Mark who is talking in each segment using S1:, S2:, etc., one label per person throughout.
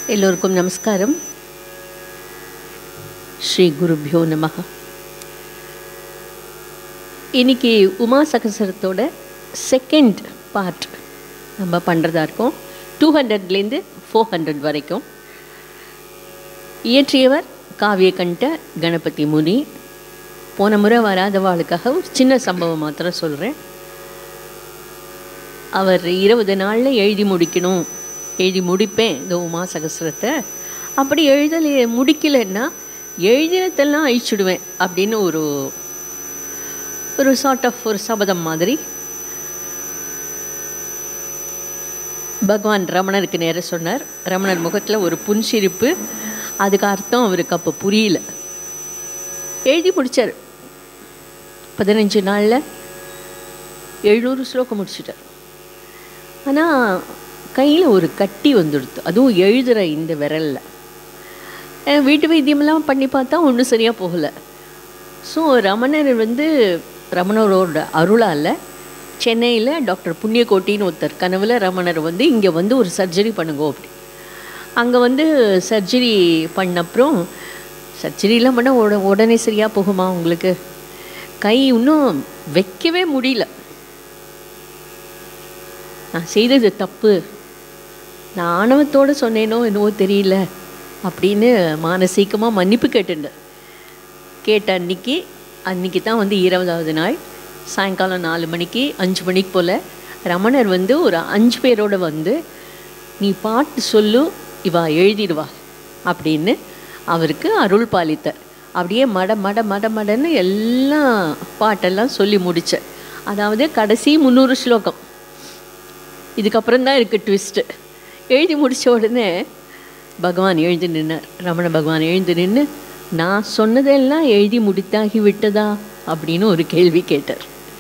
S1: எல்லோருக்கும் நமஸ்காரம் ஸ்ரீ குருபியோ நமஹ இன்னைக்கு உமா சகசரத்தோட செகண்ட் பார்ட் நம்ம பண்ணுறதா இருக்கோம் டூ ஹண்ட்ரட்லேருந்து ஃபோர் ஹண்ட்ரட் வரைக்கும் இயற்றியவர் காவியகண்ட கணபதி முனி போன முறை வராதவாளுக்காக ஒரு சின்ன சம்பவம் மாத்திரம் சொல்கிறேன் அவர் இருபது நாளில் எழுதி முடிக்கணும் எழுதி முடிப்பேன் இந்த உமா சகசிரத்தை அப்படி எழுதல முடிக்கலைன்னா எழுதினத்தெல்லாம் அழிச்சுடுவேன் அப்படின்னு ஒரு ஒரு சார்ட் ஆஃப் ஒரு சபதம் மாதிரி பகவான் ரமணருக்கு நேர சொன்னார் ரமணர் முகத்தில் ஒரு புன்சிரிப்பு அதுக்கு அர்த்தம் அவருக்கு அப்போ புரியல எழுதி முடித்தார் பதினஞ்சு நாளில் எழுநூறு ஸ்லோகம் முடிச்சிட்டார் ஆனால் கையில் ஒரு கட்டி வந்துடுது அதுவும் எழுதுகிற இந்த விரலில் அஹ் வீட்டு வைத்தியமெல்லாம் பண்ணி பார்த்தா ஒன்றும் சரியாக போகலை ஸோ ரமணர் வந்து ரமணரோட அருளால் சென்னையில் டாக்டர் புண்ணியகோட்டின்னு ஒருத்தர் கனவுல ரமணர் வந்து இங்கே வந்து ஒரு சர்ஜரி பண்ணுங்க அப்படி அங்கே வந்து சர்ஜரி பண்ணப்புறம் சர்ஜரிலாம் பண்ணால் உட உடனே சரியாக போகுமா உங்களுக்கு கை இன்னும் வைக்கவே முடியல நான் செய்தது தப்பு நான் ஆணவத்தோடு சொன்னேனோ என்னவோ தெரியல அப்படின்னு மானசீகமாக மன்னிப்பு கேட்டுட்டேன் கேட்ட அன்னைக்கு அன்னைக்கு தான் வந்து இருபதாவது நாள் சாயங்காலம் நாலு மணிக்கு அஞ்சு மணிக்கு போல் ரமணர் வந்து ஒரு அஞ்சு பேரோட வந்து நீ பாட்டு சொல்லு இவா எழுதிடுவா அப்படின்னு அவருக்கு அருள் பாலித்தார் அப்படியே மட மட மட மடன்னு எல்லாம் பாட்டெல்லாம் சொல்லி முடித்தேன் அதாவது கடைசி முந்நூறு ஸ்லோகம் இதுக்கப்புறம் தான் இருக்குது ட்விஸ்ட்டு எழுதி முடித்த உடனே பகவான் எழுந்து நின்னார் ரமண பகவான் எழுந்து நின்று நான் சொன்னதெல்லாம் எழுதி முடித்தாகி விட்டதா அப்படின்னு ஒரு கேள்வி கேட்டார்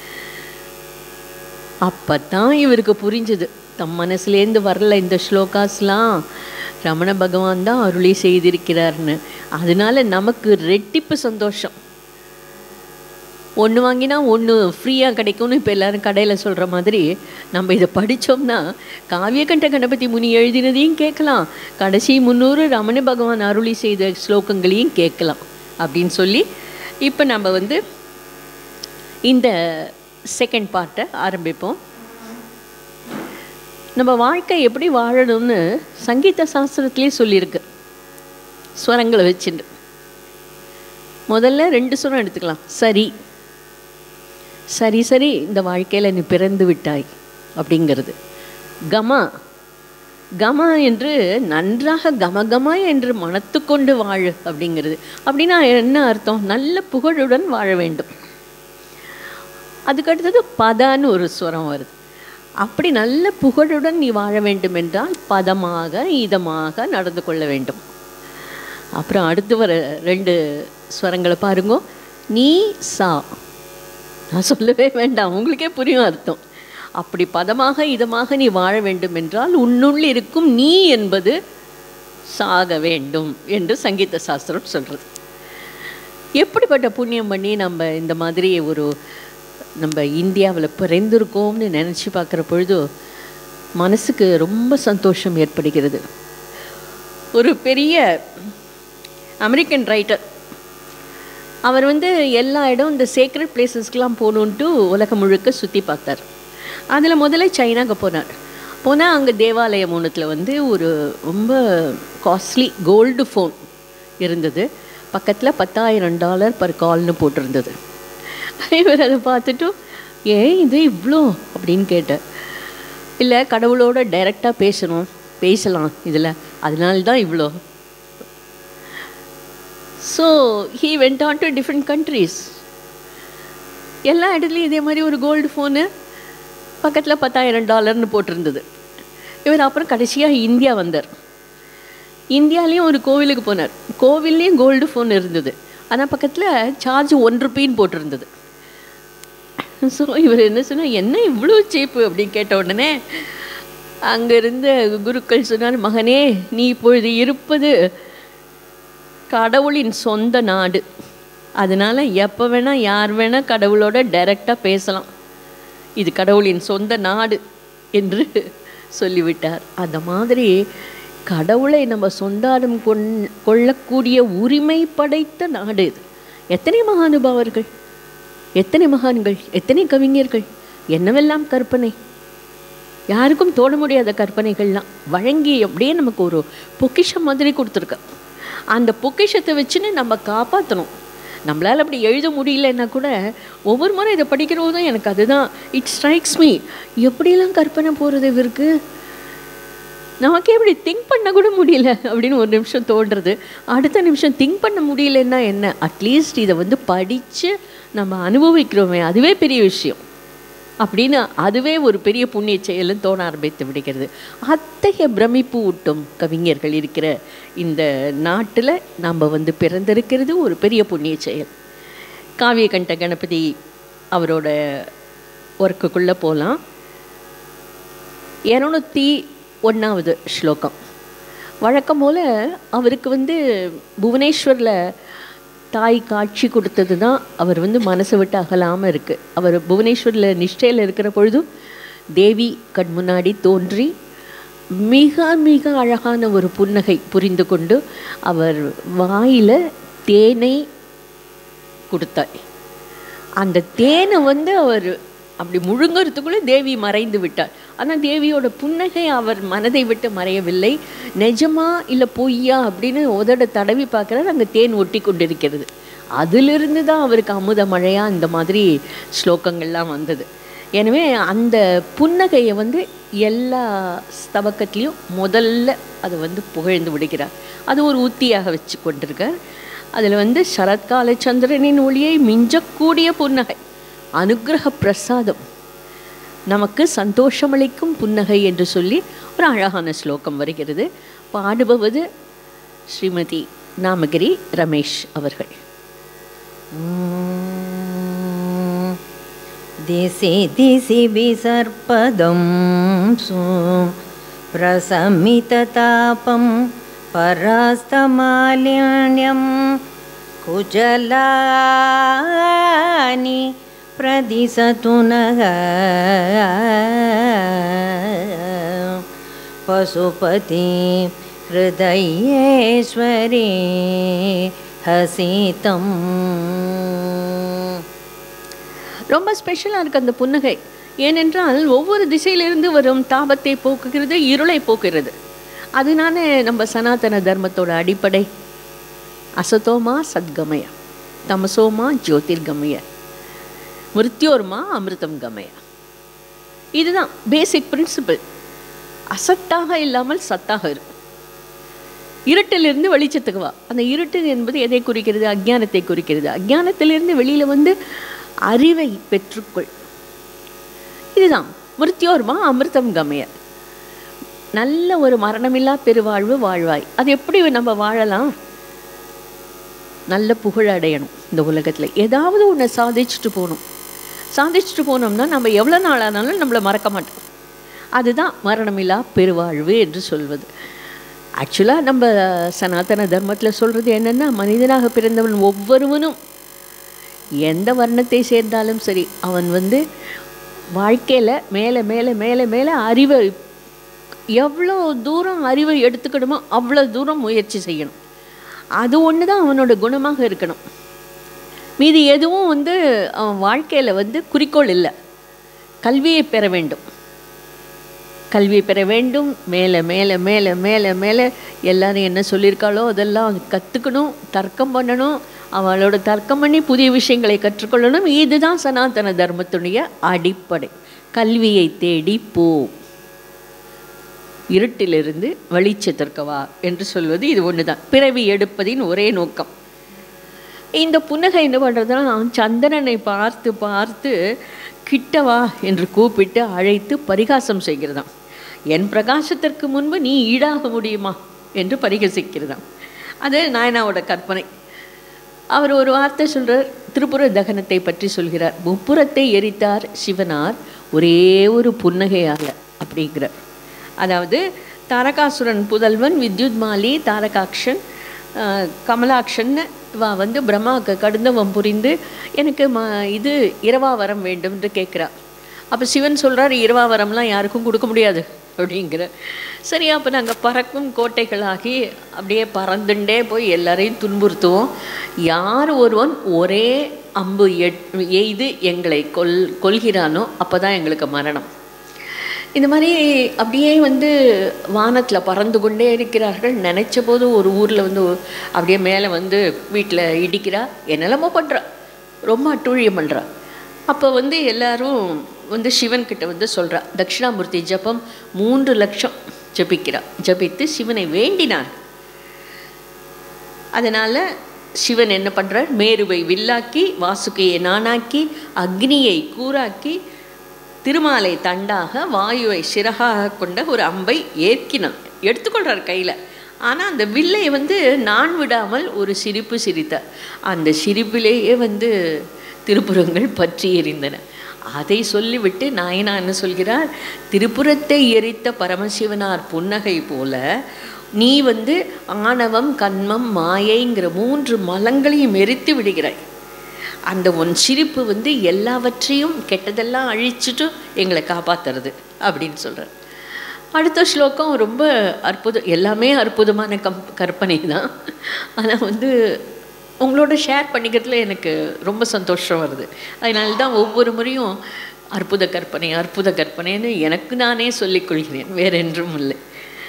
S1: அப்போ தான் இவருக்கு புரிஞ்சுது தம் மனசுலேருந்து வரல இந்த ஸ்லோகாஸ்லாம் ரமண பகவான் தான் அருளி செய்திருக்கிறார்னு அதனால நமக்கு ரெட்டிப்பு சந்தோஷம் ஒன்று வாங்கினா ஒன்று ஃப்ரீயாக கிடைக்கும்னு இப்போ எல்லாரும் கடையில் சொல்கிற மாதிரி நம்ம இதை படித்தோம்னா காவியகண்ட கணபதி முனி எழுதினதையும் கேட்கலாம் கடைசி முந்நூறு ரமண பகவான் அருளி செய்த ஸ்லோகங்களையும் கேட்கலாம் அப்படின்னு சொல்லி இப்போ நம்ம வந்து இந்த செகண்ட் பார்ட்டை ஆரம்பிப்போம் நம்ம வாழ்க்கை எப்படி வாழணும்னு சங்கீத சாஸ்திரத்திலே சொல்லியிருக்கு ஸ்வரங்களை வச்சுட்டு முதல்ல ரெண்டு சுரம் எடுத்துக்கலாம் சரி சரி சரி இந்த வாழ்க்கையில் நீ பிறந்து விட்டாய் அப்படிங்கிறது கமா கமா என்று நன்றாக கமகமா என்று மனத்து கொண்டு வாழு அப்படிங்கிறது அப்படின்னா என்ன அர்த்தம் நல்ல புகழுடன் வாழ வேண்டும் அதுக்கு அடுத்தது பதான்னு ஒரு ஸ்வரம் வருது அப்படி நல்ல புகழுடன் நீ வாழ வேண்டும் என்றால் பதமாக இதமாக நடந்து கொள்ள வேண்டும் அப்புறம் அடுத்து வர ரெண்டு ஸ்வரங்களை பாருங்க நீ சா நான் சொல்லவே வேண்டாம் உங்களுக்கே புரியும் அர்த்தம் அப்படி பதமாக இதமாக நீ வாழ வேண்டும் என்றால் உன்னுள் இருக்கும் நீ என்பது சாக வேண்டும் என்று சங்கீத சாஸ்திரம் சொல்கிறது எப்படிப்பட்ட புண்ணியம் பண்ணி நம்ம இந்த மாதிரி ஒரு நம்ம இந்தியாவில் பிறந்திருக்கோம்னு நினச்சி பார்க்குற பொழுது மனசுக்கு ரொம்ப சந்தோஷம் ஏற்படுகிறது ஒரு பெரிய அமெரிக்கன் ரைட்டர் அவர் வந்து எல்லா இடம் இந்த சேக்ரெட் பிளேசஸ்க்கெலாம் போகணுன்ட்டு உலகம் முழுக்க சுற்றி பார்த்தார் அதில் முதல்ல சைனாக்கு போனார் போனால் அங்கே தேவாலயம் ஒன்றுத்தில் வந்து ஒரு ரொம்ப காஸ்ட்லி கோல்டு ஃபோன் இருந்தது பக்கத்தில் பத்தாயிரம் டாலர் பர் கால்னு போட்டிருந்தது இவர் அதை பார்த்துட்டு ஏன் இது இவ்வளோ அப்படின்னு கேட்டார் இல்லை கடவுளோட டைரெக்டாக பேசணும் பேசலாம் இதில் அதனால தான் இவ்வளோ so he went on to different countries எல்லா இடத்துலையும் இதே மாதிரி ஒரு கோல்டு ஃபோனு பக்கத்தில் பத்தாயிரம் டாலர்னு போட்டிருந்தது இவர் அப்புறம் கடைசியாக இந்தியா வந்தார் இந்தியாலேயும் ஒரு கோவிலுக்கு போனார் கோவில்லையும் கோல்டு ஃபோன் இருந்தது ஆனால் பக்கத்தில் சார்ஜ் ஒன் ருப்பின்னு போட்டிருந்தது ஸோ இவர் என்ன சொன்னால் என்ன இவ்வளோ சீப்பு அப்படின்னு கேட்ட உடனே அங்கே இருந்த குருக்கள் சொன்னார் மகனே நீ இப்பொழுது இருப்பது கடவுளின் சொந்த நாடு அதனால் எப்போ வேணால் யார் வேணால் கடவுளோட டைரெக்டாக பேசலாம் இது கடவுளின் சொந்த நாடு என்று சொல்லிவிட்டார் அந்த மாதிரி கடவுளை நம்ம சொந்தாடம் கொண் கொள்ளக்கூடிய உரிமை படைத்த நாடு இது எத்தனை மகானுபாவர்கள் எத்தனை மகான்கள் எத்தனை கவிஞர்கள் என்னவெல்லாம் கற்பனை யாருக்கும் தோண முடியாத கற்பனைகள்லாம் வழங்கி அப்படியே நமக்கு ஒரு பொக்கிஷம் மாதிரி கொடுத்துருக்க அந்த பொக்கிஷத்தை வச்சுன்னு நம்ம காப்பாற்றணும் நம்மளால் அப்படி எழுத முடியலன்னா கூட ஒவ்வொரு முறை இதை படிக்கிறதும் எனக்கு அதுதான் இட் ஸ்ட்ரைக்ஸ் மீ எப்படியெல்லாம் கற்பனை போகிறது இவருக்கு நமக்கே இப்படி திங்க் பண்ண கூட முடியல அப்படின்னு ஒரு நிமிஷம் தோன்றுறது அடுத்த நிமிஷம் திங்க் பண்ண முடியலன்னா என்ன அட்லீஸ்ட் இதை வந்து படித்து நம்ம அனுபவிக்கிறோமே அதுவே பெரிய விஷயம் அப்படின்னு அதுவே ஒரு பெரிய புண்ணிய செயலும் தோண ஆரம்பித்து விடுகிறது அத்தகைய பிரமிப்பு ஊட்டும் கவிஞர்கள் இருக்கிற இந்த நாட்டில் நம்ம வந்து பிறந்திருக்கிறது ஒரு பெரிய புண்ணிய செயல் காவியகண்ட கணபதி அவரோட ஒர்க்குக்குள்ளே போகலாம் இரநூத்தி ஒன்றாவது ஸ்லோகம் வழக்கம் போல் அவருக்கு வந்து புவனேஸ்வரில் தாய் காட்சி கொடுத்தது தான் அவர் வந்து மனசை விட்டு அகலாமல் இருக்குது அவர் புவனேஸ்வரில் நிஷ்டையில் இருக்கிற பொழுதும் தேவி கண் முன்னாடி தோன்றி மிக மிக அழகான ஒரு புன்னகை புரிந்து கொண்டு அவர் வாயில் தேனை கொடுத்தார் அந்த தேனை வந்து அவர் அப்படி முழுங்கிறதுக்குள்ளே தேவி மறைந்து விட்டார் ஆனால் தேவியோட புன்னகை அவர் மனதை விட்டு மறையவில்லை நிஜமா இல்லை பொய்யா அப்படின்னு உதட தடவி பார்க்குறாரு அங்கே தேன் ஒட்டி கொண்டிருக்கிறது அதிலிருந்து தான் அவருக்கு அமுத மழையாக இந்த மாதிரி ஸ்லோகங்கள்லாம் வந்தது எனவே அந்த புன்னகையை வந்து எல்லா ஸ்தவக்கத்துலேயும் முதல்ல அதை வந்து புகழ்ந்து விடுகிறார் அது ஒரு உத்தியாக வச்சு கொண்டிருக்கார் அதில் வந்து சரத்கால சந்திரனின் ஒளியை மிஞ்சக்கூடிய புன்னகை அனுகிரக பிரசாதம் நமக்கு சந்தோஷமளிக்கும் புன்னகை என்று சொல்லி ஒரு அழகான ஸ்லோகம் வருகிறது பாடுபவது ஸ்ரீமதி நாமகிரி ரமேஷ் அவர்கள்
S2: दिशि दिशि विसर्पदं सु प्रशमिततापं परास्तमालिन्यं कुजलानि प्रदिशतु नः पशुपति हृदयेश्वरे हसितम्
S1: ரொம்ப ஸ்பெஷலாக இருக்குது அந்த புன்னகை ஏனென்றால் ஒவ்வொரு திசையிலிருந்து வரும் தாபத்தை போக்குகிறது இருளை போக்குகிறது அதனால நம்ம சனாதன தர்மத்தோட அடிப்படை அசதோமா சத்கமய தமசோமா ஜோதிர்கமய மிருத்யோர்மா அமிர்தம் கமய இதுதான் பேசிக் பிரின்சிபிள் அசத்தாக இல்லாமல் சத்தாக இருக்கும் இருட்டிலிருந்து வெளிச்சத்துக்கு வா அந்த இருட்டு என்பது எதை குறிக்கிறது அஜ்ஞானத்தை குறிக்கிறது அஜ்ஞானத்திலிருந்து வெளியில் வந்து அறிவை பெற்றுக்கொள் இதுதான் மிருத்யோர்மா அமிர்தம் கமய நல்ல ஒரு மரணமில்லா பெருவாழ்வு வாழ்வாய் அது எப்படி நம்ம வாழலாம் நல்ல புகழ் அடையணும் இந்த உலகத்தில் ஏதாவது ஒன்று சாதிச்சுட்டு போகணும் சாதிச்சுட்டு போனோம்னா நம்ம எவ்வளோ நாள் ஆனாலும் நம்மளை மறக்க மாட்டோம் அதுதான் மரணமில்லா பெருவாழ்வு என்று சொல்வது ஆக்சுவலாக நம்ம சனாதன தர்மத்தில் சொல்கிறது என்னென்னா மனிதனாக பிறந்தவன் ஒவ்வொருவனும் எந்த வர்ணத்தை சேர்ந்தாலும் சரி அவன் வந்து வாழ்க்கையில் மேலே மேலே மேலே மேலே அறிவை எவ்வளோ தூரம் அறிவை எடுத்துக்கணுமோ அவ்வளோ தூரம் முயற்சி செய்யணும் அது ஒன்று தான் அவனோட குணமாக இருக்கணும் மீதி எதுவும் வந்து அவன் வாழ்க்கையில் வந்து குறிக்கோள் இல்லை கல்வியை பெற வேண்டும் கல்வி பெற வேண்டும் மேலே மேலே மேலே மேலே மேலே எல்லாரும் என்ன சொல்லியிருக்காளோ அதெல்லாம் கற்றுக்கணும் தர்க்கம் பண்ணணும் அவளோட தர்க்கம் பண்ணி புதிய விஷயங்களை கற்றுக்கொள்ளணும் இதுதான் சனாதன தர்மத்துடைய அடிப்படை கல்வியை தேடி போ இருட்டிலிருந்து வெளிச்சத்திற்கு வா என்று சொல்வது இது ஒன்று தான் பிறவி எடுப்பதின் ஒரே நோக்கம் இந்த புன்னகை என்ன பண்ணுறதுனா சந்திரனை பார்த்து பார்த்து கிட்டவா என்று கூப்பிட்டு அழைத்து பரிகாசம் செய்கிறதாம் என் பிரகாசத்திற்கு முன்பு நீ ஈடாக முடியுமா என்று பரிகசிக்கிறதாம் அது நாயனாவோட கற்பனை அவர் ஒரு வார்த்தை சொல்கிறார் திருப்புர தகனத்தை பற்றி சொல்கிறார் முப்புறத்தை எரித்தார் சிவனார் ஒரே ஒரு புன்னகையால் அப்படிங்கிறார் அதாவது தாரகாசுரன் புதல்வன் வித்யுத் மாலி தாரகாக்ஷன் கமலாக்ஷன் இவா வந்து பிரம்மாவுக்கு கடுந்தவம் புரிந்து எனக்கு ம இது இரவா வரம் வேண்டும் என்று கேட்குறா அப்போ சிவன் சொல்கிறார் இரவா வரம்லாம் யாருக்கும் கொடுக்க முடியாது அப்படிங்கிற சரி அப்போ நாங்கள் பறக்கும் கோட்டைகளாகி அப்படியே பறந்துண்டே போய் எல்லாரையும் துன்புறுத்துவோம் யார் ஒருவன் ஒரே அம்பு எட் எய்து எங்களை கொல் கொல்கிறானோ அப்போ தான் எங்களுக்கு மரணம் இந்த மாதிரி அப்படியே வந்து வானத்தில் பறந்து கொண்டே இருக்கிறார்கள் நினச்ச போது ஒரு ஊரில் வந்து அப்படியே மேலே வந்து வீட்டில் இடிக்கிறா என்னெல்லாமோ பண்ணுறா ரொம்ப அட்டூழியம் பண்ணுறா அப்போ வந்து எல்லாரும் வந்து சிவன் கிட்ட வந்து சொல்கிறா தட்சிணாமூர்த்தி ஜபம் மூன்று லட்சம் ஜபிக்கிறா ஜபித்து சிவனை வேண்டினார் அதனால் சிவன் என்ன பண்ணுறார் மேருவை வில்லாக்கி வாசுகியை நானாக்கி அக்னியை கூராக்கி திருமாலை தண்டாக வாயுவை சிறகாக கொண்ட ஒரு அம்பை ஏற்கினான் எடுத்துக்கொள்கிறார் கையில் ஆனால் அந்த வில்லை வந்து நான் விடாமல் ஒரு சிரிப்பு சிரித்தார் அந்த சிரிப்பிலேயே வந்து திருப்புறங்கள் பற்றி எரிந்தன அதை சொல்லிவிட்டு நாயனா என்ன சொல்கிறார் திருப்புறத்தை எரித்த பரமசிவனார் புன்னகை போல நீ வந்து ஆணவம் கண்மம் மாயைங்கிற மூன்று மலங்களையும் எரித்து விடுகிறாய் அந்த உன் சிரிப்பு வந்து எல்லாவற்றையும் கெட்டதெல்லாம் அழிச்சிட்டு எங்களை காப்பாத்துறது அப்படின்னு சொல்கிறார் அடுத்த ஸ்லோகம் ரொம்ப அற்புதம் எல்லாமே அற்புதமான கம் கற்பனை தான் ஆனால் வந்து உங்களோட ஷேர் பண்ணிக்கிறதுல எனக்கு ரொம்ப சந்தோஷம் வருது அதனால தான் ஒவ்வொரு முறையும் அற்புத கற்பனை அற்புத கற்பனைன்னு எனக்கு நானே சொல்லிக்கொள்கிறேன் வேறென்றும் இல்லை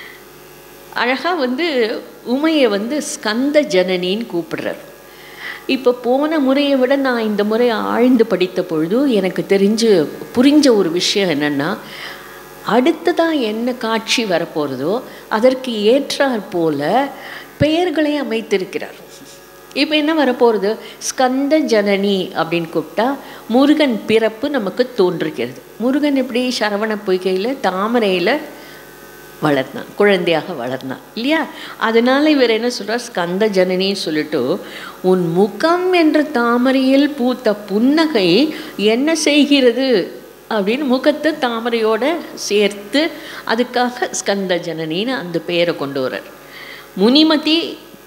S1: அழகாக வந்து உமையை வந்து ஸ்கந்த ஜனனின்னு கூப்பிடுறார் இப்போ போன முறையை விட நான் இந்த முறை ஆழ்ந்து படித்த பொழுது எனக்கு தெரிஞ்சு புரிஞ்ச ஒரு விஷயம் என்னென்னா அடுத்ததாக என்ன காட்சி வரப்போகிறதோ அதற்கு ஏற்றாற் போல பெயர்களை அமைத்திருக்கிறார் இப்போ என்ன வரப்போகிறது ஸ்கந்த ஜனனி அப்படின்னு கூப்பிட்டா முருகன் பிறப்பு நமக்கு தோன்றுகிறது முருகன் எப்படி சரவண பொய்கையில் தாமரையில் வளர்ந்தான் குழந்தையாக வளர்ந்தான் இல்லையா அதனால இவர் என்ன சொல்றார் ஸ்கந்த ஜனனின்னு சொல்லிட்டு உன் முகம் என்ற தாமரையில் பூத்த புன்னகை என்ன செய்கிறது அப்படின்னு முகத்தை தாமரையோட சேர்த்து அதுக்காக ஸ்கந்த ஜனனின்னு அந்த பெயரை கொண்டு வர்றார் முனிமதி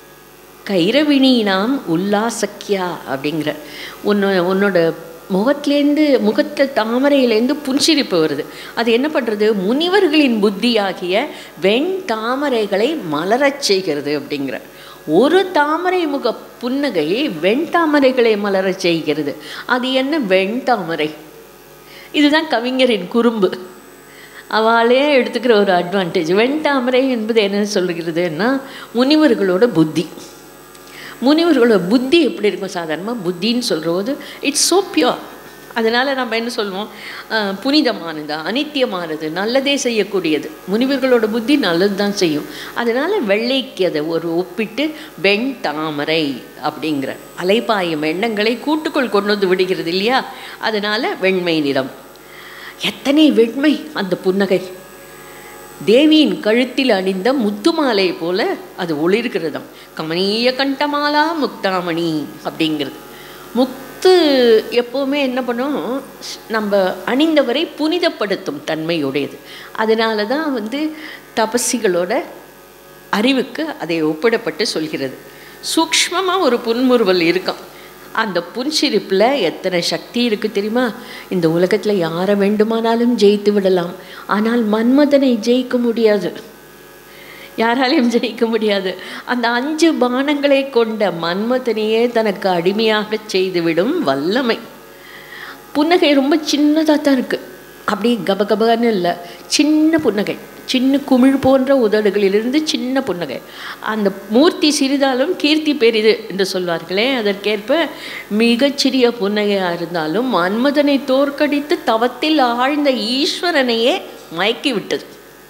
S1: கைரவிணினாம் உல்லாசக்கியா அப்படிங்கிற உன்னோ உன்னோட முகத்துலேருந்து முகத்தில் தாமரையிலேருந்து புன்சிரிப்பு வருது அது என்ன பண்ணுறது முனிவர்களின் புத்தியாகிய வெண் தாமரைகளை மலரச் செய்கிறது அப்படிங்கிற ஒரு தாமரை முக புன்னகை வெண் தாமரைகளை மலரச் செய்கிறது அது என்ன வெண் தாமரை இதுதான் கவிஞரின் குறும்பு அவளே எடுத்துக்கிற ஒரு அட்வான்டேஜ் வெண்தாமரை என்பது என்ன சொல்கிறதுன்னா முனிவர்களோட புத்தி முனிவர்களோட புத்தி எப்படி இருக்கும் சாதாரணமாக புத்தின்னு சொல்கிற போது இட்ஸ் ஸோ பியோர் அதனால் நம்ம என்ன சொல்லுவோம் அஹ், புனிதமானது அனித்தியமானது நல்லதே செய்யக்கூடியது முனிவர்களோட புத்தி நல்லது தான் செய்யும் அதனால் வெள்ளைக்கு அதை ஒரு ஒப்பிட்டு வெண் தாமரை அப்படிங்கிற அலைப்பாயும் எண்ணங்களை கூட்டுக்குள் கொண்டு வந்து விடுகிறது இல்லையா அதனால் வெண்மை நிறம் எத்தனை வெண்மை அந்த புன்னகை தேவியின் கழுத்தில் அணிந்த முத்துமாலை போல அது ஒளிர்கிறதாம் கமனீய கண்டமாலா முக்தாமணி அப்படிங்கிறது முத்து எப்போவுமே என்ன பண்ணும் நம்ம அணிந்தவரை புனிதப்படுத்தும் தன்மையுடையது அதனால தான் வந்து தபசிகளோட அறிவுக்கு அதை ஒப்பிடப்பட்டு சொல்கிறது சூக்ஷ்மமாக ஒரு புன்முறுவல் இருக்கும் அந்த புன்சிரிப்பில் எத்தனை சக்தி இருக்குது தெரியுமா இந்த உலகத்தில் யாரை வேண்டுமானாலும் ஜெயித்து விடலாம் ஆனால் மன்மதனை ஜெயிக்க முடியாது யாராலையும் ஜெயிக்க முடியாது அந்த அஞ்சு பானங்களை கொண்ட மன்மதனையே தனக்கு அடிமையாக செய்துவிடும் வல்லமை புன்னகை ரொம்ப சின்னதாக தான் இருக்குது அப்படி கபகபன்னு இல்லை சின்ன புன்னகை சின்ன குமிழ் போன்ற உதடுகளிலிருந்து சின்ன புன்னகை அந்த மூர்த்தி சிறிதாலும் கீர்த்தி பெரிது என்று சொல்வார்களே அதற்கேற்ப மிகச்சிறிய புன்னகையாக இருந்தாலும் மன்மதனை தோற்கடித்து தவத்தில் ஆழ்ந்த ஈஸ்வரனையே மயக்கி விட்டது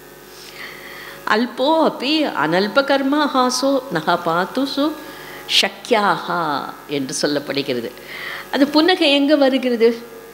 S1: அல்போ அப்பி அனல்பகர்மா ஹாசோ நகா பாத்துசு ஷக்யாஹா என்று சொல்லப்படுகிறது அது புன்னகை எங்கே வருகிறது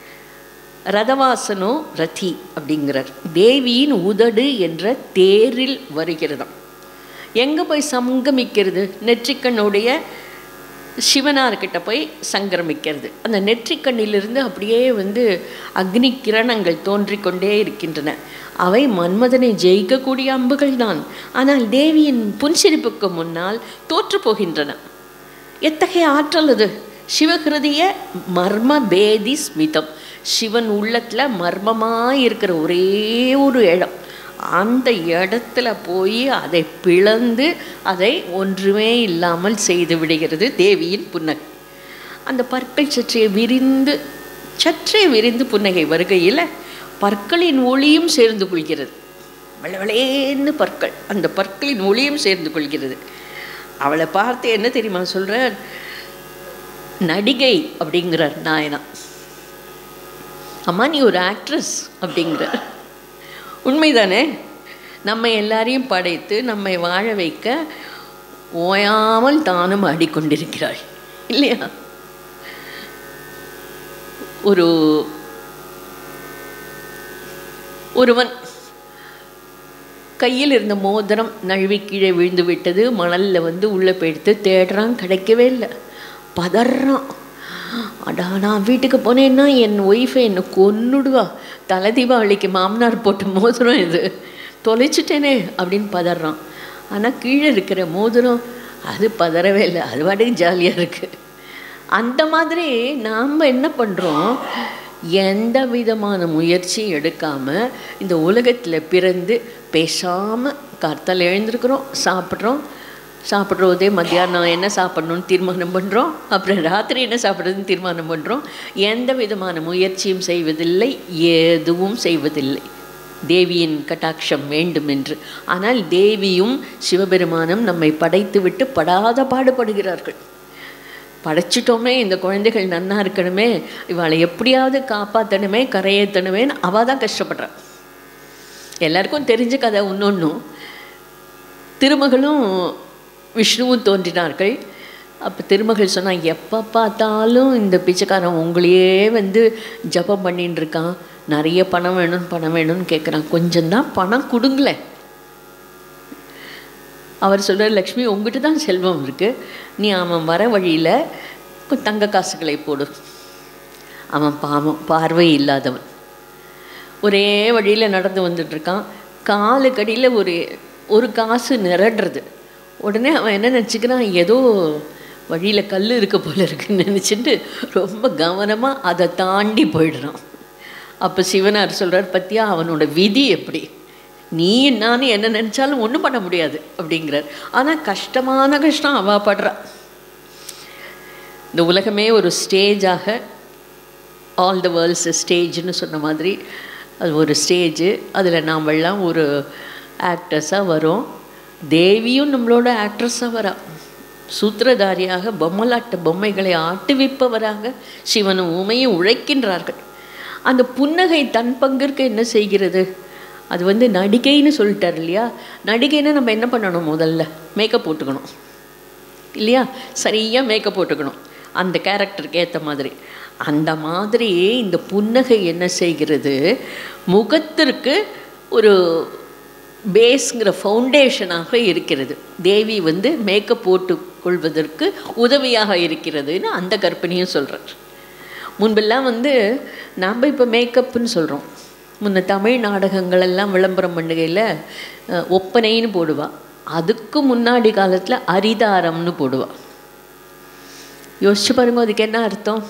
S1: ரதவாசனோ ரதி அப்படிங்கிறார் தேவியின் உதடு என்ற தேரில் வருகிறதாம் எங்கே போய் சங்கமிக்கிறது நெற்றிக்கண்ணுடைய சிவனார்கிட்ட போய் சங்கிரமிக்கிறது அந்த நெற்றிக்கண்ணிலிருந்து அப்படியே வந்து அக்னி கிரணங்கள் தோன்றிக்கொண்டே இருக்கின்றன அவை மன்மதனை ஜெயிக்கக்கூடிய அம்புகள் தான் ஆனால் தேவியின் புன்சிரிப்புக்கு முன்னால் தோற்று போகின்றன எத்தகைய ஆற்றல் அது சிவகிருதிய மர்ம பேதி ஸ்மிதம் சிவன் உள்ளத்தில் மர்மமாக இருக்கிற ஒரே ஒரு இடம் அந்த இடத்துல போய் அதை பிளந்து அதை ஒன்றுமே இல்லாமல் செய்து விடுகிறது தேவியின் புன்னகை அந்த பற்கள் சற்றே விரிந்து சற்றே விரிந்து புன்னகை வருகையில் பற்களின் ஒளியும் சேர்ந்து கொள்கிறது வெளவெளேன்னு பற்கள் அந்த பற்களின் ஒளியும் சேர்ந்து கொள்கிறது அவளை பார்த்து என்ன தெரியுமா சொல்கிறார் நடிகை அப்படிங்கிறார் நாயனா அம்மா நீ ஒரு ஆக்ட்ரஸ் அப்படிங்கிறார் உண்மைதானே நம்ம எல்லாரையும் படைத்து நம்மை வாழ வைக்க ஓயாமல் தானும் ஆடிக்கொண்டிருக்கிறாள் இல்லையா ஒரு ஒருவன் கையில் இருந்த மோதிரம் நழுவி கீழே விழுந்து விட்டது மணலில் வந்து உள்ளே போயிடுத்து தேடுறான் கிடைக்கவே இல்லை பதறான் அடா நான் வீட்டுக்கு போனேன்னா என் ஒய்ஃபை என்னை கொன்னுடுவா தலை தீபாவளிக்கு மாமனார் போட்ட மோதிரம் இது தொலைச்சிட்டேனே அப்படின்னு பதறான் ஆனால் கீழே இருக்கிற மோதிரம் அது பதறவே இல்லை அது பாட்டுக்கு ஜாலியாக இருக்குது அந்த மாதிரி நாம் என்ன பண்ணுறோம் எந்த விதமான முயற்சி எடுக்காமல் இந்த உலகத்தில் பிறந்து பேசாமல் கார்த்தால் எழுந்திருக்கிறோம் சாப்பிட்றோம் சாப்பிட்றதே மத்தியானம் என்ன சாப்பிட்ணுன்னு தீர்மானம் பண்ணுறோம் அப்புறம் ராத்திரி என்ன சாப்பிட்றதுன்னு தீர்மானம் பண்ணுறோம் எந்த விதமான முயற்சியும் செய்வதில்லை எதுவும் செய்வதில்லை தேவியின் கட்டாட்சம் வேண்டும் என்று ஆனால் தேவியும் சிவபெருமானும் நம்மை படைத்துவிட்டு படாத பாடுபடுகிறார்கள் படைச்சிட்டோமே இந்த குழந்தைகள் நன்னா இருக்கணுமே இவளை எப்படியாவது காப்பாற்றணுமே கரையேற்றணுமேன்னு அவள் தான் கஷ்டப்படுறான் எல்லாருக்கும் தெரிஞ்ச கதை இன்னொன்றும் திருமகளும் விஷ்ணுவும் தோன்றினார்கள் அப்போ திருமகள் சொன்னான் எப்போ பார்த்தாலும் இந்த பிச்சைக்காரன் உங்களையே வந்து ஜபம் பண்ணின்னு இருக்கான் நிறைய பணம் வேணும் பணம் வேணும்னு கேட்குறான் கொஞ்சம்தான் பணம் கொடுங்களேன் அவர் சொல்கிறார் லக்ஷ்மி உங்ககிட்ட தான் செல்வம் இருக்குது நீ அவன் வர வழியில் தங்க காசுகளை போடு அவன் பாவம் பார்வை இல்லாதவன் ஒரே வழியில் நடந்து வந்துட்டுருக்கான் காலுக்கடியில் ஒரு ஒரு காசு நிரடுறது உடனே அவன் என்ன நினச்சிக்கிறான் ஏதோ வழியில் கல் இருக்க போல இருக்குன்னு நினச்சிட்டு ரொம்ப கவனமாக அதை தாண்டி போயிடுறான் அப்போ சிவனார் சொல்கிறார் பத்தியா அவனோட விதி எப்படி நீ நானும் என்ன நினச்சாலும் ஒன்றும் பண்ண முடியாது அப்படிங்கிறார் ஆனால் கஷ்டமான கஷ்டம் அவா படுறா இந்த உலகமே ஒரு ஸ்டேஜாக ஆல் த வேர்ல்ட்ஸ் ஸ்டேஜ்னு சொன்ன மாதிரி அது ஒரு ஸ்டேஜு அதில் நாமெல்லாம் ஒரு ஆக்டர்ஸாக வரோம் தேவியும் நம்மளோட ஆக்ட்ரஸாக வரா சூத்திரதாரியாக பொம்மலாட்ட பொம்மைகளை ஆட்டுவிப்பவராக சிவனும் உமையும் உழைக்கின்றார்கள் அந்த புன்னகை தன் பங்கிற்கு என்ன செய்கிறது அது வந்து நடிகைன்னு சொல்லிட்டார் இல்லையா நடிகைன்னா நம்ம என்ன பண்ணணும் முதல்ல மேக்கப் போட்டுக்கணும் இல்லையா சரியாக மேக்கப் போட்டுக்கணும் அந்த கேரக்டருக்கு ஏற்ற மாதிரி அந்த மாதிரி இந்த புன்னகை என்ன செய்கிறது முகத்திற்கு ஒரு பேஸ்ங்கிற ஃபவுண்டேஷனாக இருக்கிறது தேவி வந்து மேக்கப் போட்டு கொள்வதற்கு உதவியாக இருக்கிறதுன்னு அந்த கற்பனையும் சொல்கிறார் முன்பெல்லாம் வந்து நாம் இப்போ மேக்கப்புன்னு சொல்கிறோம் முன்ன தமிழ் நாடகங்கள் எல்லாம் விளம்பரம் பண்ணுகையில் ஒப்பனைன்னு போடுவா அதுக்கு முன்னாடி காலத்தில் அரிதாரம்னு போடுவா யோசிச்சு பாருங்க அதுக்கு என்ன அர்த்தம்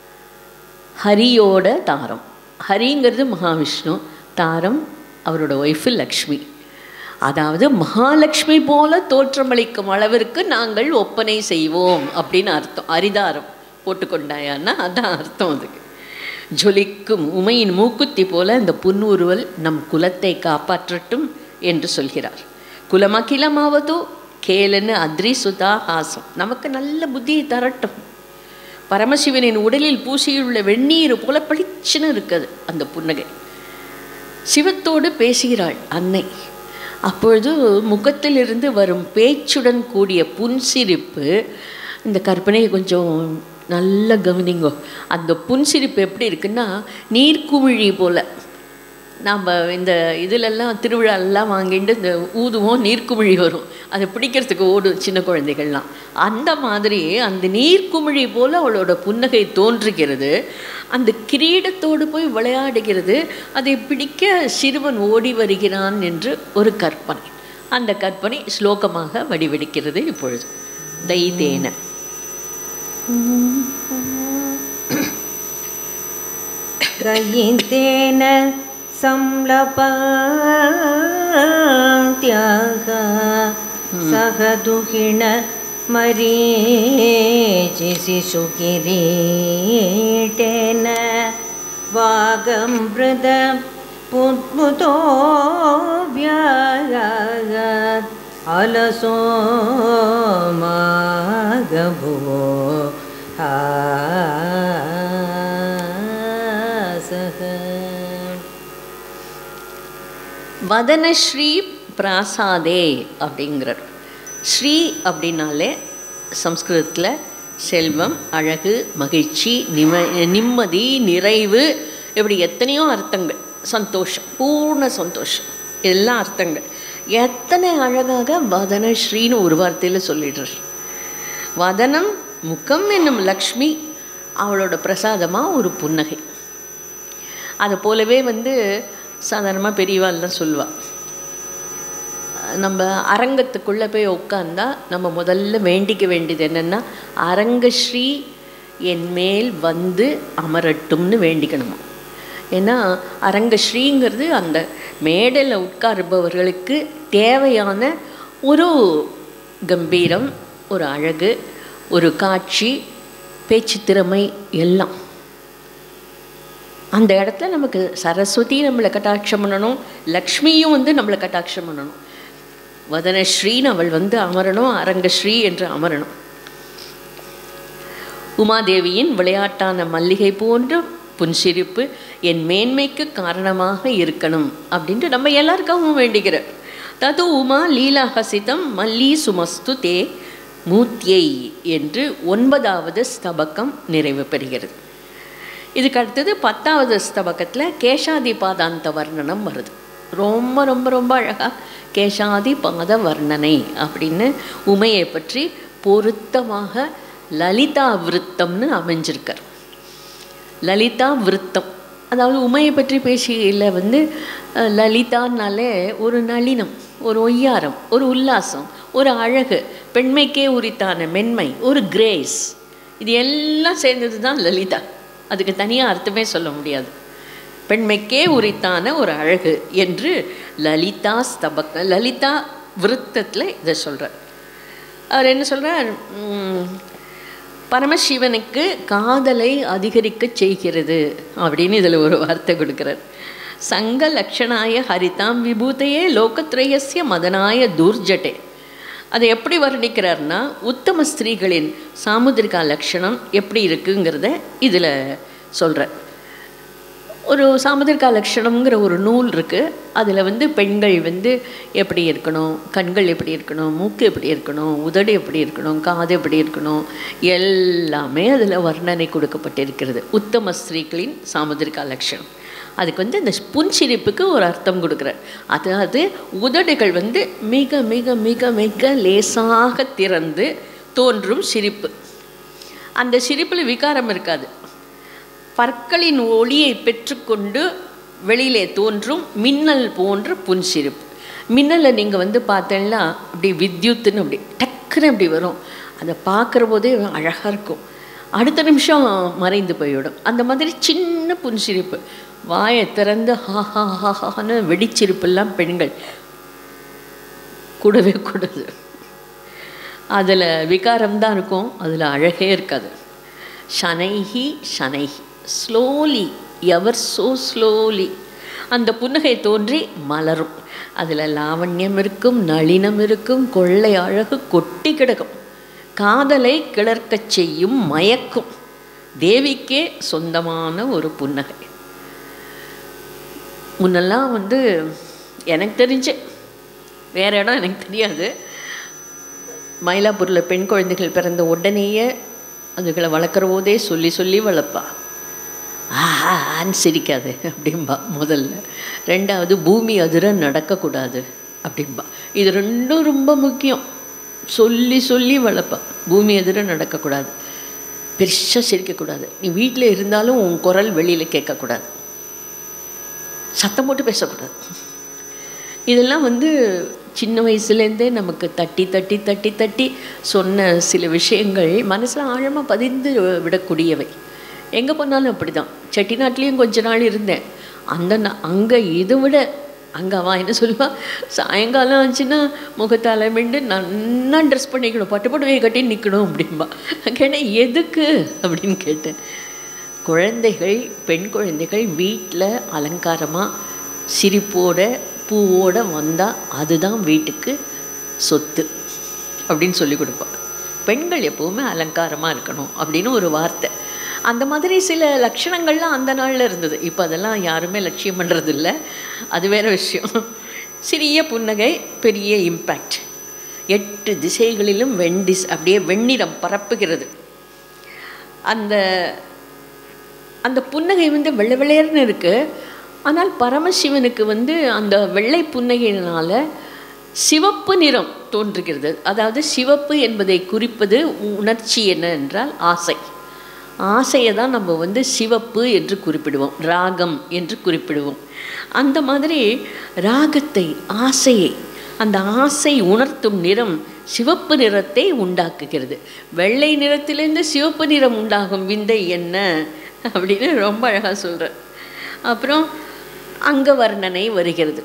S1: ஹரியோட தாரம் ஹரிங்கிறது மகாவிஷ்ணு தாரம் அவரோட ஒய்ஃபு லக்ஷ்மி அதாவது மகாலட்சுமி போல தோற்றமளிக்கும் அளவிற்கு நாங்கள் ஒப்பனை செய்வோம் அப்படின்னு அர்த்தம் அரிதாரம் போட்டுக்கொண்டாயான்னா அதான் அர்த்தம் அதுக்கு ஜொலிக்கும் உமையின் மூக்குத்தி போல இந்த புன்னுருவல் நம் குலத்தை காப்பாற்றட்டும் என்று சொல்கிறார் குலமகிலமாவதோ கேலன்னு அத்ரி சுதா ஹாசம் நமக்கு நல்ல புத்தியை தரட்டும் பரமசிவனின் உடலில் பூசியுள்ள வெந்நீர் போல பளிச்சுன்னு இருக்குது அந்த புன்னகை சிவத்தோடு பேசுகிறாள் அன்னை அப்பொழுது முகத்திலிருந்து வரும் பேச்சுடன் கூடிய புன்சிரிப்பு இந்த கற்பனையை கொஞ்சம் நல்லா கவனிங்கோ அந்த புன்சிரிப்பு எப்படி இருக்குன்னா நீர்க்குமிழி போல் நாம் இந்த இதிலெல்லாம் திருவிழாலெல்லாம் வாங்கிட்டு இந்த ஊதுவோம் நீர்க்குமிழி வரும் அதை பிடிக்கிறதுக்கு ஓடும் சின்ன குழந்தைகள்லாம் அந்த மாதிரி அந்த நீர்க்குமிழி போல் அவளோட புன்னகை தோன்றுகிறது அந்த கிரீடத்தோடு போய் விளையாடுகிறது அதை பிடிக்க சிறுவன் ஓடி வருகிறான் என்று ஒரு கற்பனை அந்த கற்பனை ஸ்லோகமாக வடிவெடுக்கிறது இப்பொழுது தைதேன
S2: गयितेन संलपा त्याग सह दुहिण मरीचिसि सुकिरीटेन वागमृद पुत्मुतो व्यागात् अलसो मागभुवो हासः
S1: வதனஸ்ரீ பிராசாதே அப்படிங்கிறார் ஸ்ரீ அப்படின்னாலே சம்ஸ்கிருதத்தில் செல்வம் அழகு மகிழ்ச்சி நிம நிம்மதி நிறைவு இப்படி எத்தனையோ அர்த்தங்கள் சந்தோஷம் பூர்ண சந்தோஷம் எல்லா அர்த்தங்கள் எத்தனை அழகாக வதனஸ்ரீன்னு ஒரு வார்த்தையில் சொல்லிடுறார் வதனம் முகம் என்னும் லக்ஷ்மி அவளோட பிரசாதமாக ஒரு புன்னகை அதை போலவே வந்து சாதாரணமாக பெரியவாள் தான் சொல்லுவாள் நம்ம அரங்கத்துக்குள்ளே போய் உட்காந்தா நம்ம முதல்ல வேண்டிக்க வேண்டியது என்னென்னா அரங்கஸ்ரீ என் மேல் வந்து அமரட்டும்னு வேண்டிக்கணுமா ஏன்னா அரங்கஸ்ரீங்கிறது அந்த மேடையில் உட்காருபவர்களுக்கு தேவையான ஒரு கம்பீரம் ஒரு அழகு ஒரு காட்சி பேச்சு திறமை எல்லாம் அந்த இடத்துல நமக்கு சரஸ்வதி நம்மளை கட்டாட்சம் பண்ணணும் லக்ஷ்மியும் வந்து நம்மளை கட்டாட்சம் பண்ணணும் வதனஸ்ரீன்னு அவள் வந்து அமரணும் அரங்கஸ்ரீ என்று அமரணும் உமாதேவியின் விளையாட்டான மல்லிகை போன்ற புன்சிரிப்பு என் மேன்மைக்கு காரணமாக இருக்கணும் அப்படின்ட்டு நம்ம எல்லாருக்காகவும் வேண்டிக்கிறோம் தது உமா லீலாஹசிதம் மல்லி சுமஸ்து தே மூத்தியை என்று ஒன்பதாவது ஸ்தபகம் நிறைவு பெறுகிறது இதுக்கு அடுத்தது பத்தாவது ஸ்தபகத்தில் கேசாதி பாதாந்த வர்ணனம் வருது ரொம்ப ரொம்ப ரொம்ப அழகாக கேசாதி பாத வர்ணனை அப்படின்னு உமையை பற்றி பொருத்தமாக லலிதா விருத்தம்னு அமைஞ்சிருக்கார் லலிதா விருத்தம் அதாவது உமையை பற்றி பேசியில் வந்து அஹ், லலிதான்னாலே ஒரு நளினம் ஒரு ஒய்யாரம் ஒரு உல்லாசம் ஒரு அழகு பெண்மைக்கே உரித்தான மென்மை ஒரு கிரேஸ் இது எல்லாம் சேர்ந்தது தான் லலிதா அதுக்கு தனியாக அர்த்தமே சொல்ல முடியாது பெண்மைக்கே உரித்தான ஒரு அழகு என்று லலிதா ஸ்தபக லலிதா விருத்தத்தில் இதை சொல்கிறார் அவர் என்ன சொல்கிறார் பரமசிவனுக்கு காதலை அதிகரிக்கச் செய்கிறது அப்படின்னு இதில் ஒரு வார்த்தை கொடுக்குறார் சங்க லக்ஷணாய ஹரிதாம் விபூதையே லோகத்ரயஸ்ய மதனாய தூர்ஜட்டே அதை எப்படி வர்ணிக்கிறார்னா உத்தம ஸ்திரீகளின் சாமுதிரிகா லக்ஷணம் எப்படி இருக்குங்கிறத இதில் சொல்கிறார் ஒரு சாமுதிரிகா லட்சணம்ங்கிற ஒரு நூல் இருக்குது அதில் வந்து பெண்கள் வந்து எப்படி இருக்கணும் கண்கள் எப்படி இருக்கணும் மூக்கு எப்படி இருக்கணும் உதடு எப்படி இருக்கணும் காது எப்படி இருக்கணும் எல்லாமே அதில் வர்ணனை கொடுக்கப்பட்டிருக்கிறது உத்தம ஸ்திரீகளின் சாமுதிரிகா லட்சணம் அதுக்கு வந்து இந்த புன்சிரிப்புக்கு ஒரு அர்த்தம் கொடுக்குறார் அதாவது உதடுகள் வந்து மிக மிக மிக மிக லேசாக திறந்து தோன்றும் சிரிப்பு அந்த சிரிப்பில் விகாரம் இருக்காது பற்களின் ஒளியை பெற்றுக்கொண்டு வெளியிலே தோன்றும் மின்னல் போன்ற புன்சிரிப்பு மின்னலை நீங்கள் வந்து பார்த்தீங்கன்னா அப்படி வித்யுத்துன்னு அப்படி டக்குன்னு அப்படி வரும் அதை பார்க்குற போதே அழகாக இருக்கும் அடுத்த நிமிஷம் மறைந்து போய்விடும் அந்த மாதிரி சின்ன புன்சிரிப்பு வாயை திறந்து ஹா ஹா ஹா ஹான்னு வெடிச்சிருப்பெல்லாம் பெண்கள் கூடவே கூடாது அதில் விகாரம் தான் இருக்கும் அதில் அழகே இருக்காது ஷனைஹி ஷனைஹி ஸ்லோலி எவர் சோ ஸ்லோலி அந்த புன்னகை தோன்றி மலரும் அதில் லாவண்யம் இருக்கும் நளினம் இருக்கும் கொள்ளை அழகு கொட்டி கிடக்கும் காதலை கிளர்க்கச் செய்யும் மயக்கும் தேவிக்கே சொந்தமான ஒரு புன்னகை முன்னெல்லாம் வந்து எனக்கு தெரிஞ்சு வேற இடம் எனக்கு தெரியாது மயிலாப்பூரில் பெண் குழந்தைகள் பிறந்த உடனேயே அதுகளை வளர்க்குற போதே சொல்லி சொல்லி வளர்ப்பா ஆன்னு சிரிக்காது அப்படிம்பா முதல்ல ரெண்டாவது பூமி அதிர நடக்கக்கூடாது அப்படிம்பா இது ரெண்டும் ரொம்ப முக்கியம் சொல்லி சொல்லி வளர்ப்பா பூமி எதிர நடக்கக்கூடாது பெருசாக சிரிக்கக்கூடாது நீ வீட்டில் இருந்தாலும் உன் குரல் வெளியில் கேட்கக்கூடாது சத்தம் போட்டு பேசக்கூடாது இதெல்லாம் வந்து சின்ன வயசுலேருந்தே நமக்கு தட்டி தட்டி தட்டி தட்டி சொன்ன சில விஷயங்கள் மனசில் ஆழமாக பதிந்து விடக்கூடியவை எங்கே போனாலும் அப்படி தான் செட்டிநாட்டிலையும் கொஞ்ச நாள் இருந்தேன் அந்த அங்கே இதை விட அங்கே அவன் என்ன சொல்லுவா சாயங்காலம் ஆச்சுன்னா முகத்தால மிண்டு நன்னா ட்ரெஸ் பண்ணிக்கணும் பட்டு புடவையை கட்டி நிற்கணும் அப்படின்பா கேட்டேன் எதுக்கு அப்படின்னு கேட்டேன் குழந்தைகள் பெண் குழந்தைகள் வீட்டில் அலங்காரமாக சிரிப்போட பூவோட வந்தால் அதுதான் வீட்டுக்கு சொத்து அப்படின்னு சொல்லி கொடுப்பா பெண்கள் எப்போவுமே அலங்காரமாக இருக்கணும் அப்படின்னு ஒரு வார்த்தை அந்த மாதிரி சில லட்சணங்கள்லாம் அந்த நாளில் இருந்தது இப்போ அதெல்லாம் யாருமே லட்சியம் பண்ணுறது இல்லை அது வேற விஷயம் சிறிய புன்னகை பெரிய இம்பேக்ட் எட்டு திசைகளிலும் வெண்டிஸ் அப்படியே வெண்ணிறம் பரப்புகிறது அந்த அந்த புன்னகை வந்து வெள்ளை வெள்ளையர்னு இருக்கு ஆனால் பரமசிவனுக்கு வந்து அந்த வெள்ளை புன்னகையினால சிவப்பு நிறம் தோன்றுகிறது அதாவது சிவப்பு என்பதை குறிப்பது உணர்ச்சி என்ன என்றால் ஆசை ஆசையை தான் நம்ம வந்து சிவப்பு என்று குறிப்பிடுவோம் ராகம் என்று குறிப்பிடுவோம் அந்த மாதிரி ராகத்தை ஆசையை அந்த ஆசை உணர்த்தும் நிறம் சிவப்பு நிறத்தை உண்டாக்குகிறது வெள்ளை நிறத்திலிருந்து சிவப்பு நிறம் உண்டாகும் விந்தை என்ன அப்படின்னு ரொம்ப அழகாக சொல்கிறார் அப்புறம் அங்க வர்ணனை வருகிறது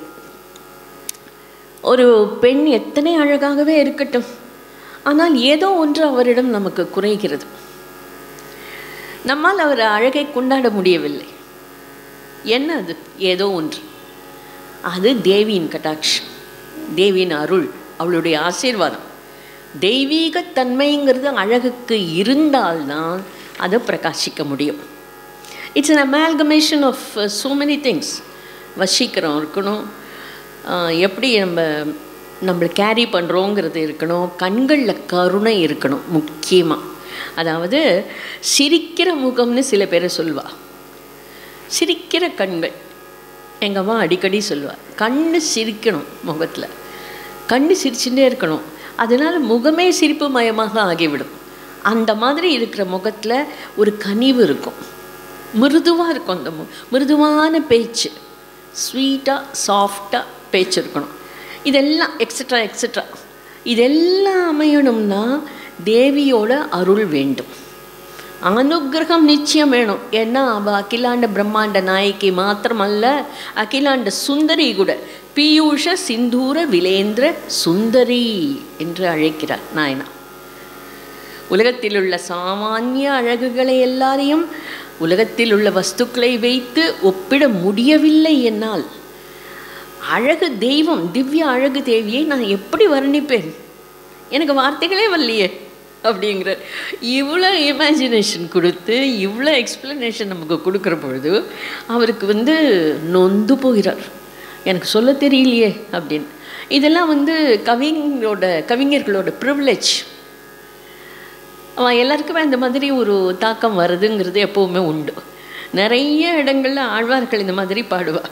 S1: ஒரு பெண் எத்தனை அழகாகவே இருக்கட்டும் ஆனால் ஏதோ ஒன்று அவரிடம் நமக்கு குறைகிறது நம்மால் அவர் அழகை கொண்டாட முடியவில்லை என்ன அது ஏதோ ஒன்று அது தேவியின் கட்டாட்சம் தேவியின் அருள் அவளுடைய ஆசீர்வாதம் தெய்வீக தன்மைங்கிறது அழகுக்கு இருந்தால்தான் அதை பிரகாசிக்க முடியும் it's an amalgamation of so many things வசீகரம் இருக்கணும் ஆஹ் எப்படி நம்ம நம்மளை கேரி பண்ணுறோங்கிறது இருக்கணும் கண்களில் கருணை இருக்கணும் முக்கியமாக அதாவது சிரிக்கிற முகம்னு சில பேரை சொல்வா சிரிக்கிற கண்கள் எங்கள் அம்மா அடிக்கடி சொல்லுவாள் கண்ணு சிரிக்கணும் முகத்தில் கண்ணு சிரிச்சுட்டே இருக்கணும் அதனால் முகமே சிரிப்பு மயமாக ஆகிவிடும் அந்த மாதிரி இருக்கிற முகத்தில் ஒரு கனிவு இருக்கும் மிருதுவாக இருக்கும் அந்த மு மிருதுவான பேச்சு ஸ்வீட்டாக சாஃப்டாக பேச்சு இருக்கணும் இதெல்லாம் எக்ஸட்ரா எக்ஸட்ரா இதெல்லாம் அமையணும்னா தேவியோட அருள் வேண்டும் அனுகிரகம் நிச்சயம் வேணும் ஏன்னா அவள் அகிலாண்ட பிரம்மாண்ட நாயகி மாத்திரமல்ல அகிலாண்ட சுந்தரி கூட பீயூஷ சிந்தூர விலேந்திர சுந்தரி என்று அழைக்கிறார் நாயனா உலகத்தில் உள்ள சாமானிய அழகுகளை எல்லாரையும் உலகத்தில் உள்ள வஸ்துக்களை வைத்து ஒப்பிட முடியவில்லை என்னால் அழகு தெய்வம் திவ்ய அழகு தேவியை நான் எப்படி வர்ணிப்பேன் எனக்கு வார்த்தைகளே வரலையே அப்படிங்கிற இவ்வளோ இமேஜினேஷன் கொடுத்து இவ்வளோ எக்ஸ்ப்ளனேஷன் நமக்கு கொடுக்குற பொழுது அவருக்கு வந்து நொந்து போகிறார் எனக்கு சொல்ல தெரியலையே அப்படின்னு இதெல்லாம் வந்து கவிஞரோட கவிஞர்களோட ப்ரிவிலேஜ் அவன் எல்லாருக்குமே அந்த மாதிரி ஒரு தாக்கம் வருதுங்கிறது எப்போவுமே உண்டு நிறைய இடங்களில் ஆழ்வார்கள் இந்த மாதிரி பாடுவா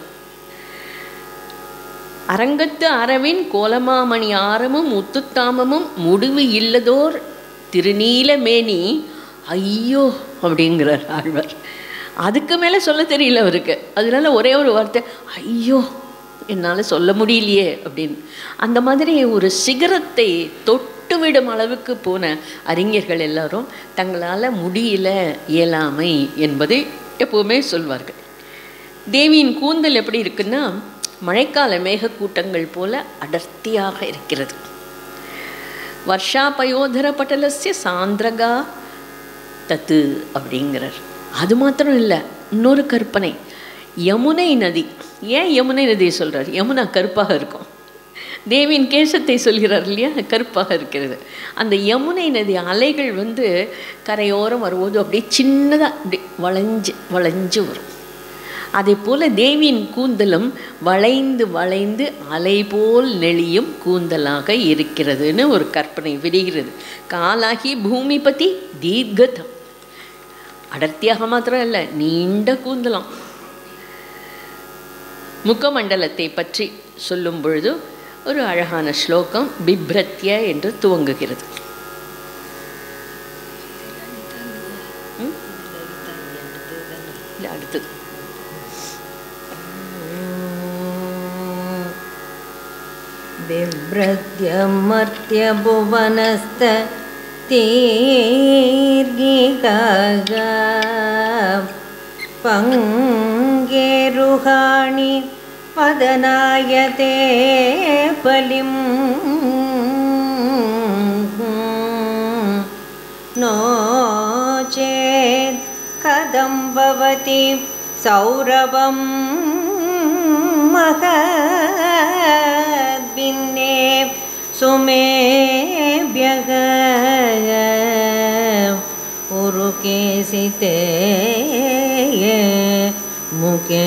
S1: அரங்கத்து அரவின் கோலமாமணி ஆரமும் முத்துத்தாமமும் முடிவு இல்லதோர் திருநீலமேனி ஐயோ அப்படிங்கிறார் ஆழ்வார் அதுக்கு மேலே சொல்ல தெரியல அவருக்கு அதனால ஒரே ஒரு வார்த்தை ஐயோ என்னால் சொல்ல முடியலையே அப்படின்னு அந்த மாதிரி ஒரு சிகரத்தை தொட்டுவிடும் அளவுக்கு போன அறிஞர்கள் எல்லாரும் தங்களால் முடியல இயலாமை என்பதை எப்போவுமே சொல்வார்கள் தேவியின் கூந்தல் எப்படி இருக்குன்னா மழைக்கால மேகக்கூட்டங்கள் போல அடர்த்தியாக இருக்கிறது வர்ஷா பயோதர பட்டலசிய சாந்திரகா தத்து அப்படிங்கிறார் அது மாத்திரம் இல்லை இன்னொரு கற்பனை யமுனை நதி ஏன் யமுனை நதியை சொல்கிறார் யமுனா கருப்பாக இருக்கும் தேவியின் கேசத்தை சொல்கிறார் இல்லையா கருப்பாக இருக்கிறது அந்த யமுனை நதி அலைகள் வந்து கரையோரம் வரும்போது அப்படியே சின்னதாக அப்படி வளைஞ்சு வளைஞ்சு வரும் அதே போல் தேவியின் கூந்தலும் வளைந்து வளைந்து அலை போல் நெளியும் கூந்தலாக இருக்கிறதுன்னு ஒரு கற்பனை விரிகிறது காலாகி பூமிபதி தீர்க்கதம் அடர்த்தியாக மாத்திரம் இல்லை நீண்ட கூந்தலாம் முகமண்டலத்தை பற்றி சொல்லும் பொழுது ஒரு அழகான ஸ்லோகம் பிப்ரத்ய என்று துவங்குகிறது ம்? இல்ல, அடுத்தது
S2: बिभ्रत्यमर्त्यभुवनस्त दीर्घिकागा पङ्गेरुहाणि मदनायते बलिं नो चेत् कथं भवति सौरभं महद्भिन्ने सुमेभ्यः उरुकेसिते मुखे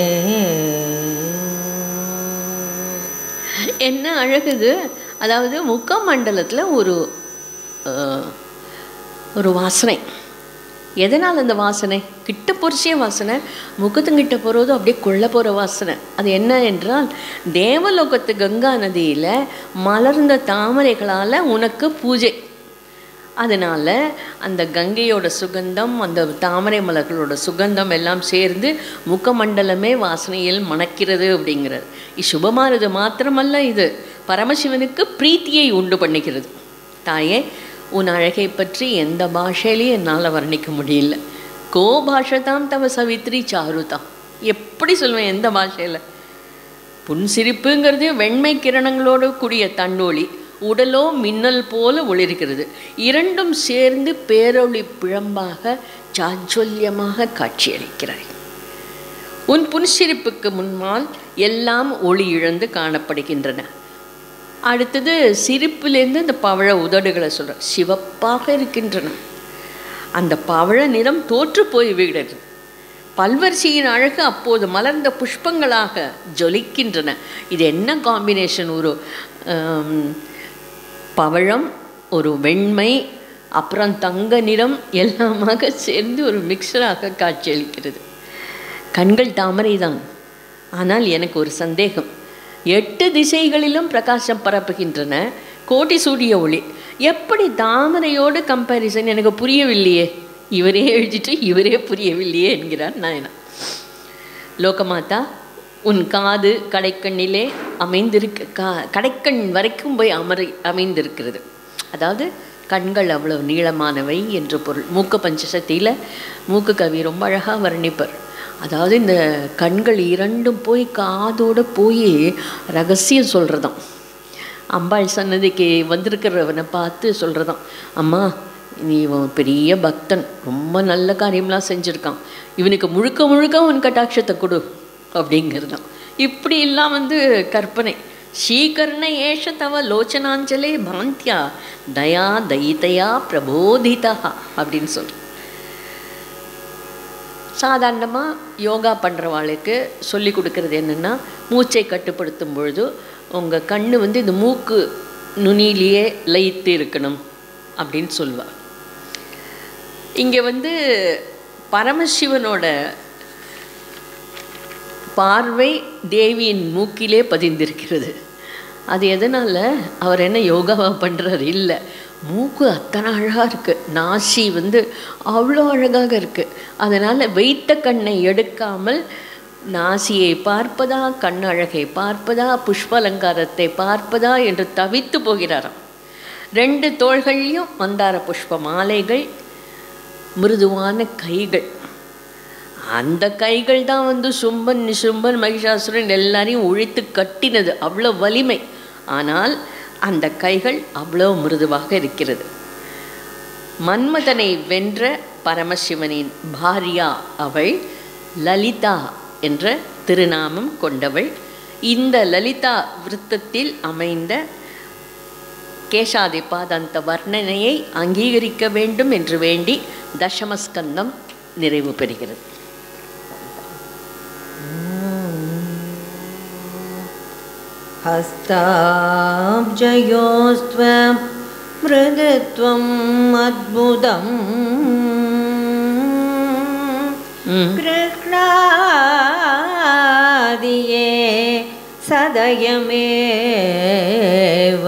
S1: என்ன அழகுது அதாவது முக்கமண்டலத்தில் ஒரு அஹ், ஒரு வாசனை எதனால் அந்த வாசனை கிட்ட பொறிச்சிய வாசனை முகத்துங்கிட்ட போகிறதோ அப்படியே கொள்ள போகிற வாசனை அது என்ன என்றால் தேவலோகத்து கங்கா நதியில் மலர்ந்த தாமரைகளால் உனக்கு பூஜை அதனால் அந்த கங்கையோட சுகந்தம் அந்த தாமரை மலர்களோட சுகந்தம் எல்லாம் சேர்ந்து முகமண்டலமே வாசனையில் மணக்கிறது அப்படிங்கிறது இது சுபமானது மாத்திரமல்ல இது பரமசிவனுக்கு பிரீத்தியை உண்டு பண்ணுகிறது தாயே உன் அழகை பற்றி எந்த பாஷையிலையும் என்னால் வர்ணிக்க முடியல கோ பாஷதாம் தவ சவித்ரி சாருதாம் எப்படி சொல்லுவேன் எந்த பாஷையில் புன்சிரிப்புங்கிறது வெண்மை கிரணங்களோடு கூடிய தன்னொளி உடலோ மின்னல் போல ஒளிர்கிறது இரண்டும் சேர்ந்து பேரொளி பிழம்பாக சாஞ்சொல்யமாக காட்சியளிக்கிறாய் உன் புன்சிரிப்புக்கு முன்னால் எல்லாம் ஒளி இழந்து காணப்படுகின்றன அடுத்தது சிரிப்பிலேருந்து இந்த பவழ உதடுகளை சொல்ற சிவப்பாக இருக்கின்றன அந்த பவழ நிறம் தோற்று போய் விடுகிறது பல்வரிசையின் அழகு அப்போது மலர்ந்த புஷ்பங்களாக ஜொலிக்கின்றன இது என்ன காம்பினேஷன் ஒரு ஆம், பவழம் ஒரு வெண்மை அப்புறம் தங்க நிறம் எல்லாமாக சேர்ந்து ஒரு மிக்சராக காட்சியளிக்கிறது கண்கள் தாமரைதான் ஆனால் எனக்கு ஒரு சந்தேகம் எட்டு திசைகளிலும் பிரகாசம் பரப்புகின்றன கோட்டி சூரிய ஒளி எப்படி தாமரையோடு கம்பேரிசன் எனக்கு புரியவில்லையே இவரே எழுதிட்டு இவரே புரியவில்லையே என்கிறார் நாயனா லோகமாதா உன் காது கடைக்கண்ணிலே அமைந்திருக்க கா கடைக்கண் வரைக்கும் போய் அமரை அமைந்திருக்கிறது அதாவது கண்கள் அவ்வளவு நீளமானவை என்று பொருள் மூக்க பஞ்சசக்தியில் மூக்கு கவி ரொம்ப அழகாக வர்ணிப்பர் அதாவது இந்த கண்கள் இரண்டும் போய் காதோட போய் ரகசியம் சொல்கிறதாம் அம்பாள் சன்னதிக்கு வந்திருக்கிறவனை பார்த்து சொல்கிறதாம் அம்மா நீ இவன் பெரிய பக்தன் ரொம்ப நல்ல காரியம்லாம் செஞ்சுருக்கான் இவனுக்கு முழுக்க முழுக்க உன் கட்டாட்சத்தை கொடு அப்படிங்கிறதாம் இப்படி எல்லாம் வந்து கற்பனை ஸ்ரீகர்ண ஏஷ தவ லோச்சனாஞ்சலே பாந்தியா தயா தைதயா பிரபோதிதா அப்படின்னு சொல்ற சாதாரணமாக யோகா பண்ணுறவாளுக்கு சொல்லி கொடுக்கறது என்னென்னா மூச்சை கட்டுப்படுத்தும் பொழுது உங்கள் கண்ணு வந்து இந்த மூக்கு நுனியிலேயே லயித்து இருக்கணும் அப்படின்னு சொல்லுவா இங்கே வந்து பரமசிவனோட பார்வை தேவியின் மூக்கிலே பதிந்திருக்கிறது அது எதனால் அவர் என்ன யோகாவா பண்ணுறாரு இல்லை மூக்கு அத்தனை அழகாக இருக்குது நாசி வந்து அவ்வளோ அழகாக இருக்குது அதனால் வைத்த கண்ணை எடுக்காமல் நாசியை பார்ப்பதா கண் அழகை பார்ப்பதா புஷ்ப அலங்காரத்தை பார்ப்பதா என்று தவித்து போகிறாராம் ரெண்டு தோள்கள்லையும் மந்தார புஷ்ப மாலைகள் மிருதுவான கைகள் அந்த கைகள் தான் வந்து சும்பன் நிசும்பன் மகிஷாசுரன் எல்லாரையும் ஒழித்து கட்டினது அவ்வளோ வலிமை ஆனால் அந்த கைகள் அவ்வளோ மிருதுவாக இருக்கிறது மன்மதனை வென்ற பரமசிவனின் பாரியா அவள் லலிதா என்ற திருநாமம் கொண்டவள் இந்த லலிதா விருத்தத்தில் அமைந்த கேசாதி பாதந்த வர்ணனையை அங்கீகரிக்க வேண்டும் என்று வேண்டி தசமஸ்கந்தம் நிறைவு பெறுகிறது
S2: हस्ताब्जयोस्त्व मृदुत्वम् अद्भुतम्
S1: ம்
S2: कृष्णादिये सदयमेव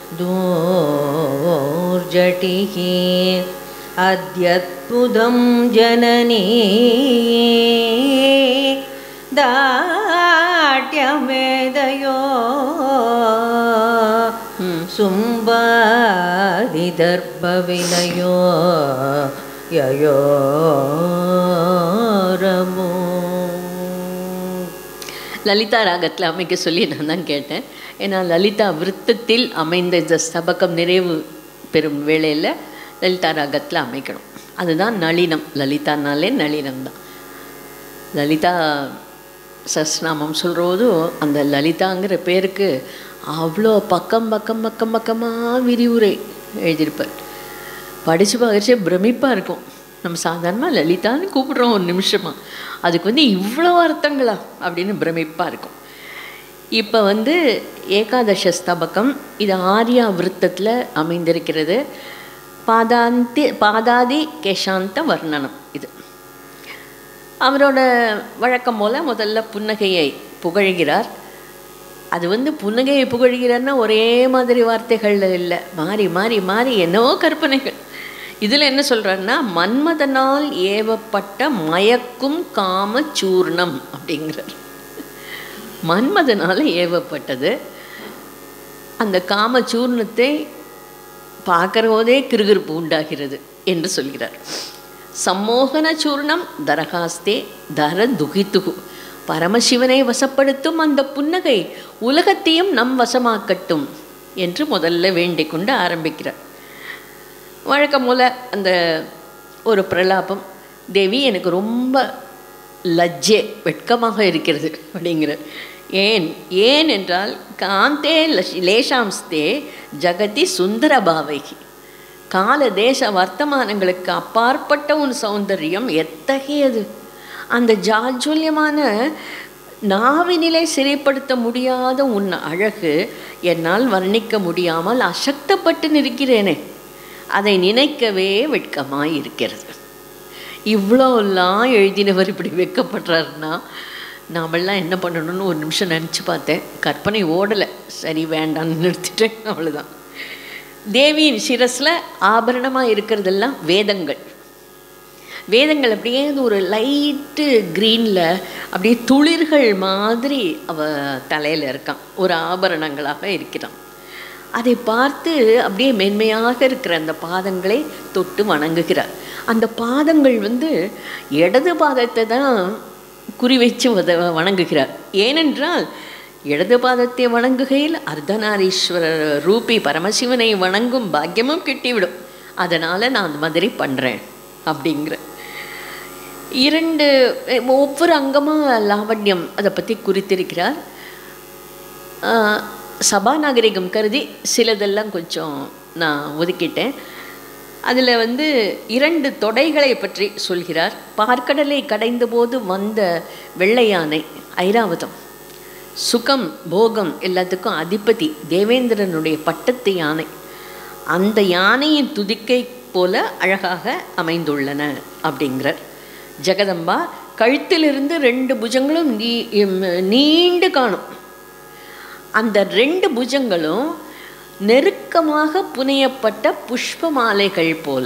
S2: दूर्जटिः अद्यद्भुतं जननी दाट्यमेदयो
S1: ம்
S2: सुम्बादिदर्भविनयो ययोरमो
S1: லலிதா ராகத்தில் அமைக்க சொல்லி நான் தான் கேட்டேன் ஏன்னா லலிதா விருத்தத்தில் அமைந்த இந்த ஸ்தபகம் நிறைவு பெறும் வேளையில் லலிதா ராகத்தில் அமைக்கணும் அதுதான் நளினம் லலிதானாலே நளினம் தான் லலிதா சஸ்நாமம் சொல்கிறபோது அந்த லலிதாங்கிற பேருக்கு அவ்வளோ பக்கம் பக்கம் பக்கம் பக்கமாக விரிவுரை எழுதியிருப்பார் படித்து பார்க்கறச்சே பிரமிப்பாக இருக்கும் நம்ம சாதாரணமாக லலிதான்னு கூப்பிடுறோம் ஒரு நிமிஷமாக அதுக்கு வந்து இவ்வளோ அர்த்தங்களா அப்படின்னு பிரமிப்பாக இருக்கும் இப்போ வந்து ஏகாதச ஸ்தபகம் இது ஆர்யா விருத்தத்தில் அமைந்திருக்கிறது பாதாந்தி பாதாதி கேஷாந்த வர்ணனம் இது அவரோட வழக்கம் போல் முதல்ல புன்னகையை புகழ்கிறார் அது வந்து புன்னகையை புகழ்கிறார்னா ஒரே மாதிரி வார்த்தைகள் இல்லை மாறி மாறி மாறி என்னவோ கற்பனைகள் இதில் என்ன சொல்கிறாருன்னா மன்மதனால் ஏவப்பட்ட மயக்கும் காம சூர்ணம் அப்படிங்கிறார் மன்மதனால் ஏவப்பட்டது அந்த காம சூர்ணத்தை பார்க்குற போதே கிருகிருப்பு உண்டாகிறது என்று சொல்கிறார் சம்மோகன சூர்ணம் தரகாஸ்தே தர துகித்துகு பரமசிவனை வசப்படுத்தும் அந்த புன்னகை உலகத்தையும் நம் வசமாக்கட்டும் என்று முதல்ல வேண்டிக் கொண்டு ஆரம்பிக்கிறார் வழக்கம் போல் அந்த ஒரு பிரலாபம் தேவி எனக்கு ரொம்ப லஜ்ஜே வெட்கமாக இருக்கிறது அப்படிங்கிற ஏன் ஏன் என்றால் காந்தே லஷ் லேஷாம்ஸ்தே ஜகதி சுந்தர பாவைகி கால தேச வர்த்தமானங்களுக்கு அப்பாற்பட்ட உன் சௌந்தரியம் எத்தகையது அந்த ஜாஜ்வல்யமான நாவினிலை சிறைப்படுத்த முடியாத உன் அழகு என்னால் வர்ணிக்க முடியாமல் அசக்தப்பட்டு நிற்கிறேனே அதை நினைக்கவே வெட்கமாய் இருக்கிறது இவ்வளோலாம் எழுதினவர் இப்படி வெட்கப்படுறாருன்னா நாமெல்லாம் என்ன பண்ணணும்னு ஒரு நிமிஷம் நினச்சி பார்த்தேன் கற்பனை ஓடலை சரி வேண்டாம்னு நிறுத்திட்டேன் அவ்வளோதான் தேவியின் சிரஸில் ஆபரணமாக இருக்கிறதெல்லாம் வேதங்கள் வேதங்கள் அப்படியே ஒரு லைட்டு க்ரீனில் அப்படியே துளிர்கள் மாதிரி அவ தலையில் இருக்கான் ஒரு ஆபரணங்களாக இருக்கிறான் அதை பார்த்து அப்படியே மென்மையாக இருக்கிற அந்த பாதங்களை தொட்டு வணங்குகிறார் அந்த பாதங்கள் வந்து இடது பாதத்தை தான் குறி வச்சு வத வணங்குகிறார் ஏனென்றால் இடது பாதத்தை வணங்குகையில் அர்த்தநாரீஸ்வரர் ரூபி பரமசிவனை வணங்கும் பாக்கியமும் கிட்டிவிடும் அதனால் நான் அந்த மாதிரி பண்ணுறேன் அப்படிங்கிற இரண்டு ஒவ்வொரு அங்கமாக லாவண்யம் அதை பற்றி குறித்திருக்கிறார் சபாநாகரிகம் கருதி சிலதெல்லாம் கொஞ்சம் நான் ஒதுக்கிட்டேன் அதில் வந்து இரண்டு தொடைகளை பற்றி சொல்கிறார் பார்க்கடலை கடைந்த போது வந்த வெள்ளை யானை ஐராவதம் சுகம் போகம் எல்லாத்துக்கும் அதிபதி தேவேந்திரனுடைய பட்டத்து யானை அந்த யானையின் துதிக்கை போல அழகாக அமைந்துள்ளன அப்படிங்கிறார் ஜெகதம்பா கழுத்திலிருந்து ரெண்டு புஜங்களும் நீ நீண்டு காணும் அந்த ரெண்டு புஜங்களும் நெருக்கமாக புனையப்பட்ட புஷ்ப மாலைகள் போல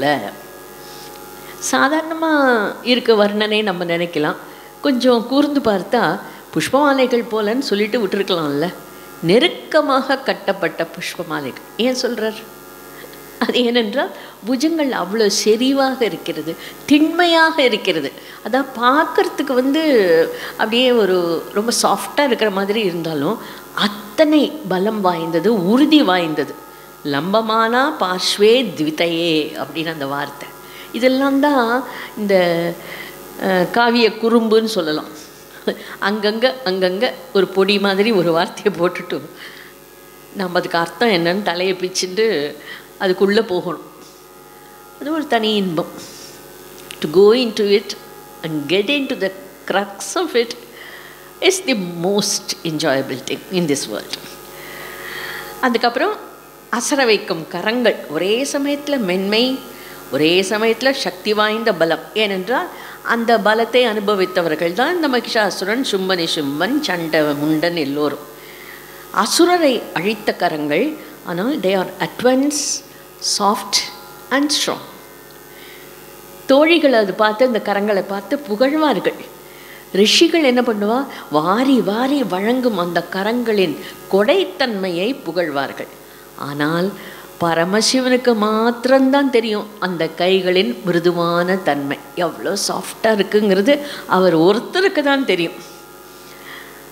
S1: சாதாரணமாக இருக்க வர்ணனை நம்ம நினைக்கலாம் கொஞ்சம் கூர்ந்து பார்த்தா புஷ்ப மாலைகள் போலன்னு சொல்லிட்டு விட்டுருக்கலாம்ல நெருக்கமாக கட்டப்பட்ட புஷ்ப மாலைகள் ஏன் சொல்கிறார் அது ஏனென்றால் புஜங்கள் அவ்வளோ செறிவாக இருக்கிறது திண்மையாக இருக்கிறது அதான் பார்க்கறதுக்கு வந்து அப்படியே ஒரு ரொம்ப சாஃப்டாக இருக்கிற மாதிரி இருந்தாலும் அத்தனை பலம் வாய்ந்தது உறுதி வாய்ந்தது லம்பமானா பார்ஷ்வே த்விதையே அப்படின்னு அந்த வார்த்தை இதெல்லாம் தான் இந்த காவிய குறும்புன்னு சொல்லலாம் அங்கங்கே அங்கங்கே ஒரு பொடி மாதிரி ஒரு வார்த்தையை போட்டுட்டு நம்ம அதுக்கு அர்த்தம் என்னன்னு தலையை பிச்சுட்டு அதுக்குள்ளே போகணும் அது ஒரு தனி இன்பம் to go into it and get into the crux of it is the most enjoyable thing in this world அதுக்கப்புறம் அசர வைக்கும் கரங்கள் ஒரே சமயத்தில் மென்மை ஒரே சமயத்தில் சக்தி வாய்ந்த பலம் ஏனென்றால் அந்த பலத்தை அனுபவித்தவர்கள் தான் இந்த மகிஷாசுரன் சும்பனி சும்பன் சண்ட முண்டன் எல்லோரும் அசுரரை அழித்த கரங்கள் ஆனால் they are advance soft and strong தோழிகள் அது பார்த்து அந்த கரங்களை பார்த்து புகழ்வார்கள் ரிஷிகள் என்ன பண்ணுவா வாரி வாரி வழங்கும் அந்த கரங்களின் கொடைத்தன்மையை புகழ்வார்கள் ஆனால் பரமசிவனுக்கு மாத்திரம்தான் தெரியும் அந்த கைகளின் மிருதுவான தன்மை எவ்வளோ சாஃப்டாக இருக்குங்கிறது அவர் ஒருத்தருக்கு தான் தெரியும்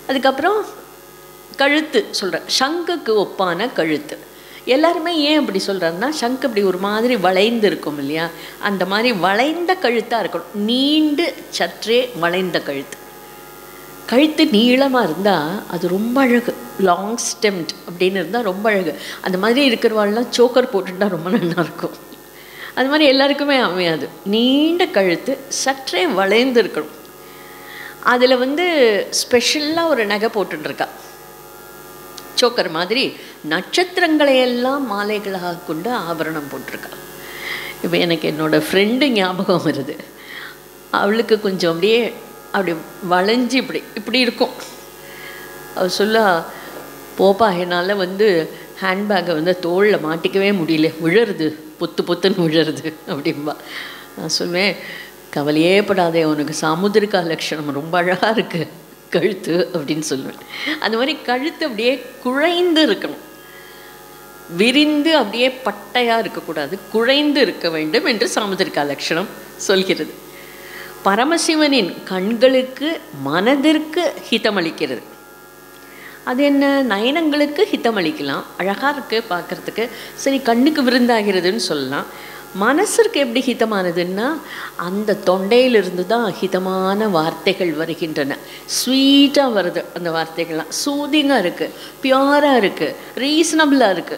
S1: அதுக்கப்புறம் கழுத்து சொல்கிறேன் சங்குக்கு ஒப்பான கழுத்து எல்லாருமே ஏன் அப்படி சொல்கிறாருன்னா சங்கு இப்படி ஒரு மாதிரி வளைந்து இருக்கும் இல்லையா அந்த மாதிரி வளைந்த கழுத்தாக இருக்கணும் நீண்டு சற்றே வளைந்த கழுத்து கழுத்து நீளமாக இருந்தால் அது ரொம்ப அழகு லாங் ஸ்டெம்ட் அப்படின்னு இருந்தால் ரொம்ப அழகு அந்த மாதிரி இருக்கிறவாள்லாம் சோக்கர் போட்டுட்டா ரொம்ப நல்லா இருக்கும் அது மாதிரி எல்லாருக்குமே அமையாது நீண்ட கழுத்து சற்றே வளைந்து இருக்கணும் அதில் வந்து ஸ்பெஷலாக ஒரு நகை போட்டுருக்கா சோக்கர் மாதிரி நட்சத்திரங்களை எல்லாம் மாலைகளாக கொண்டு ஆபரணம் போட்டிருக்கா இப்போ எனக்கு என்னோட ஃப்ரெண்டு ஞாபகம் வருது அவளுக்கு கொஞ்சம் அப்படியே அப்படி வளைஞ்சு இப்படி இப்படி இருக்கும் அவள் சொல்ல போப்பா என்னால் வந்து ஹேண்ட்பேக்கை வந்து தோளில் மாட்டிக்கவே முடியல விழருது பொத்து பொத்துன்னு விழருது அப்படிம்பா நான் சொல்வேன் கவலையே படாதே உனக்கு சாமுத்திரிகா லட்சணம் ரொம்ப அழகாக இருக்குது கழுத்து அப்படின்னு சொல்லுவேன் அந்த மாதிரி கழுத்து அப்படியே குழைந்து இருக்கணும் விரிந்து அப்படியே பட்டையாக இருக்கக்கூடாது குழைந்து இருக்க வேண்டும் என்று சாமுத்திரிகா லட்சணம் சொல்கிறது பரமசிவனின் கண்களுக்கு மனதிற்கு ஹிதமளிக்கிறது அது என்ன நயனங்களுக்கு ஹிதமளிக்கலாம் அழகாக இருக்குது பார்க்குறதுக்கு சரி கண்ணுக்கு விருந்தாகிறதுன்னு சொல்லலாம் மனசிற்கு எப்படி ஹிதமானதுன்னா அந்த தொண்டையிலிருந்து தான் ஹிதமான வார்த்தைகள் வருகின்றன ஸ்வீட்டாக வருது அந்த வார்த்தைகள்லாம் சூதிங்காக இருக்குது பியூராக இருக்குது ரீசனபிளாக இருக்குது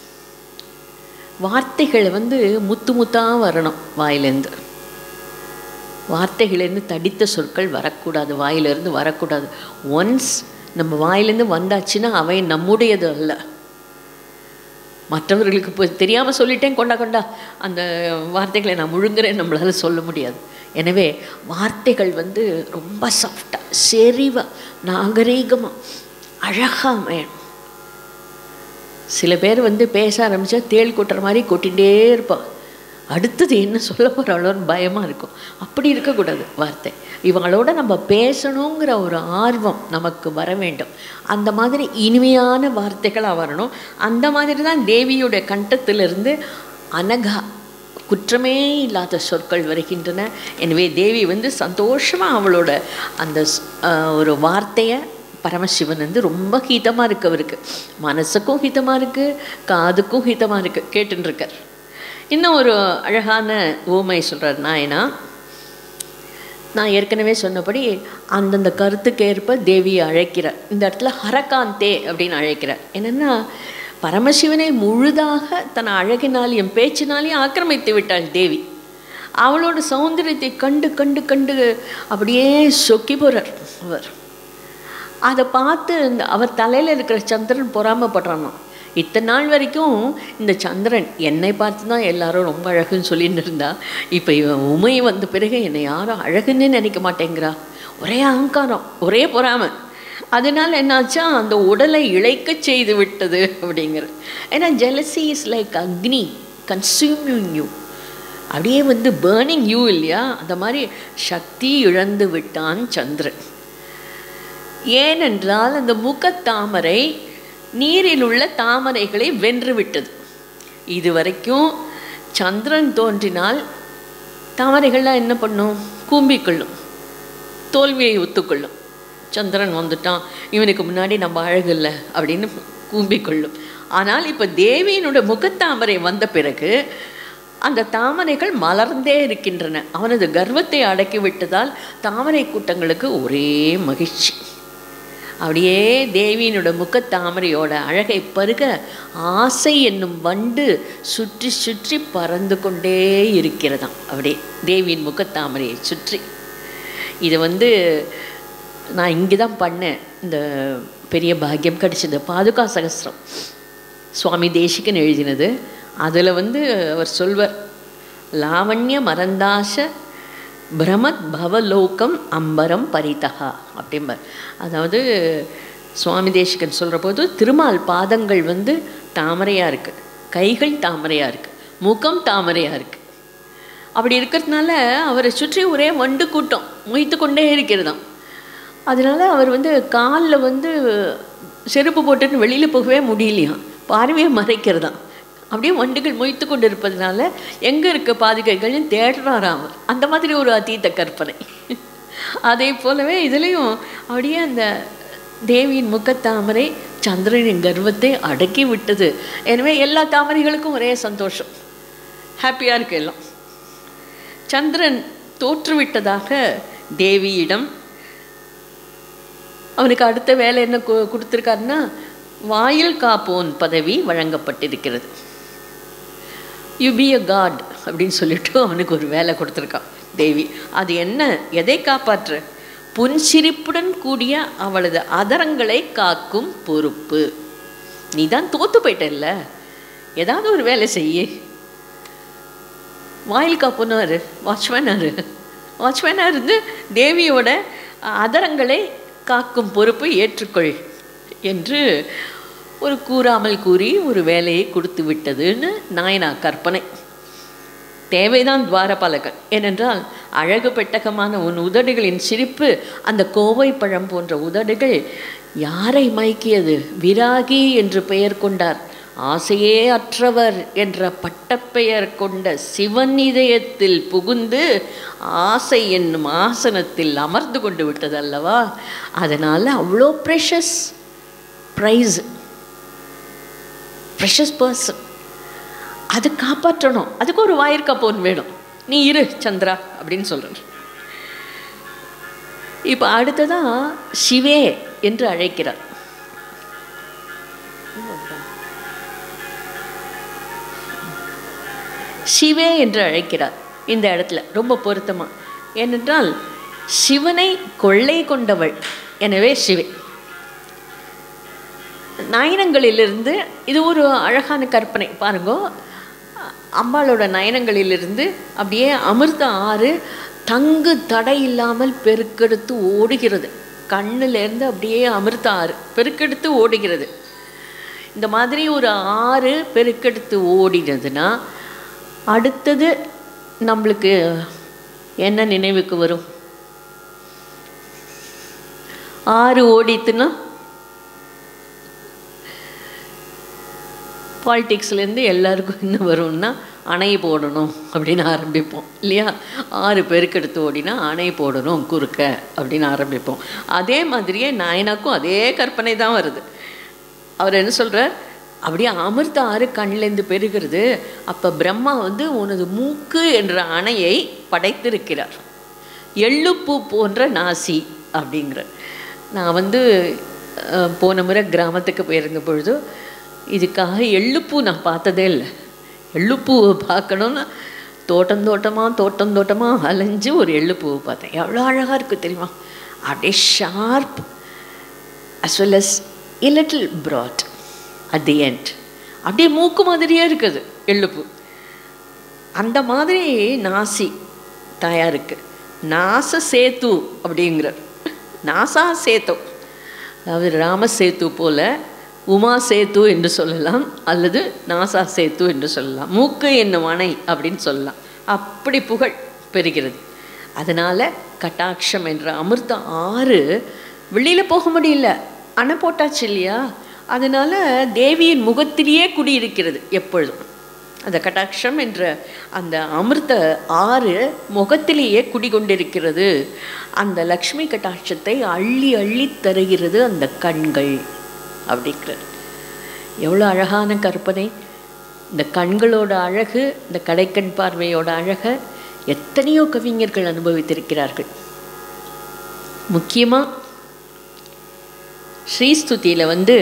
S1: வார்த்தைகள் வந்து முத்து முத்தாக வரணும் வாயிலேருந்து வார்த்தைகளிலிருந்து தடித்த சொற்கள் வரக்கூடாது வாயிலிருந்து வரக்கூடாது ஒன்ஸ் நம்ம வாயிலேருந்து வந்தாச்சுன்னா அவை நம்முடையது அல்ல மற்றவர்களுக்கு இப்போ தெரியாமல் சொல்லிட்டேன் கொண்டா கொண்டா அந்த வார்த்தைகளை நான் முழுங்குறேன் நம்மளால் சொல்ல முடியாது எனவே வார்த்தைகள் வந்து ரொம்ப சாஃப்டாக செறிவாக நாகரீகமாக அழகாக அமையணும் சில பேர் வந்து பேச ஆரம்பித்தா தேள் கொட்டுற மாதிரி கொட்டிகிட்டே இருப்பாள் அடுத்தது என்ன சொல்ல போகிறாளோன்னு பயமாக இருக்கும் அப்படி இருக்கக்கூடாது வார்த்தை இவங்களோட நம்ம பேசணுங்கிற ஒரு ஆர்வம் நமக்கு வர வேண்டும் அந்த மாதிரி இனிமையான வார்த்தைகளாக வரணும் அந்த மாதிரி தான் தேவியோட கண்டத்திலிருந்து அனகா குற்றமே இல்லாத சொற்கள் வருகின்றன எனவே தேவி வந்து சந்தோஷமாக அவளோட அந்த ஒரு வார்த்தையை பரமசிவன் வந்து ரொம்ப ஹிதமாக இருக்கு அவருக்கு மனசுக்கும் ஹிதமாக இருக்குது காதுக்கும் ஹிதமாக இருக்குது கேட்டுருக்கார் இன்னும் ஒரு அழகான ஊமை சொல்கிறார் நாயனா நான் ஏற்கனவே சொன்னபடி அந்தந்த கருத்துக்கேற்ப தேவியை அழைக்கிறார் இந்த இடத்துல ஹரகாந்தே அப்படின்னு அழைக்கிறார் என்னென்னா பரமசிவனை முழுதாக தன் அழகினால் என் பேச்சினாலேயும் ஆக்கிரமித்து விட்டாள் தேவி அவளோட சௌந்தரியத்தை கண்டு கண்டு கண்டு அப்படியே சொக்கி போகிறார் அவர் அதை பார்த்து இந்த அவர் தலையில் இருக்கிற சந்திரன் பொறாமப்படுறானா இத்தனை நாள் வரைக்கும் இந்த சந்திரன் என்னை பார்த்து தான் எல்லாரும் ரொம்ப அழகுன்னு சொல்லிட்டு இருந்தா இப்போ இவன் உமை வந்த பிறகு என்னை யாரும் அழகுன்னு நினைக்க மாட்டேங்கிறா ஒரே அகங்காரம் ஒரே பொறாமை அதனால் என்னாச்சா அந்த உடலை இழைக்க செய்து விட்டது அப்படிங்கிற ஏன்னா jealousy is like agni consuming you அப்படியே வந்து பேர்னிங் யூ இல்லையா அந்த மாதிரி சக்தி இழந்து விட்டான் சந்திரன் ஏனென்றால் அந்த முகத்தாமரை நீரில் உள்ள தாமரைகளை வென்று விட்டது இதுவரைக்கும் சந்திரன் தோன்றினால் தாமரைகள்லாம் என்ன பண்ணும் கூம்பிக்கொள்ளும் தோல்வியை ஒத்துக்கொள்ளும் சந்திரன் வந்துட்டான் இவனுக்கு முன்னாடி நம்ம அழகு இல்லை அப்படின்னு கூம்பிக்கொள்ளும் ஆனால் இப்போ தேவியினோட முகத்தாமரை வந்த பிறகு அந்த தாமரைகள் மலர்ந்தே இருக்கின்றன அவனது கர்வத்தை அடக்கி விட்டதால் தாமரை கூட்டங்களுக்கு ஒரே மகிழ்ச்சி அப்படியே தேவியினோட முகத்தாமரையோட அழகை பருக ஆசை என்னும் வண்டு சுற்றி சுற்றி பறந்து கொண்டே இருக்கிறதாம் அப்படியே தேவியின் முகத்தாமரையை சுற்றி இது வந்து நான் இங்கே தான் பண்ணேன் இந்த பெரிய பாக்கியம் கிடச்சிது பாதுகா சகசிரம் சுவாமி தேசிகன் எழுதினது அதில் வந்து அவர் சொல்வர் லாவண்ய மரந்தாச பிரமத் பவலோகம் அம்பரம் பரிதகா அப்படிம்பார் அதாவது சுவாமி தேசிகன் சொல்கிற போது திருமால் பாதங்கள் வந்து தாமரையாக இருக்குது கைகள் தாமரையாக இருக்குது முகம் தாமரையாக இருக்குது அப்படி இருக்கிறதுனால அவரை சுற்றி ஒரே வண்டு கூட்டம் மொய்த்து கொண்டே இருக்கிறதாம் அதனால அவர் வந்து காலில் வந்து செருப்பு போட்டுட்டு வெளியில் போகவே முடியலையாம் பார்வையை மறைக்கிறதாம் அப்படியே வண்டுகள் மொய்த்து கொண்டு இருப்பதனால எங்கே இருக்க பாதுகைகள்னு தேடுறாராம் அவர் அந்த மாதிரி ஒரு அதீத கற்பனை அதே போலவே இதுலேயும் அப்படியே அந்த தேவியின் முகத்தாமரை சந்திரனின் கர்வத்தை அடக்கி விட்டது எனவே எல்லா தாமரைகளுக்கும் ஒரே சந்தோஷம் ஹாப்பியாக இருக்கு எல்லாம் சந்திரன் தோற்றுவிட்டதாக தேவியிடம் அவனுக்கு அடுத்த வேலை என்ன கு- கொடுத்திருக்காருன்னா வாயில் காப்போன் பதவி வழங்கப்பட்டிருக்கிறது யூ பி அ காட் அப்படின்னு சொல்லிட்டு அவனுக்கு ஒரு வேலை கொடுத்துருக்கான் தேவி அது என்ன எதை காப்பாற்ற புன்சிரிப்புடன் கூடிய அவளது அதரங்களை காக்கும் பொறுப்பு நீ தான் தோத்து போயிட்டல்ல ஏதாவது ஒரு வேலை செய்யு வாயில் காப்புனாரு வாட்ச்மேனாரு வாட்ச்மேனாக இருந்து தேவியோட அதரங்களை காக்கும் பொறுப்பை ஏற்றுக்கொள் என்று ஒரு கூறாமல் கூறி ஒரு வேலையை கொடுத்து விட்டதுன்னு நாயனா கற்பனை தேவைதான் துவாரபாலகன் ஏனென்றால் அழகு பெட்டகமான உன் உதடுகளின் சிரிப்பு அந்த கோவை பழம் போன்ற உதடுகள் யாரை மயக்கியது விராகி என்று பெயர் கொண்டார் ஆசையே அற்றவர் என்ற பட்டப்பெயர் கொண்ட சிவன் இதயத்தில் புகுந்து ஆசை என்னும் ஆசனத்தில் அமர்ந்து கொண்டு விட்டது அல்லவா அதனால் அவ்வளோ ப்ரெஷஸ் ப்ரைஸ் ப்ரெஷஸ் பர்சன் அது காப்பாற்றணும் அதுக்கு ஒரு வாயிற்காப்போன் வேணும் நீ இரு சந்திரா அப்படின்னு சொல்கிறார் இப்போ அடுத்ததா சிவே என்று அழைக்கிறார் சிவே என்று அழைக்கிறார் இந்த இடத்துல ரொம்ப பொருத்தமா ஏனென்றால் சிவனை கொள்ளை கொண்டவள் எனவே சிவை நயனங்களிலிருந்து இது ஒரு அழகான கற்பனை பாருங்க அம்பாளோட நயனங்களிலிருந்து அப்படியே அமிர்த ஆறு தங்கு தடை இல்லாமல் பெருக்கெடுத்து ஓடுகிறது கண்ணிலேருந்து அப்படியே அமிர்த ஆறு பெருக்கெடுத்து ஓடுகிறது இந்த மாதிரி ஒரு ஆறு பெருக்கெடுத்து ஓடினதுன்னா அடுத்தது நம்மளுக்கு என்ன நினைவுக்கு வரும் ஆறு ஓடித்துன்னா பாலிடிக்ஸ்லேருந்து எல்லாருக்கும் என்ன வரும்னா அணை போடணும் அப்படின்னு ஆரம்பிப்போம் இல்லையா ஆறு பெருக்கெடுத்து ஓடினா அணை போடணும் குறுக்க அப்படின்னு ஆரம்பிப்போம் அதே மாதிரியே நாயனாக்கும் அதே கற்பனை தான் வருது அவர் என்ன சொல்கிறார் அப்படியே அமிர்த ஆறு கண்ணிலேருந்து பெருகிறது அப்போ பிரம்மா வந்து உனது மூக்கு என்ற அணையை படைத்திருக்கிறார் எள்ளுப்பூ போன்ற நாசி அப்படிங்கிற நான் வந்து அஹ், போன முறை கிராமத்துக்கு போயிருந்த பொழுது இதுக்காக எள்ளுப்பூ நான் பார்த்ததே இல்லை எள்ளுப்பூவை பார்க்கணுன்னா தோட்டம் தோட்டமாக தோட்டம் தோட்டமாக அலைஞ்சு ஒரு எள்ளுப்பூவை பார்த்தேன் எவ்வளோ அழகாக இருக்குது தெரியுமா அப்படியே sharp as well as a little broad at the end அப்படியே மூக்கு மாதிரியே இருக்குது எள்ளுப்பு அந்த மாதிரி நாசி தாயாருக்கு நாச சேத்து அப்படிங்கிறார் நாசா சேத்து அதாவது ராம சேத்து போல உமா சேத்து என்று சொல்லலாம் அல்லது நாசா சேத்து என்று சொல்லலாம் மூக்கு என்னும் அணை அப்படின்னு சொல்லலாம் அப்படி புகழ் பெறுகிறது அதனால் கட்டாட்சம் என்ற அமிர்த ஆறு வெளியில் போக முடியல அணை போட்டாச்சு இல்லையா அதனால தேவியின் முகத்திலேயே குடியிருக்கிறது எப்பொழுதும் அந்த கட்டாட்சம் என்ற அந்த அமிர்த ஆறு முகத்திலேயே குடிகொண்டிருக்கிறது அந்த லக்ஷ்மி கட்டாட்சத்தை அள்ளி அள்ளி தருகிறது அந்த கண்கள் அப்படிங்கிறார் எவ்வளோ அழகான கற்பனை இந்த கண்களோட அழகு இந்த கடைக்கண் பார்வையோட அழகை எத்தனையோ கவிஞர்கள் அனுபவித்திருக்கிறார்கள் முக்கியமாக ஸ்ரீஸ்துதியில் வந்து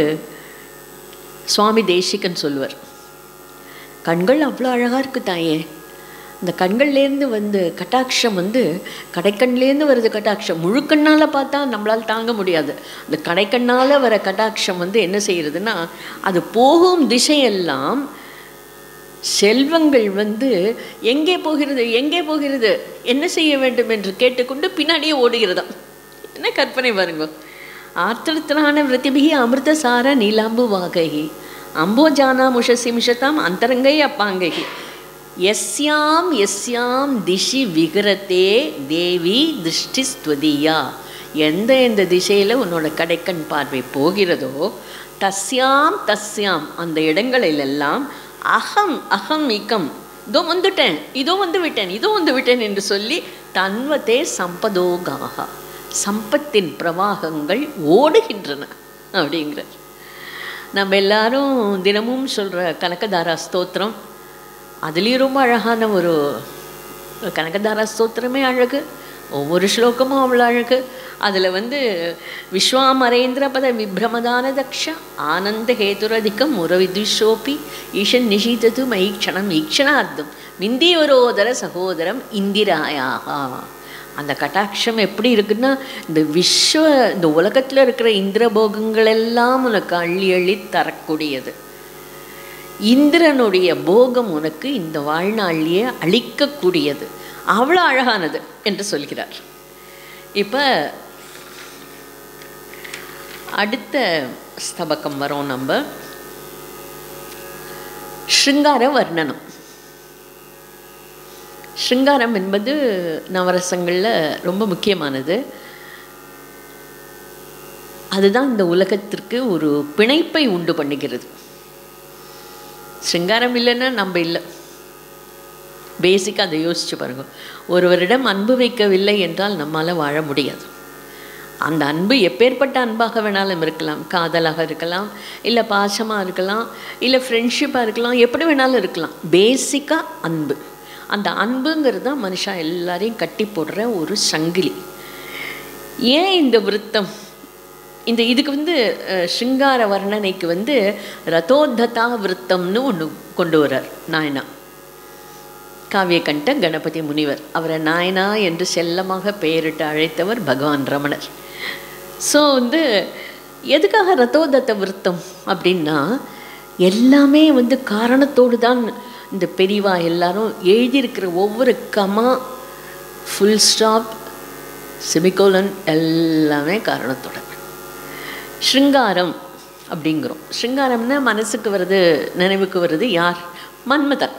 S1: சுவாமி தேசிகன் சொல்லுவார் கண்கள் அவ்வளோ அழகாக இருக்கு தாயே இந்த கண்கள்லேருந்து வந்து கட்டாட்சம் வந்து கடைக்கண்லேருந்து வருது கட்டாட்சம் முழுக்கண்ணால் பார்த்தா நம்மளால் தாங்க முடியாது இந்த கடைக்கண்ணால் வர கட்டாட்சம் வந்து என்ன செய்யறதுன்னா அது போகும் திசையெல்லாம் செல்வங்கள் வந்து எங்கே போகிறது எங்கே போகிறது என்ன செய்ய வேண்டும் என்று கேட்டுக்கொண்டு பின்னாடியே ஓடுகிறதாம் என்ன கற்பனை பாருங்க ஆர்த்தத்திரான விரத்திபிகி அமிர்தசார நீலாம்பு வாககி அம்போஜானா முஷசிம்ஷதாம் அந்தரங்கை அப்பாங்ககி எஸ்யாம் எஸ்யாம் திஷி விகரத்தே தேவி திருஷ்டி ஸ்துதியா எந்த எந்த திசையில் உன்னோட கடைக்கண் பார்வை போகிறதோ தஸ்யாம் தஸ்யாம் அந்த இடங்களிலெல்லாம் அகம் அகம் இக்கம் இதோ வந்துட்டேன் இதோ வந்து விட்டேன் இதோ வந்து விட்டேன் என்று சொல்லி தன்வத்தே சம்பதோகாக சம்பத்தின் பிரவாகங்கள் ஓடுகின்றன அப்படிங்கிறார் நம்ம எல்லாரும் தினமும் சொல்கிற கனகதாரா ஸ்தோத்திரம் அதுலேயும் ரொம்ப அழகான ஒரு கனகதாரா ஸ்தோத்திரமே அழகு ஒவ்வொரு ஸ்லோகமும் அவ்வளோ அழகு அதில் வந்து விஸ்வாமரேந்திர பத விப்ரமதான தக்ஷ ஆனந்த ஹேதுரதிக்கம் முரவிதுஷோப்பி ஈஷன் நிஷீதது மைக்ஷணம் ஈக்ஷணார்த்தம் மிந்தியவரோதர சகோதரம் இந்திராயாகா அந்த கட்டாட்சம் எப்படி இருக்குன்னா இந்த விஸ்வ இந்த உலகத்தில் இருக்கிற இந்திரபோகங்கள் எல்லாம் உனக்கு அள்ளி அள்ளி தரக்கூடியது இந்திரனுடைய போகம் உனக்கு இந்த வாழ்நாளிலேயே அளிக்கக்கூடியது அவ்வளோ அழகானது என்று சொல்கிறார் இப்போ அடுத்த ஸ்தபகம் வரோம் நம்ம ஸ்ருங்கார வர்ணனம் ஸ்ருங்காரம் என்பது நவரசங்களில் ரொம்ப முக்கியமானது அதுதான் இந்த உலகத்திற்கு ஒரு பிணைப்பை உண்டு பண்ணுகிறது ஸ்ருங்காரம் இல்லைன்னா நம்ம இல்லை பேசிக்காக அதை யோசிச்சு பாருங்க ஒருவரிடம் அன்பு வைக்கவில்லை என்றால் நம்மால் வாழ முடியாது அந்த அன்பு எப்பேற்பட்ட அன்பாக வேணாலும் இருக்கலாம் காதலாக இருக்கலாம் இல்லை பாசமாக இருக்கலாம் இல்லை ஃப்ரெண்ட்ஷிப்பாக இருக்கலாம் எப்படி வேணாலும் இருக்கலாம் பேசிக்காக அன்பு அந்த அன்புங்கிறது தான் மனுஷன் எல்லாரையும் கட்டி போடுற ஒரு சங்கிலி ஏன் இந்த விருத்தம் இந்த இதுக்கு வந்து அஹ், சிங்கார வர்ணனைக்கு வந்து ரதோத்ததா விருத்தம்னு ஒன்று கொண்டு வர்றார் நாயனா காவியகண்ட கணபதி முனிவர் அவரை நாயனா என்று செல்லமாக பெயரிட்டு அழைத்தவர் பகவான் ரமணர் ஸோ வந்து எதுக்காக ரதோதத்த விருத்தம் அப்படின்னா எல்லாமே வந்து காரணத்தோடு தான் இந்த பெரிவா எல்லாரும் எழுதியிருக்கிற ஒவ்வொரு கமா ஃபுல் ஸ்டாப் செமிகோலன் எல்லாமே காரணத்தோட ஸ்ருங்காரம் அப்படிங்கிறோம் ஸ்ருங்காரம்னா மனசுக்கு வருது நினைவுக்கு வருது யார் மன்மதன்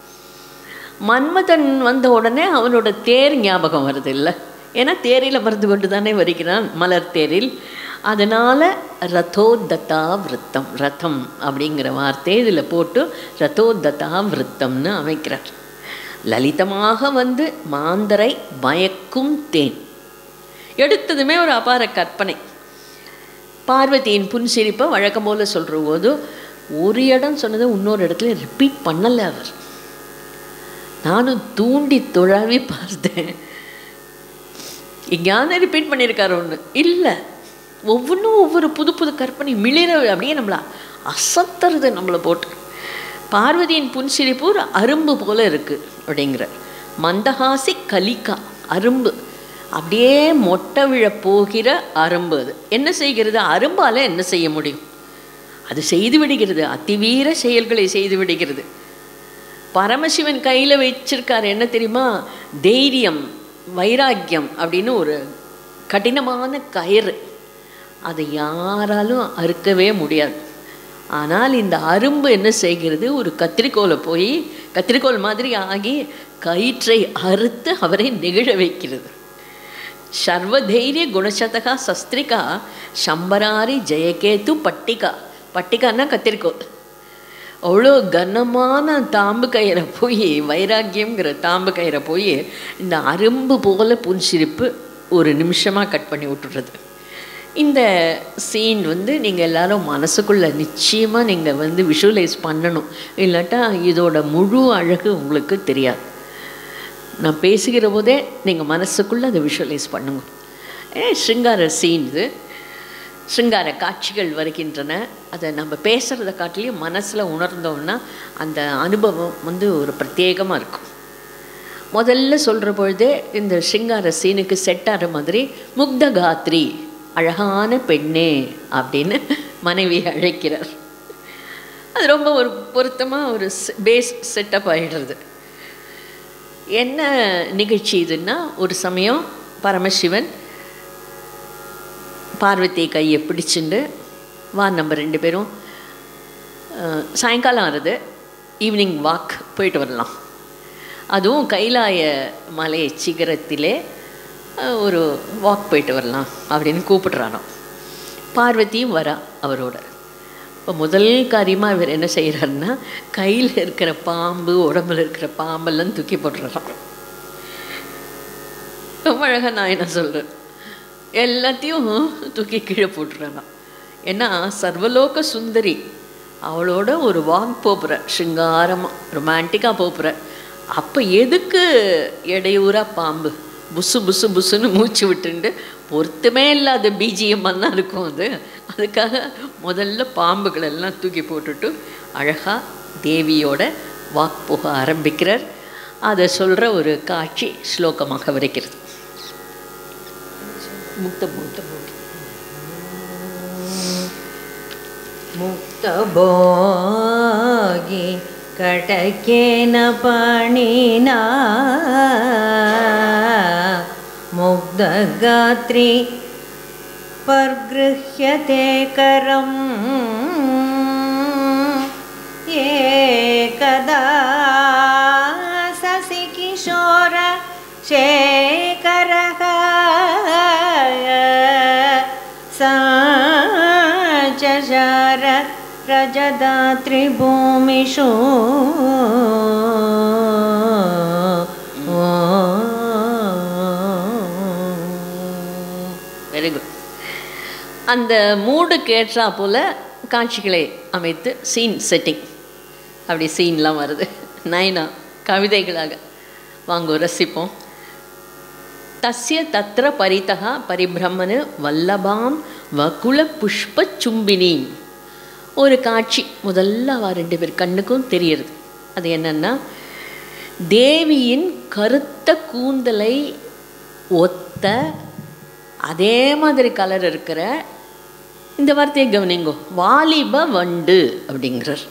S1: மன்மதன் வந்த உடனே அவனோட தேர் ஞாபகம் வருது இல்லை ஏன்னா தேரில் அமர்ந்து கொண்டு தானே வருகிறான் மலர் தேரில் அதனால் ரதோதத்தா விருத்தம் ரதம் அப்படிங்கிற வார்த்தை இதில் போட்டு ரதோதத்தா விருத்தம்னு அமைக்கிறார் லலிதமாக வந்து மாந்தரை மயக்கும் தேன் எடுத்ததுமே ஒரு அபார கற்பனை பார்வதியின் புன்சிரிப்பை வழக்கம் போல் சொல்கிற போது ஒரு இடம் சொன்னதை இன்னொரு இடத்துல ரிப்பீட் பண்ணலை அவர் நானும் தூண்டி துழாவி பார்த்தேன் எங்கேயாவது ரிப்பீட் பண்ணியிருக்காரு ஒன்று இல்லை ஒவ்வொன்றும் ஒவ்வொரு புது புது கற்பனை மிளிர அப்படியே நம்மளை அசத்துறது நம்மளை போட்டு பார்வதியின் புன்சிரிப்பு ஒரு அரும்பு போல இருக்கு அப்படிங்கிற மந்தஹாசி கலிகா அரும்பு அப்படியே மொட்டை விழ போகிற அரும்பு அது என்ன செய்கிறது அரும்பால் என்ன செய்ய முடியும் அது செய்து விடுகிறது அதிவீர செயல்களை செய்து விடுகிறது பரமசிவன் கையில் வச்சிருக்காரு என்ன தெரியுமா தைரியம் வைராக்கியம் அப்படின்னு ஒரு கடினமான கயிறு அதை யாராலும் அறுக்கவே முடியாது ஆனால் இந்த அரும்பு என்ன செய்கிறது ஒரு கத்திரிக்கோலை போய் கத்திரிக்கோல் மாதிரி ஆகி கயிற்றை அறுத்து அவரை நெகிழ வைக்கிறது சர்வதைரிய குணசதகா சஸ்திரிகா சம்பராரி ஜெயகேது பட்டிகா பட்டிகான்னா கத்திரிக்கோல் அவ்வளோ கனமான தாம்பு கயிறை போய் வைராக்கியங்கிற தாம்பு கயிறை போய் இந்த அரும்பு போல புன்சிரிப்பு ஒரு நிமிஷமாக கட் பண்ணி விட்டுறது இந்த சீன் வந்து நீங்கள் எல்லாரும் மனசுக்குள்ளே நிச்சயமாக நீங்கள் வந்து விஷுவலைஸ் பண்ணணும் இல்லாட்டா இதோட முழு அழகு உங்களுக்கு தெரியாது நான் பேசுகிற போதே நீங்கள் மனசுக்குள்ளே அதை விஷுவலைஸ் பண்ணுங்க ஏ ஸ்ருங்கார சீன் இது ஸ்ருங்கார காட்சிகள் வருகின்றன அதை நம்ம பேசுகிறத காட்டிலையும் மனசில் உணர்ந்தோம்னா அந்த அனுபவம் வந்து ஒரு பிரத்யேகமாக இருக்கும் முதல்ல சொல்கிற பொழுதே இந்த ஸ்ருங்கார சீனுக்கு செட் ஆகிற மாதிரி முக்தகாத்ரி அழகான பெண்ணே அப்படின்னு மனைவியை அழைக்கிறார் அது ரொம்ப ஒரு பொருத்தமாக ஒரு பேஸ் செட்டப் ஆகிடுறது என்ன நிகழ்ச்சி இதுன்னா ஒரு சமயம் பரமசிவன் பார்வதி கையை பிடிச்சிண்டு வா நம்ம ரெண்டு பேரும் அஹ், சாயங்காலம் ஆறுது ஈவினிங் வாக் போயிட்டு வரலாம் அதுவும் கைலாய மலை சிகரத்திலே அஹ், ஒரு வாக் போயிட்டு வரலாம் அப்படின்னு கூப்பிடுறானோ பார்வதியும் வரா அவரோட இப்போ முதல் காரியமாக இவர் என்ன செய்கிறாருன்னா கையில் இருக்கிற பாம்பு உடம்புல இருக்கிற பாம்பெல்லாம் தூக்கி போட்டுறான் ரொம்ப அழகாக நான் என்ன சொல்கிறேன் எல்லாத்தையும் தூக்கி கீழே போட்டுறாளாம் ஏன்னா சர்வலோக சுந்தரி அவளோட ஒரு வாக் போப்புற சிங்காரமாக ரொமான்டிக்காக போப்புற அப்போ எதுக்கு இடையூறா பாம்பு புசு புசு புசுன்னு மூச்சு விட்டுண்டு பொருத்தமே இல்லாத பிஜிஎம் தான் இருக்கும் அது அதுக்காக முதல்ல பாம்புகள் எல்லாம் தூக்கி போட்டுட்டு அழகாக தேவியோட வாக் போக ஆரம்பிக்கிறார் அதை சொல்கிற ஒரு காட்சி ஸ்லோகமாக வரைக்கிறது முக்த முக்த முக்த
S2: मुक्तभोगी कटकेन पाणिना मुग्धगात्री पर्गृह्यते करम् एकदा शशिकिशोर शेखरः सा चशार रजदात्रिभूमिषु
S1: வெரி குட் அந்த மூடுக்கு ஏற்றா போல காட்சிகளை அமைத்து சீன் செட்டிங் அப்படி சீன்லாம் வருது நைனா கவிதைகளாக வாங்க ரசிப்போம் தஸ்ய தத்ர பரிதகா பரிபிரம்மனு வல்லபாம் வகுல புஷ்ப சும்பினி ஒரு காட்சி முதல்ல அவ ரெண்டு பேர் கண்ணுக்கும் தெரியறது அது என்னன்னா தேவியின் கருத்த கூந்தலை ஒத்த அதே மாதிரி கலர் இருக்கிற இந்த வார்த்தையை கவனிங்கோ வாலிப வண்டு அப்படிங்கிறார்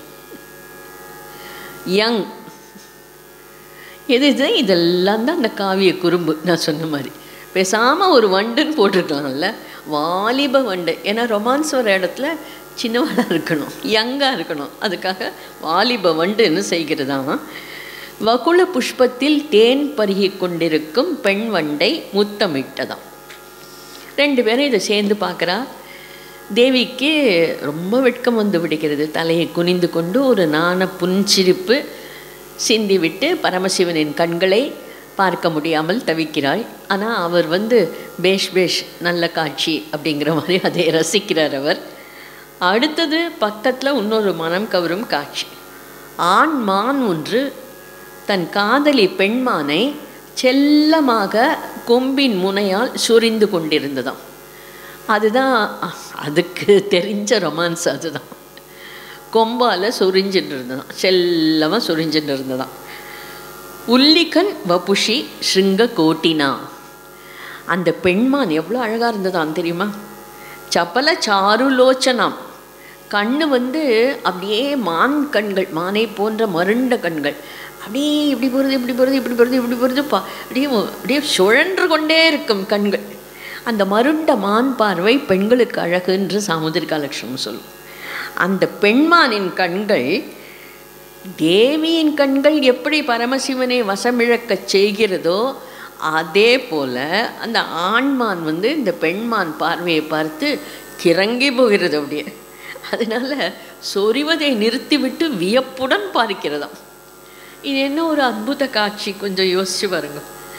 S1: யங் எது இது இதெல்லாம் தான் அந்த காவிய குறும்பு நான் சொன்ன மாதிரி பேசாமல் ஒரு வண்டுன்னு போட்டிருக்கலாம்ல வாலிப வண்டு ஏன்னா ரொமான்ஸ் வர இடத்துல சின்னவளாக இருக்கணும் யங்காக இருக்கணும் அதுக்காக வாலிப வண்டுன்னு செய்கிறதாம் வகுள புஷ்பத்தில் தேன் பருகி கொண்டிருக்கும் பெண் வண்டை முத்தமிட்டதாம் ரெண்டு பேரும் இதை சேர்ந்து பார்க்குறா தேவிக்கு ரொம்ப வெட்கம் வந்து விடுகிறது தலையை குனிந்து கொண்டு ஒரு நாண புன்சிரிப்பு சிந்திவிட்டு பரமசிவனின் கண்களை பார்க்க முடியாமல் தவிக்கிறாள் ஆனால் அவர் வந்து பேஷ் பேஷ் நல்ல காட்சி அப்படிங்கிற மாதிரி அதை ரசிக்கிறார் அவர் அடுத்தது பக்கத்தில் இன்னொரு மனம் கவரும் காட்சி ஆண் மான் ஒன்று தன் காதலி பெண்மானை செல்லமாக கொம்பின் முனையால் சுரிந்து கொண்டிருந்ததாம் அதுதான் அதுக்கு தெரிஞ்ச ரொமான்ஸ் அதுதான் கொம்பால் சொரிஞ்சுட்டு இருந்ததாம் செல்லமாக சொரிஞ்சுட்டு இருந்ததாம் உல்லிகன் வபுஷி ஸ்ருங்க கோட்டினா அந்த பெண்மான் எவ்வளோ அழகாக இருந்ததாம் தெரியுமா சப்பல சாருலோச்சனாம் கண்ணு வந்து அப்படியே மான் கண்கள் மானை போன்ற மருண்ட கண்கள் அப்படியே இப்படி போகிறது இப்படி போகிறது இப்படி போகிறது இப்படி போகிறது பா அப்படியே அப்படியே சுழன்று கொண்டே இருக்கும் கண்கள் அந்த மருண்ட மான் பார்வை பெண்களுக்கு அழகு என்று சாமுதிரிகா லட்சணம் சொல்லும் அந்த பெண்மானின் கண்கள் தேவியின் கண்கள் எப்படி பரமசிவனை வசமிழக்கச் செய்கிறதோ அதே போல் அந்த ஆண்மான் வந்து இந்த பெண்மான் பார்வையை பார்த்து கிறங்கி போகிறது அப்படியே அதனால சொறிவதை நிறுத்திவிட்டு வியப்புடன் பார்க்கிறதாம் இது என்ன ஒரு அற்புத காட்சி கொஞ்சம் யோசிச்சு பாருங்க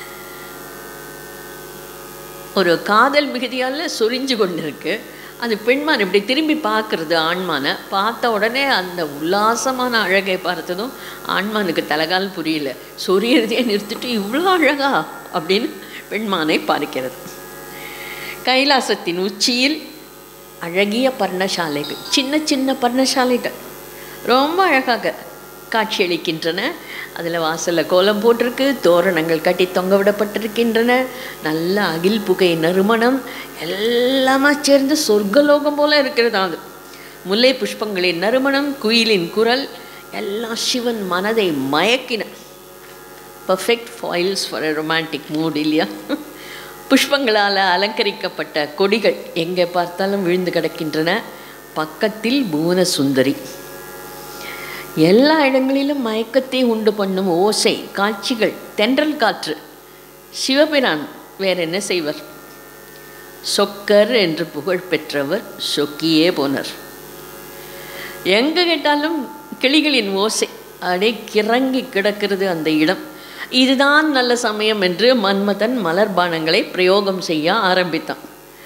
S1: ஒரு காதல் மிகுதியால் சொரிஞ்சு கொண்டிருக்கு அது பெண்மான் இப்படி திரும்பி பார்க்கறது ஆண்மானை பார்த்த உடனே அந்த உல்லாசமான அழகை பார்த்ததும் ஆண்மானுக்கு தலகால் புரியல சொரியறதையே நிறுத்திட்டு இவ்வளோ அழகா அப்படின்னு பெண்மானை பார்க்கிறது கைலாசத்தின் உச்சியில் அழகிய பர்ணசாலைகள் சின்ன சின்ன பர்ணசாலைகள் ரொம்ப அழகாக காட்சியளிக்கின்றன அதில் வாசலில் கோலம் போட்டிருக்கு தோரணங்கள் கட்டி தொங்க விடப்பட்டிருக்கின்றன நல்ல அகில் புகை நறுமணம் எல்லாமா சேர்ந்து சொர்க்கலோகம் போல இருக்கிறது அது முல்லை புஷ்பங்களின் நறுமணம் குயிலின் குரல் எல்லாம் சிவன் மனதை மயக்கின perfect foils for a romantic mood இல்லையா புஷ்பங்களால் அலங்கரிக்கப்பட்ட கொடிகள் எங்கே பார்த்தாலும் விழுந்து கிடக்கின்றன பக்கத்தில் புவன சுந்தரி எல்லா இடங்களிலும் மயக்கத்தை உண்டு பண்ணும் ஓசை காட்சிகள் தென்றல் காற்று சிவபிரான் வேற என்ன செய்வர் சொக்கர் என்று புகழ் பெற்றவர் சொக்கியே போனர் எங்கே கேட்டாலும் கிளிகளின் ஓசை அப்படியே கிறங்கி கிடக்கிறது அந்த இடம் இதுதான் நல்ல சமயம் என்று மன்மதன் மலர்பானங்களை பிரயோகம் செய்ய ஆரம்பித்தான்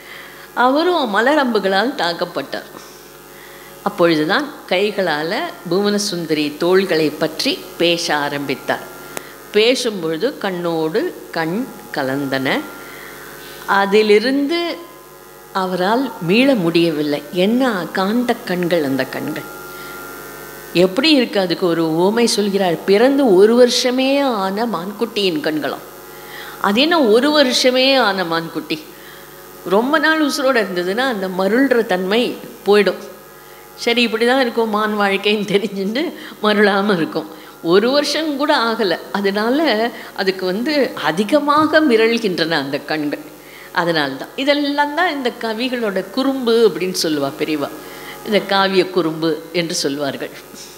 S1: அவரும் மலரம்புகளால் தாக்கப்பட்டார் அப்பொழுதுதான் கைகளால் புவனசுந்தரி தோள்களை பற்றி பேச ஆரம்பித்தார் பேசும்பொழுது கண்ணோடு கண் கலந்தன அதிலிருந்து அவரால் மீள முடியவில்லை என்ன காந்த கண்கள் அந்த கண்கள் எப்படி இருக்கு அதுக்கு ஒரு ஓமை சொல்கிறார் பிறந்து ஒரு வருஷமே ஆன மான்குட்டியின் கண்களாம் அது என்ன ஒரு வருஷமே ஆன மான்குட்டி ரொம்ப நாள் உசுரோடு இருந்ததுன்னா அந்த மருள்ற தன்மை போயிடும் சரி இப்படி தான் இருக்கும் மான் வாழ்க்கைன்னு தெரிஞ்சுட்டு மருளாமல் இருக்கும் ஒரு வருஷம் கூட ஆகலை அதனால அதுக்கு வந்து அதிகமாக மிரள்கின்றன அந்த கண்கள் அதனால தான் இதெல்லாம் தான் இந்த கவிகளோட குறும்பு அப்படின்னு சொல்லுவா பெரியவா இந்த காவிய குறும்பு என்று சொல்வார்கள்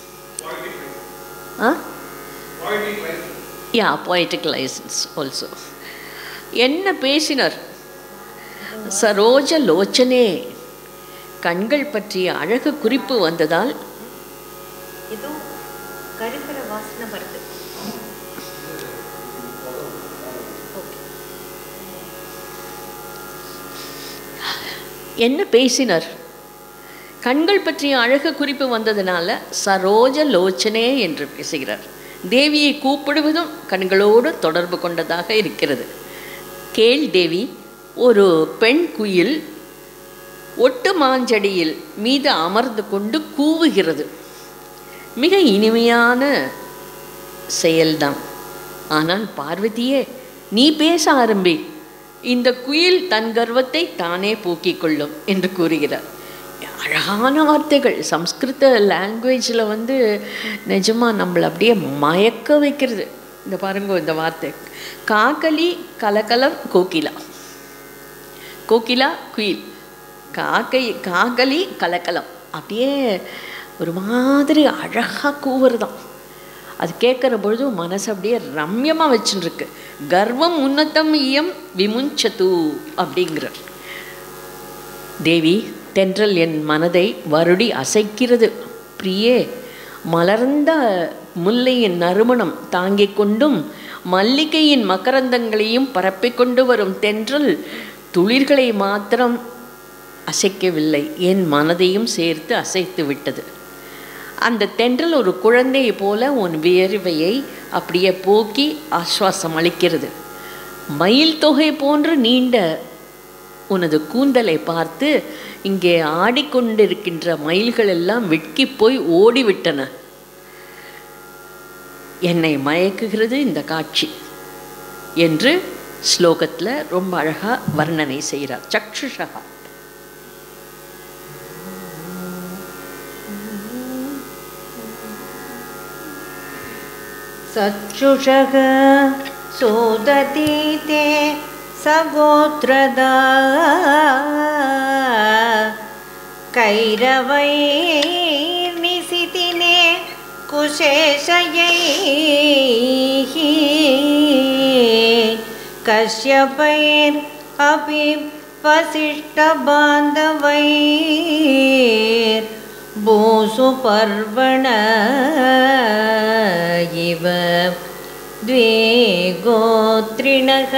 S1: ah yeah poetic license also என்ன பேசினார் சரோஜ லோச்சனே கண்கள் பற்றிய அழகு குறிப்பு வந்ததால்
S2: ಇದು ಕರಿಕರ ವಾಸನೆ ಬರ್ತದೆ
S1: என்ன பேசினர் கண்கள் பற்றிய அழகு குறிப்பு வந்ததுனால சரோஜ லோச்சனே என்று பேசுகிறார் தேவியை கூப்பிடுவதும் கண்களோடு தொடர்பு கொண்டதாக இருக்கிறது கேள் தேவி ஒரு பெண் குயில் ஒட்டு மாஞ்சடியில் மீது அமர்ந்து கொண்டு கூவுகிறது மிக இனிமையான செயல்தான் ஆனால் பார்வதியே நீ பேச ஆரம்பி இந்த குயில் தன் கர்வத்தை தானே போக்கிக் கொள்ளும் என்று கூறுகிறார் அழகான வார்த்தைகள் சம்ஸ்கிருத லாங்குவேஜில் வந்து நிஜமாக நம்மளை அப்படியே மயக்க வைக்கிறது இந்த பாருங்க இந்த வார்த்தை காக்கலி கலகலம் கோகிலா கோகிலா குயில் காக்கை காகலி கலக்கலம் அப்படியே ஒரு மாதிரி அழகாக கூவுறதாம் அது கேட்குற பொழுது மனசு அப்படியே ரம்யமாக வச்சுருக்கு கர்வம் உன்னதம் இயம் விமுஞ்சது அப்படிங்கிறார் தேவி தென்றல் என் மனதை வருடி அசைக்கிறது பிரியே மலர்ந்த முல்லையின் நறுமணம் தாங்கிக் கொண்டும் மல்லிகையின் மகரந்தங்களையும் பரப்பிக் கொண்டு வரும் தென்றல் துளிர்களை மாத்திரம் அசைக்கவில்லை என் மனதையும் சேர்த்து அசைத்து விட்டது அந்த தென்றல் ஒரு குழந்தையை போல உன் வியர்வையை அப்படியே போக்கி ஆஸ்வாசம் அளிக்கிறது மயில் தொகை போன்று நீண்ட உனது கூந்தலை பார்த்து இங்கே ஆடிக்கொண்டிருக்கின்ற மயில்கள் எல்லாம் வெட்கி போய் ஓடிவிட்டன என்னை மயக்குகிறது இந்த காட்சி என்று ஸ்லோகத்தில் ரொம்ப அழகாக வர்ணனை செய்கிறார் சக்ஷுஷா
S2: सच्युषः सोदती ते सगोत्रदा कैरवैर्निसितिने कुशेषयैः कश्यपैरपि वसिष्ठबान्धवैर्भूसु पर्वण इव द्वे गोत्रिणः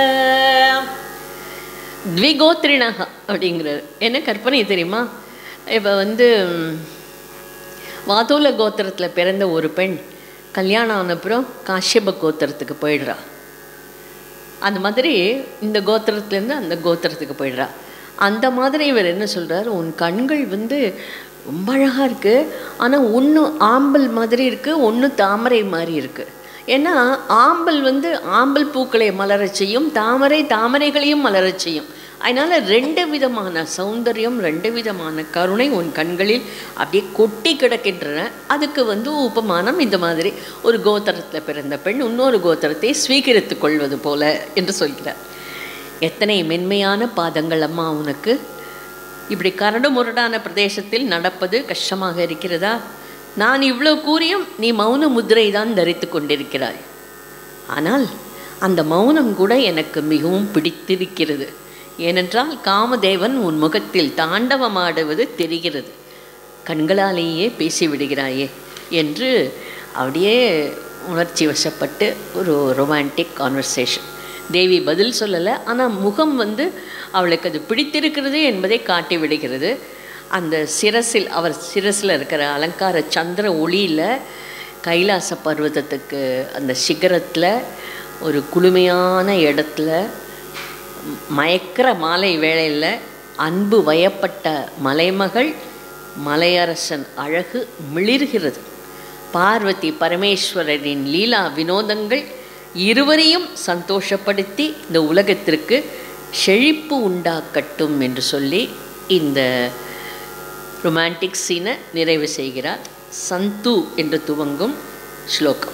S1: த்விகோத்ரிணக அப்படிங்கிறார் என்ன கற்பனை தெரியுமா இப்போ வந்து ம், வாதூல கோத்திரத்தில் பிறந்த ஒரு பெண் கல்யாணம் ஆனப்புறம் காஷ்யப கோத்திரத்துக்கு போயிடுறா அந்த மாதிரி இந்த கோத்திரத்துலேருந்து அந்த கோத்திரத்துக்கு போயிடுறா அந்த மாதிரி இவர் என்ன சொல்றார் உன் கண்கள் வந்து ரொம்ப அழகாக இருக்குது ஆனால் ஒன்று ஆம்பல் மாதிரி இருக்குது ஒன்று தாமரை மாதிரி இருக்குது ஏன்னா ஆம்பல் வந்து ஆம்பல் பூக்களை மலரச் செய்யும் தாமரை தாமரைகளையும் மலரச் செய்யும் அதனால் ரெண்டு விதமான சௌந்தரியம் ரெண்டு விதமான கருணை உன் கண்களில் அப்படியே கொட்டி கிடக்கின்றன அதுக்கு வந்து உபமானம் இந்த மாதிரி ஒரு கோத்திரத்தில் பிறந்த பெண் இன்னொரு கோத்திரத்தை ஸ்வீகரித்து கொள்வது போல என்று சொல்கிறார் எத்தனை மென்மையான பாதங்கள் அம்மா உனக்கு இப்படி கரடு முரடான பிரதேசத்தில் நடப்பது கஷ்டமாக இருக்கிறதா நான் இவ்வளோ கூறியும் நீ மௌன முத்திரை தான் தரித்து கொண்டிருக்கிறாய் ஆனால் அந்த மௌனம் கூட எனக்கு மிகவும் பிடித்திருக்கிறது ஏனென்றால் காமதேவன் உன் முகத்தில் தாண்டவமாடுவது தெரிகிறது கண்களாலேயே பேசிவிடுகிறாயே என்று அப்படியே உணர்ச்சி வசப்பட்டு ஒரு ரொமான்டிக் கான்வர்சேஷன் தேவி பதில் சொல்லலை ஆனால் முகம் வந்து அவளுக்கு அது பிடித்திருக்கிறது என்பதை காட்டி விடுகிறது அந்த சிரசில் அவர் சிரசில் இருக்கிற அலங்கார சந்திர ஒளியில் கைலாச பர்வதத்துக்கு அந்த சிகரத்தில் ஒரு குளுமையான இடத்துல மயக்கிற மாலை வேளையில் அன்பு வயப்பட்ட மலைமகள் மலையரசன் அழகு மிளிர்கிறது பார்வதி பரமேஸ்வரரின் லீலா வினோதங்கள் இருவரையும் சந்தோஷப்படுத்தி இந்த உலகத்திற்கு செழிப்பு உண்டாக்கட்டும் என்று சொல்லி இந்த ரொமான்டிக் சீனை நிறைவு செய்கிறார் சந்து என்று துவங்கும் ஸ்லோகம்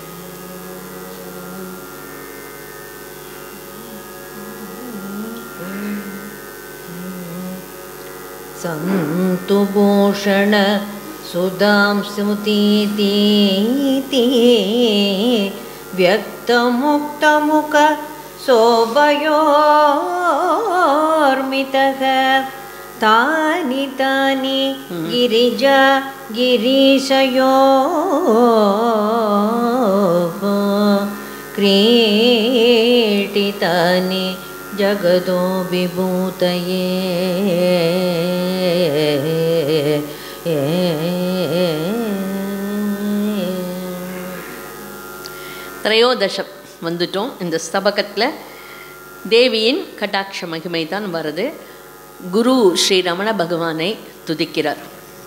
S2: सन्तु भूषण सुधां स्मृतीति व्यक्तमुक्तमुख शोभयोर्मितः तानि तानि गिरिजा गिरीशयोः क्रीडितानि जगतो विभूतये
S1: திரையோதசம் வந்துட்டோம் இந்த ஸ்தபகத்தில் தேவியின் கட்டாட்ச மகிமை தான் வருது குரு ஸ்ரீ ரமண பகவானை துதிக்கிறார்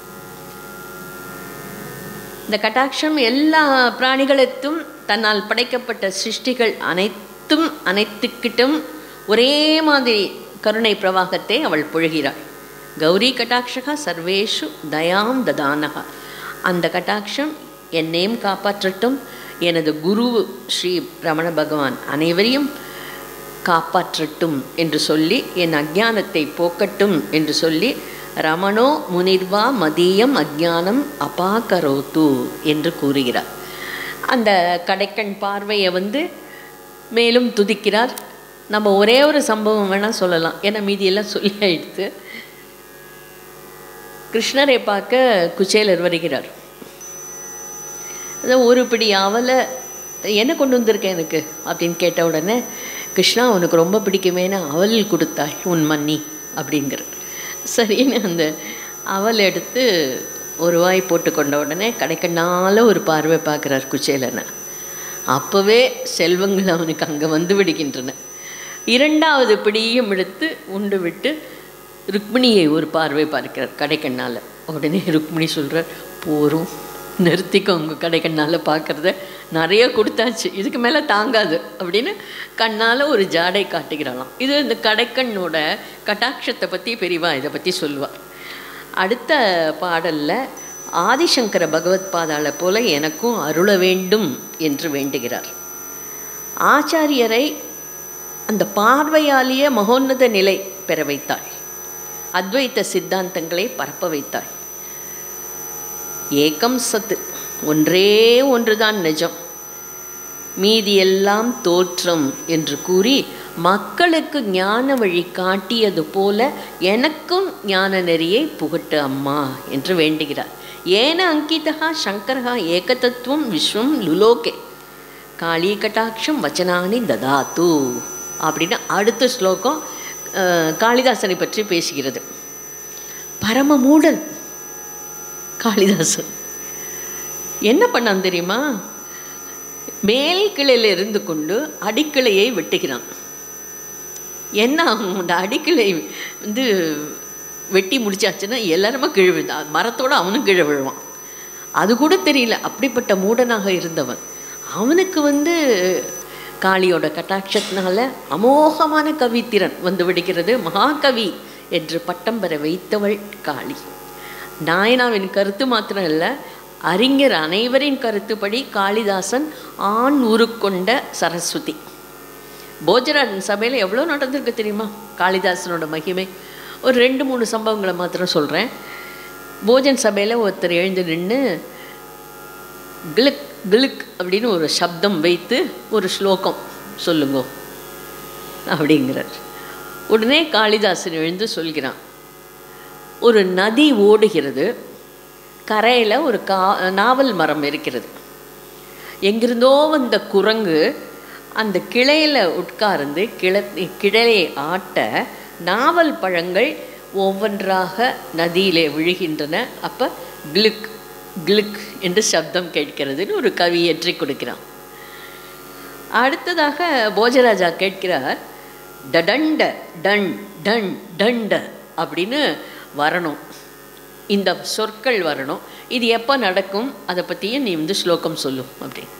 S1: இந்த கட்டாட்சம் எல்லா பிராணிகளுக்கும் தன்னால் படைக்கப்பட்ட சிருஷ்டிகள் அனைத்தும் அனைத்துக்கிட்டும் ஒரே மாதிரி கருணை பிரவாகத்தை அவள் பொழுகிறாள் கௌரி கட்டாட்சகா சர்வேஷு தயாம் ததானகா அந்த கட்டாட்சம் என்னையும் காப்பாற்றட்டும் எனது குரு ஸ்ரீ ரமண பகவான் அனைவரையும் காப்பாற்றட்டும் என்று சொல்லி என் அஜானத்தை போக்கட்டும் என்று சொல்லி ரமணோ முனிர்வா மதியம் அஜானம் அபாகரோத்து என்று கூறுகிறார் அந்த கடைக்கண் பார்வையை வந்து மேலும் துதிக்கிறார் நம்ம ஒரே ஒரு சம்பவம் வேணால் சொல்லலாம் ஏன்னா மீதியெல்லாம் சொல்லி ஆயிடுத்து கிருஷ்ணரை பார்க்க குச்சேலர் வருகிறார் அதான் ஒரு பிடி அவலை என்ன கொண்டு வந்திருக்கேன் எனக்கு அப்படின்னு கேட்ட உடனே கிருஷ்ணா உனக்கு ரொம்ப பிடிக்குமேனு அவல் கொடுத்தாய் உன் மன்னி அப்படிங்கிற சரின்னு அந்த அவல் எடுத்து ஒரு வாய் போட்டு கொண்ட உடனே கடைக்கண்ணால் ஒரு பார்வை பார்க்குறார் குச்சேலனை அப்போவே செல்வங்கள் அவனுக்கு அங்கே வந்து விடுகின்றன இரண்டாவது பிடியும் எடுத்து உண்டு விட்டு ருக்மிணியை ஒரு பார்வை பார்க்கிறார் கடைக்கண்ணால் உடனே ருக்மிணி சொல்கிறார் போரும் நிறுத்திக்கோ உங்கள் கடைக்கண்ணால் பார்க்குறத நிறைய கொடுத்தாச்சு இதுக்கு மேலே தாங்காது அப்படின்னு கண்ணால் ஒரு ஜாடை காட்டுகிறாளாம் இது இந்த கடைக்கண்ணோட கட்டாட்சத்தை பற்றி பெரியவா இதை பற்றி சொல்லுவாள் அடுத்த பாடலில் ஆதிசங்கர பகவத் பாதாளை போல எனக்கும் அருள வேண்டும் என்று வேண்டுகிறார் ஆச்சாரியரை அந்த பார்வையாலேயே மகோன்னத நிலை பெற வைத்தாள் அத்வைத்த சித்தாந்தங்களை பரப்ப வைத்தாள் ஏகம் சத்து ஒன்றே ஒன்றுதான் நிஜம் மீதியெல்லாம் தோற்றம் என்று கூறி மக்களுக்கு ஞான வழி காட்டியது போல எனக்கும் ஞான நெறியை புகட்டு அம்மா என்று வேண்டுகிறார் ஏன அங்கிதா சங்கரா ஏகதத்துவம் விஸ்வம் லுலோகே காளி கட்டாட்சம் வச்சனானி ததாத்து அப்படின்னு அடுத்த ஸ்லோகம் அஹ், காளிதாசனை பற்றி பேசுகிறது பரம மூடன் காளிதாசன் என்ன பண்ணான் தெரியுமா மேல் கிளையில் இருந்து கொண்டு அடிக்கிளையை வெட்டுகிறான் என்ன ஆகும் அந்த அடிக்கிளை வந்து வெட்டி முடிச்சாச்சுன்னா எல்லாருமே கீழே விழுந்தான் மரத்தோட அவனும் கீழே விழுவான் அது கூட தெரியல அப்படிப்பட்ட மூடனாக இருந்தவன் அவனுக்கு வந்து காளியோட கட்டாட்சத்தினால அமோகமான கவித்திறன் வந்து விடுகிறது மகாகவி என்று பட்டம் பெற வைத்தவள் காளி நாயனாவின் கருத்து மாத்திரம் இல்லை அறிஞர் அனைவரின் கருத்துப்படி காளிதாசன் ஆண் உருக்கொண்ட சரஸ்வதி போஜராஜன் சபையில் எவ்வளோ நடந்திருக்கு தெரியுமா காளிதாசனோட மகிமை ஒரு ரெண்டு மூணு சம்பவங்களை மாத்திரம் சொல்கிறேன் போஜன் சபையில் ஒருத்தர் எழுந்து நின்று கிளுக் கிளுக் அப்படின்னு ஒரு சப்தம் வைத்து ஒரு ஸ்லோகம் சொல்லுங்க அப்படிங்கிறார் உடனே காளிதாசன் எழுந்து சொல்கிறான் ஒரு நதி ஓடுகிறது கரையில் ஒரு கா நாவல் மரம் இருக்கிறது எங்கிருந்தோ வந்த குரங்கு அந்த கிளையில் உட்கார்ந்து கிள கிளையை ஆட்ட நாவல் பழங்கள் ஒவ்வொன்றாக நதியிலே விழுகின்றன அப்போ கிளுக் கிளுக் என்று சப்தம் கேட்கிறதுன்னு ஒரு கவி ஏற்றி கொடுக்கிறான் அடுத்ததாக போஜராஜா கேட்கிறார் டடண்ட டன் டன் டண்ட அப்படின்னு வரணும் இந்த சொற்கள் வரணும் இது எப்போ நடக்கும் அதை பற்றியும் நீ வந்து ஸ்லோகம் சொல்லும் அப்படின்னு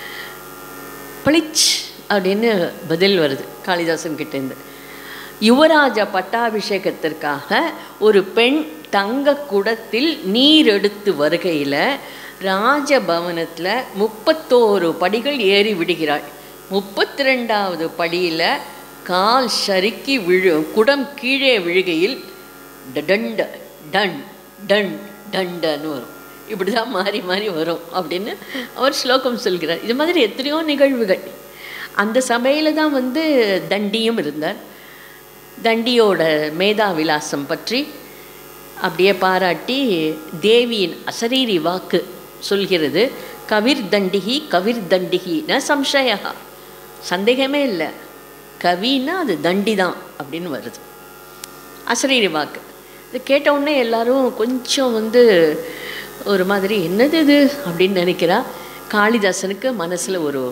S1: பளிச் அப்படின்னு பதில் வருது காளிதாசன் கிட்டேருந்து யுவராஜ பட்டாபிஷேகத்திற்காக ஒரு பெண் தங்க குடத்தில் நீர் எடுத்து வருகையில் ராஜபவனத்தில் முப்பத்தோரு படிகள் ஏறி விடுகிறாள் முப்பத்தி ரெண்டாவது படியில் கால் சறுக்கி விழு குடம் கீழே விழுகையில் டண்ட டன் டன் டண்டன்னு வரும் இப்படி தான் மாறி மாறி வரும் அப்படின்னு அவர் ஸ்லோகம் சொல்கிறார் இது மாதிரி எத்தனையோ நிகழ்வுகள் அந்த சபையில் தான் வந்து தண்டியும் இருந்தார் தண்டியோட மேதா விலாசம் பற்றி அப்படியே பாராட்டி தேவியின் அசரீரி வாக்கு சொல்கிறது கவிர் தண்டிகி கவிர் தண்டிகி ந சம்சயா சந்தேகமே இல்லை கவின்னா அது தண்டி தான் அப்படின்னு வருது அசரீரி வாக்கு இது கேட்ட உடனே எல்லாரும் கொஞ்சம் வந்து ஒரு மாதிரி என்னது இது அப்படின்னு நினைக்கிறா காளிதாசனுக்கு மனசில் ஒரு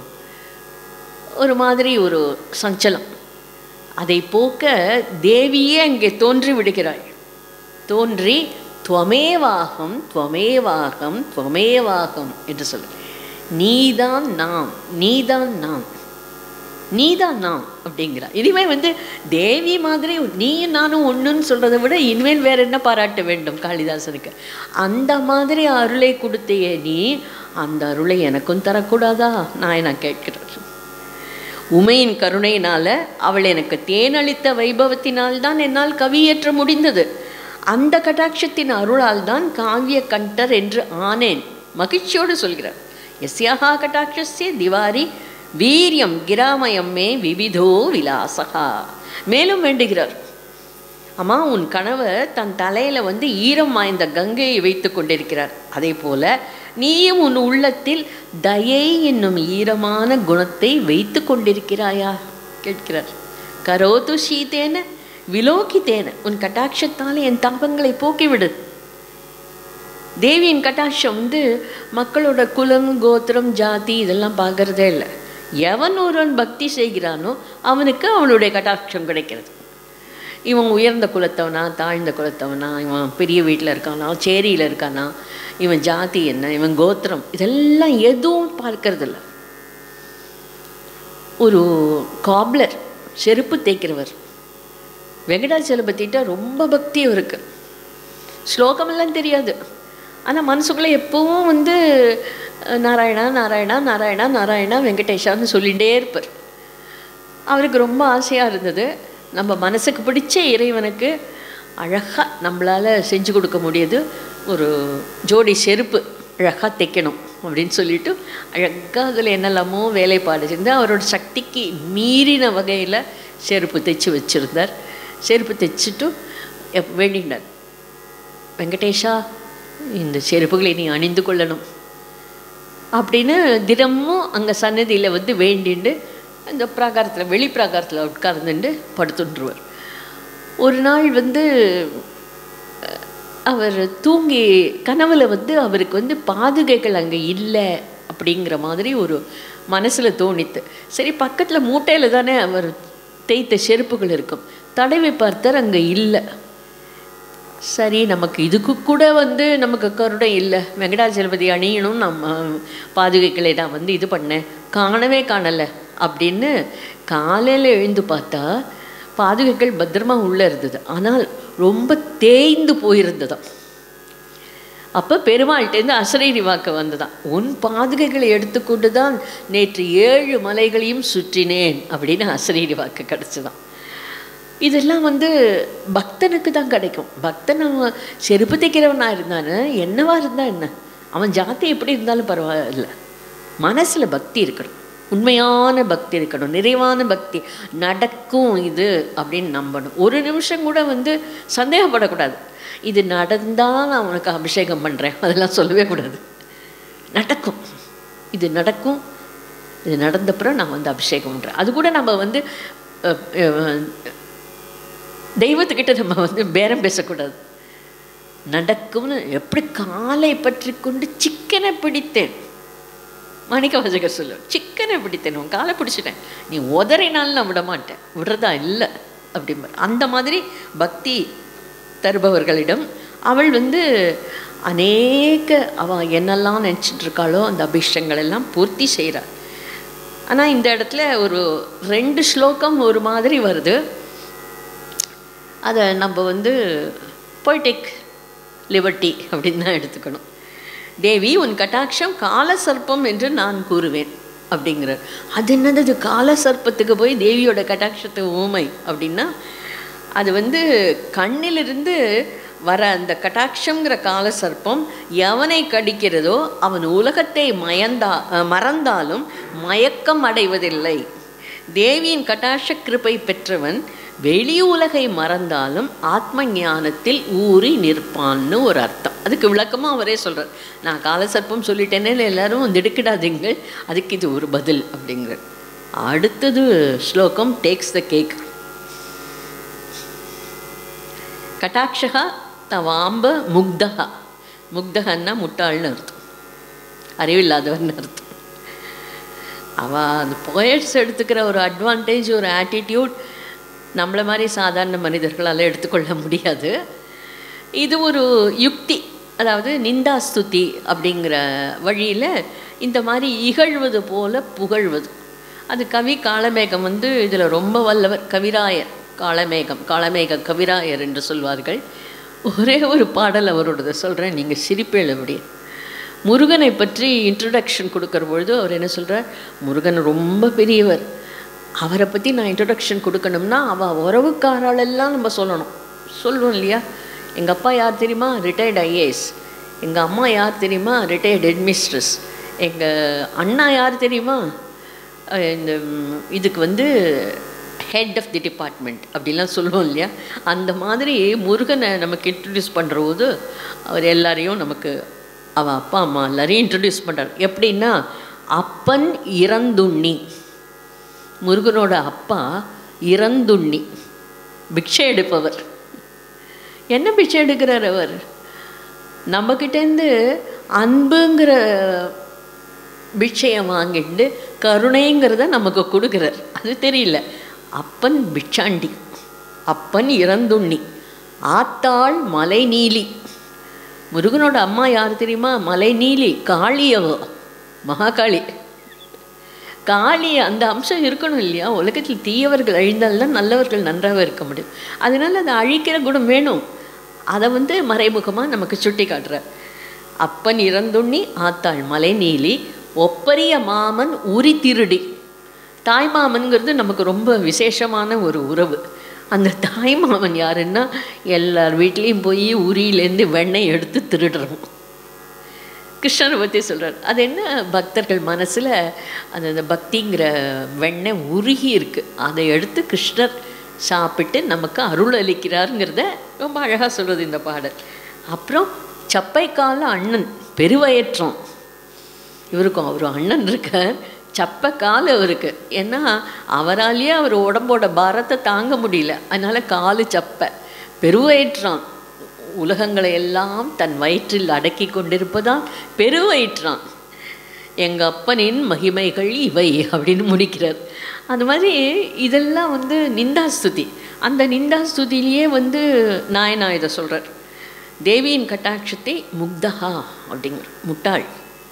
S1: ஒரு மாதிரி ஒரு சஞ்சலம் அதை போக்க தேவியே அங்கே தோன்றி விடுகிறாள் தோன்றி துவமேவாகம் துவமேவாகம் துவமேவாகம் என்று சொல்லு நீதான் நாம் நீதான் நாம் நீதான் நாம் அப்படிங்கிறா இனிமே வந்து தேவி மாதிரி நீயும் நானும் ஒன்றுன்னு சொல்கிறத விட இனிமேல் வேற என்ன பாராட்ட வேண்டும் காளிதாசனுக்கு அந்த மாதிரி அருளை கொடுத்தையே நீ அந்த அருளை எனக்கும் தரக்கூடாதா நான் நான் கேட்கிறேன் உமையின் கருணையினால அவள் எனக்கு தேனளித்த வைபவத்தினால் தான் என்னால் கவியேற்ற முடிந்தது அந்த கட்டாட்சத்தின் அருளால் தான் காவிய கண்டர் என்று ஆனேன் மகிழ்ச்சியோடு சொல்கிறார் எஸ்யாகா கட்டாட்சஸ்ய திவாரி வீரியம் கிராமயம் மே விவிதோ விலாசகா மேலும் வேண்டுகிறார் அம்மா உன் கணவர் தன் தலையில வந்து ஈரம் வாய்ந்த கங்கையை வைத்து கொண்டிருக்கிறார் அதே போல நீயும் உன் உள்ளத்தில் தயை என்னும் ஈரமான குணத்தை வைத்து கொண்டிருக்கிறாயா கேட்கிறார் கரோது சீதேன விலோகித்தேன உன் கட்டாட்சத்தால் என் தாபங்களை போக்கிவிடு தேவியின் கட்டாட்சம் வந்து மக்களோட குலம் கோத்திரம் ஜாதி இதெல்லாம் பார்க்கறதே இல்லை எவன் ஒருவன் பக்தி செய்கிறானோ அவனுக்கு அவனுடைய கட்டாட்சம் கிடைக்கிறது இவன் உயர்ந்த குலத்தவனா தாழ்ந்த குலத்தவனா இவன் பெரிய வீட்டில் இருக்கானா சேரியில் இருக்கானா இவன் ஜாதி என்ன இவன் கோத்திரம் இதெல்லாம் எதுவும் பார்க்கறதில்ல ஒரு காப்லர் செருப்பு தேய்க்கிறவர் வெங்கடாச்சலபதிட்ட ரொம்ப பக்தி அவருக்கு ஸ்லோகமெல்லாம் தெரியாது ஆனால் மனசுக்குள்ளே எப்பவும் வந்து நாராயணா நாராயணா நாராயணா நாராயணா வெங்கடேஷான்னு சொல்லிகிட்டே இருப்பார் அவருக்கு ரொம்ப ஆசையாக இருந்தது நம்ம மனசுக்கு பிடிச்ச இறைவனுக்கு அழகாக நம்மளால் செஞ்சு கொடுக்க முடியுது ஒரு ஜோடி செருப்பு அழகாக தைக்கணும் அப்படின்னு சொல்லிட்டு அழகாக அதில் என்னெல்லாமோ வேலைப்பாடு செஞ்சு அவரோட சக்திக்கு மீறின வகையில் செருப்பு தைச்சு வச்சுருந்தார் செருப்பு தைச்சிட்டு எப் வேண்டினார் வெங்கடேஷா இந்த செருப்புகளை நீ அணிந்து கொள்ளணும் அப்படின்னு தினமும் அங்கே சன்னதியில் வந்து வேண்டிண்டு அந்த பிராகாரத்தில் வெளி பிராகாரத்தில் உட்கார்ந்துட்டு படுத்துட்டுருவார் ஒரு நாள் வந்து அவர் தூங்கி கனவுல வந்து அவருக்கு வந்து பாதுகைகள் அங்கே இல்லை அப்படிங்கிற மாதிரி ஒரு மனசில் தோணித்து சரி பக்கத்தில் மூட்டையில் தானே அவர் தேய்த்த செருப்புகள் இருக்கும் தடவை பார்த்தார் அங்கே இல்லை சரி நமக்கு இதுக்கு கூட வந்து நமக்கு கருணை இல்லை வெங்கடாச்சலபதி அணியணும் நம்ம பாதுகைகளை நான் வந்து இது பண்ணேன் காணவே காணலை அப்படின்னு காலையில் எழுந்து பார்த்தா பாதுகைகள் பத்திரமா உள்ளே இருந்தது ஆனால் ரொம்ப தேய்ந்து போயிருந்ததாம் அப்போ பெருமாள்கிட்டேருந்து அசரீரி வாக்கு வந்ததான் உன் பாதுகைகளை எடுத்துக்கொண்டு தான் நேற்று ஏழு மலைகளையும் சுற்றினேன் அப்படின்னு அசரீரி வாக்கு கிடச்சிதான் இதெல்லாம் வந்து பக்தனுக்கு தான் கிடைக்கும் பக்தன் அவன் செருப்பு தைக்கிறவனாக இருந்தானு என்னவா இருந்தா என்ன அவன் ஜாதி எப்படி இருந்தாலும் பரவாயில்ல மனசில் பக்தி இருக்கணும் உண்மையான பக்தி இருக்கணும் நிறைவான பக்தி நடக்கும் இது அப்படின்னு நம்பணும் ஒரு நிமிஷம் கூட வந்து சந்தேகப்படக்கூடாது இது நடந்தால் நான் உனக்கு அபிஷேகம் பண்ணுறேன் அதெல்லாம் சொல்லவே கூடாது நடக்கும் இது நடக்கும் இது நடந்தப்புறம் நான் வந்து அபிஷேகம் பண்ணுறேன் அது கூட நம்ம வந்து அஹ், அஹ், தெய்வத்துக்கிட்ட நம்ம வந்து பேரம் பேசக்கூடாது நடக்கும்னு எப்படி காலை பற்றி கொண்டு சிக்கனை பிடித்தேன் மாணிக்க வாசகர் சொல்லு சிக்கனை பிடித்தேன் உன் காலை பிடிச்சிட்டேன் நீ உதறினாலும் நான் விட மாட்டேன் விடுறதா இல்லை அப்படிம்பார் அந்த மாதிரி பக்தி தருபவர்களிடம் அவள் வந்து அநேக அவ என்னெல்லாம் நினச்சிட்டு இருக்காளோ அந்த அபிஷங்கள் எல்லாம் பூர்த்தி செய்கிறாள் ஆனால் இந்த இடத்துல ஒரு ரெண்டு ஸ்லோகம் ஒரு மாதிரி வருது அதை நம்ம வந்து பொய்டிக் லிபர்ட்டி அப்படின்னு தான் எடுத்துக்கணும் தேவி உன் கட்டாட்சம் கால சர்ப்பம் என்று நான் கூறுவேன் அப்படிங்கிறார் அது என்னது இது கால சர்ப்பத்துக்கு போய் தேவியோட கட்டாட்சத்தை ஊமை அப்படின்னா அது வந்து கண்ணிலிருந்து வர அந்த கட்டாட்சங்கிற கால சர்ப்பம் எவனை கடிக்கிறதோ அவன் உலகத்தை மயந்தா அஹ், மறந்தாலும் மயக்கம் அடைவதில்லை தேவியின் கட்டாட்ச கிருபை பெற்றவன் வெளி உலகை மறந்தாலும் ஆத்ம ஞானத்தில் ஊறி நிற்பான்னு ஒரு அர்த்தம் அதுக்கு விளக்கமாக அவரே சொல்கிறார் நான் காலசர்ப்பம் சொல்லிட்டேனே எல்லாரும் திடுக்கிடாதீங்கள் அதுக்கு இது ஒரு பதில் அப்படிங்கிறார் அடுத்தது ஸ்லோகம் டேக்ஸ் த கேக் கட்டாட்சகா தவாம்ப முக்தகா முக்தகன்னா முட்டாள்னு அர்த்தம் அறிவில்லாதவன் அர்த்தம் அவள் அந்த போயட்ஸ் எடுத்துக்கிற ஒரு அட்வான்டேஜ் ஒரு ஆட்டிடியூட் நம்மளை மாதிரி சாதாரண மனிதர்களால் எடுத்துக்கொள்ள முடியாது இது ஒரு யுக்தி அதாவது நிந்தாஸ்துதி அப்படிங்கிற வழியில் இந்த மாதிரி இகழ்வது போல புகழ்வது அது கவி காளமேகம் வந்து இதில் ரொம்ப வல்லவர் கவிராயர் காளமேகம் காளமேக கவிராயர் என்று சொல்வார்கள் ஒரே ஒரு பாடல் அவரோடது சொல்கிறேன் நீங்கள் சிரிப்பேள் அப்படி முருகனை பற்றி இன்ட்ரடக்ஷன் கொடுக்குற பொழுது அவர் என்ன சொல்கிறார் முருகன் ரொம்ப பெரியவர் அவரை பற்றி நான் இன்ட்ரடக்ஷன் கொடுக்கணும்னா அவள் உறவுக்காராலெல்லாம் நம்ம சொல்லணும் சொல்லுவோம் இல்லையா எங்கள் அப்பா யார் தெரியுமா ரிட்டையர்ட் ஐஏஎஸ் எங்கள் அம்மா யார் தெரியுமா ரிட்டையர்ட் ஹெட்மிஸ்ட்ரஸ் எங்கள் அண்ணா யார் தெரியுமா அஹ் இந்த ம், இதுக்கு வந்து ஹெட் ஆஃப் தி டிபார்ட்மெண்ட் அப்படிலாம் சொல்லுவோம் இல்லையா அந்த மாதிரி முருகனை நமக்கு இன்ட்ரடியூஸ் பண்ணுற போது அவர் எல்லாரையும் நமக்கு அவன் அப்பா அம்மா எல்லாரையும் இன்ட்ரடியூஸ் பண்ணுறார் எப்படின்னா அப்பன் இறந்துண்ணி முருகனோட அப்பா இறந்துண்ணி பிக்ஷை எடுப்பவர் என்ன பிச்சை எடுக்கிறார் அவர் நம்மக்கிட்டேருந்து அன்புங்கிற பிட்சையை வாங்கிட்டு கருணைங்கிறத நமக்கு கொடுக்குறார் அது தெரியல அப்பன் பிட்சாண்டி அப்பன் இறந்துண்ணி ஆத்தாள் மலை நீலி முருகனோட அம்மா யார் தெரியுமா மலை நீலி காளியவோ மகாகாளி காளி அந்த அம்சம் இருக்கணும் இல்லையா உலகத்தில் தீயவர்கள் அழிந்தால்தான் நல்லவர்கள் நன்றாக இருக்க முடியும் அதனால அதை அழிக்கிற குணம் வேணும் அதை வந்து மறைமுகமாக நமக்கு சுட்டி காட்டுறார் அப்பன் இறந்துண்ணி ஆத்தாள் மலை நீலி ஒப்பரிய மாமன் உரி திருடி தாய்மாமன்கிறது நமக்கு ரொம்ப விசேஷமான ஒரு உறவு அந்த தாய்மாமன் யாருன்னா எல்லார் வீட்லேயும் போய் உரியிலேருந்து வெண்ணெய் எடுத்து திருடுறோம் கிருஷ்ணரை பற்றி சொல்கிறார் அது என்ன பக்தர்கள் மனசில் அந்த அந்த பக்திங்கிற வெண்ணெய் உருகி இருக்குது அதை எடுத்து கிருஷ்ணர் சாப்பிட்டு நமக்கு அருள் அளிக்கிறாருங்கிறத ரொம்ப அழகாக சொல்கிறது இந்த பாடல் அப்புறம் சப்பைக்கால அண்ணன் பெருவயற்றம் இவருக்கும் அவர் அண்ணன் இருக்கார் சப்பை கால் அவருக்கு ஏன்னா அவராலேயே அவர் உடம்போட பாரத்தை தாங்க முடியல அதனால காலு சப்பை பெருவயிற்றான் உலகங்களை எல்லாம் தன் வயிற்றில் அடக்கி கொண்டிருப்பதால் பெருவயிற்றான் எங்கள் அப்பனின் மகிமைகள் இவை அப்படின்னு முடிக்கிறார் அந்த மாதிரி இதெல்லாம் வந்து நிந்தாஸ்துதி அந்த நிந்தாஸ்துதியிலேயே வந்து நாயனா இதை சொல்கிறார் தேவியின் கட்டாட்சத்தை முக்தஹா அப்படிங்கிற முட்டாள்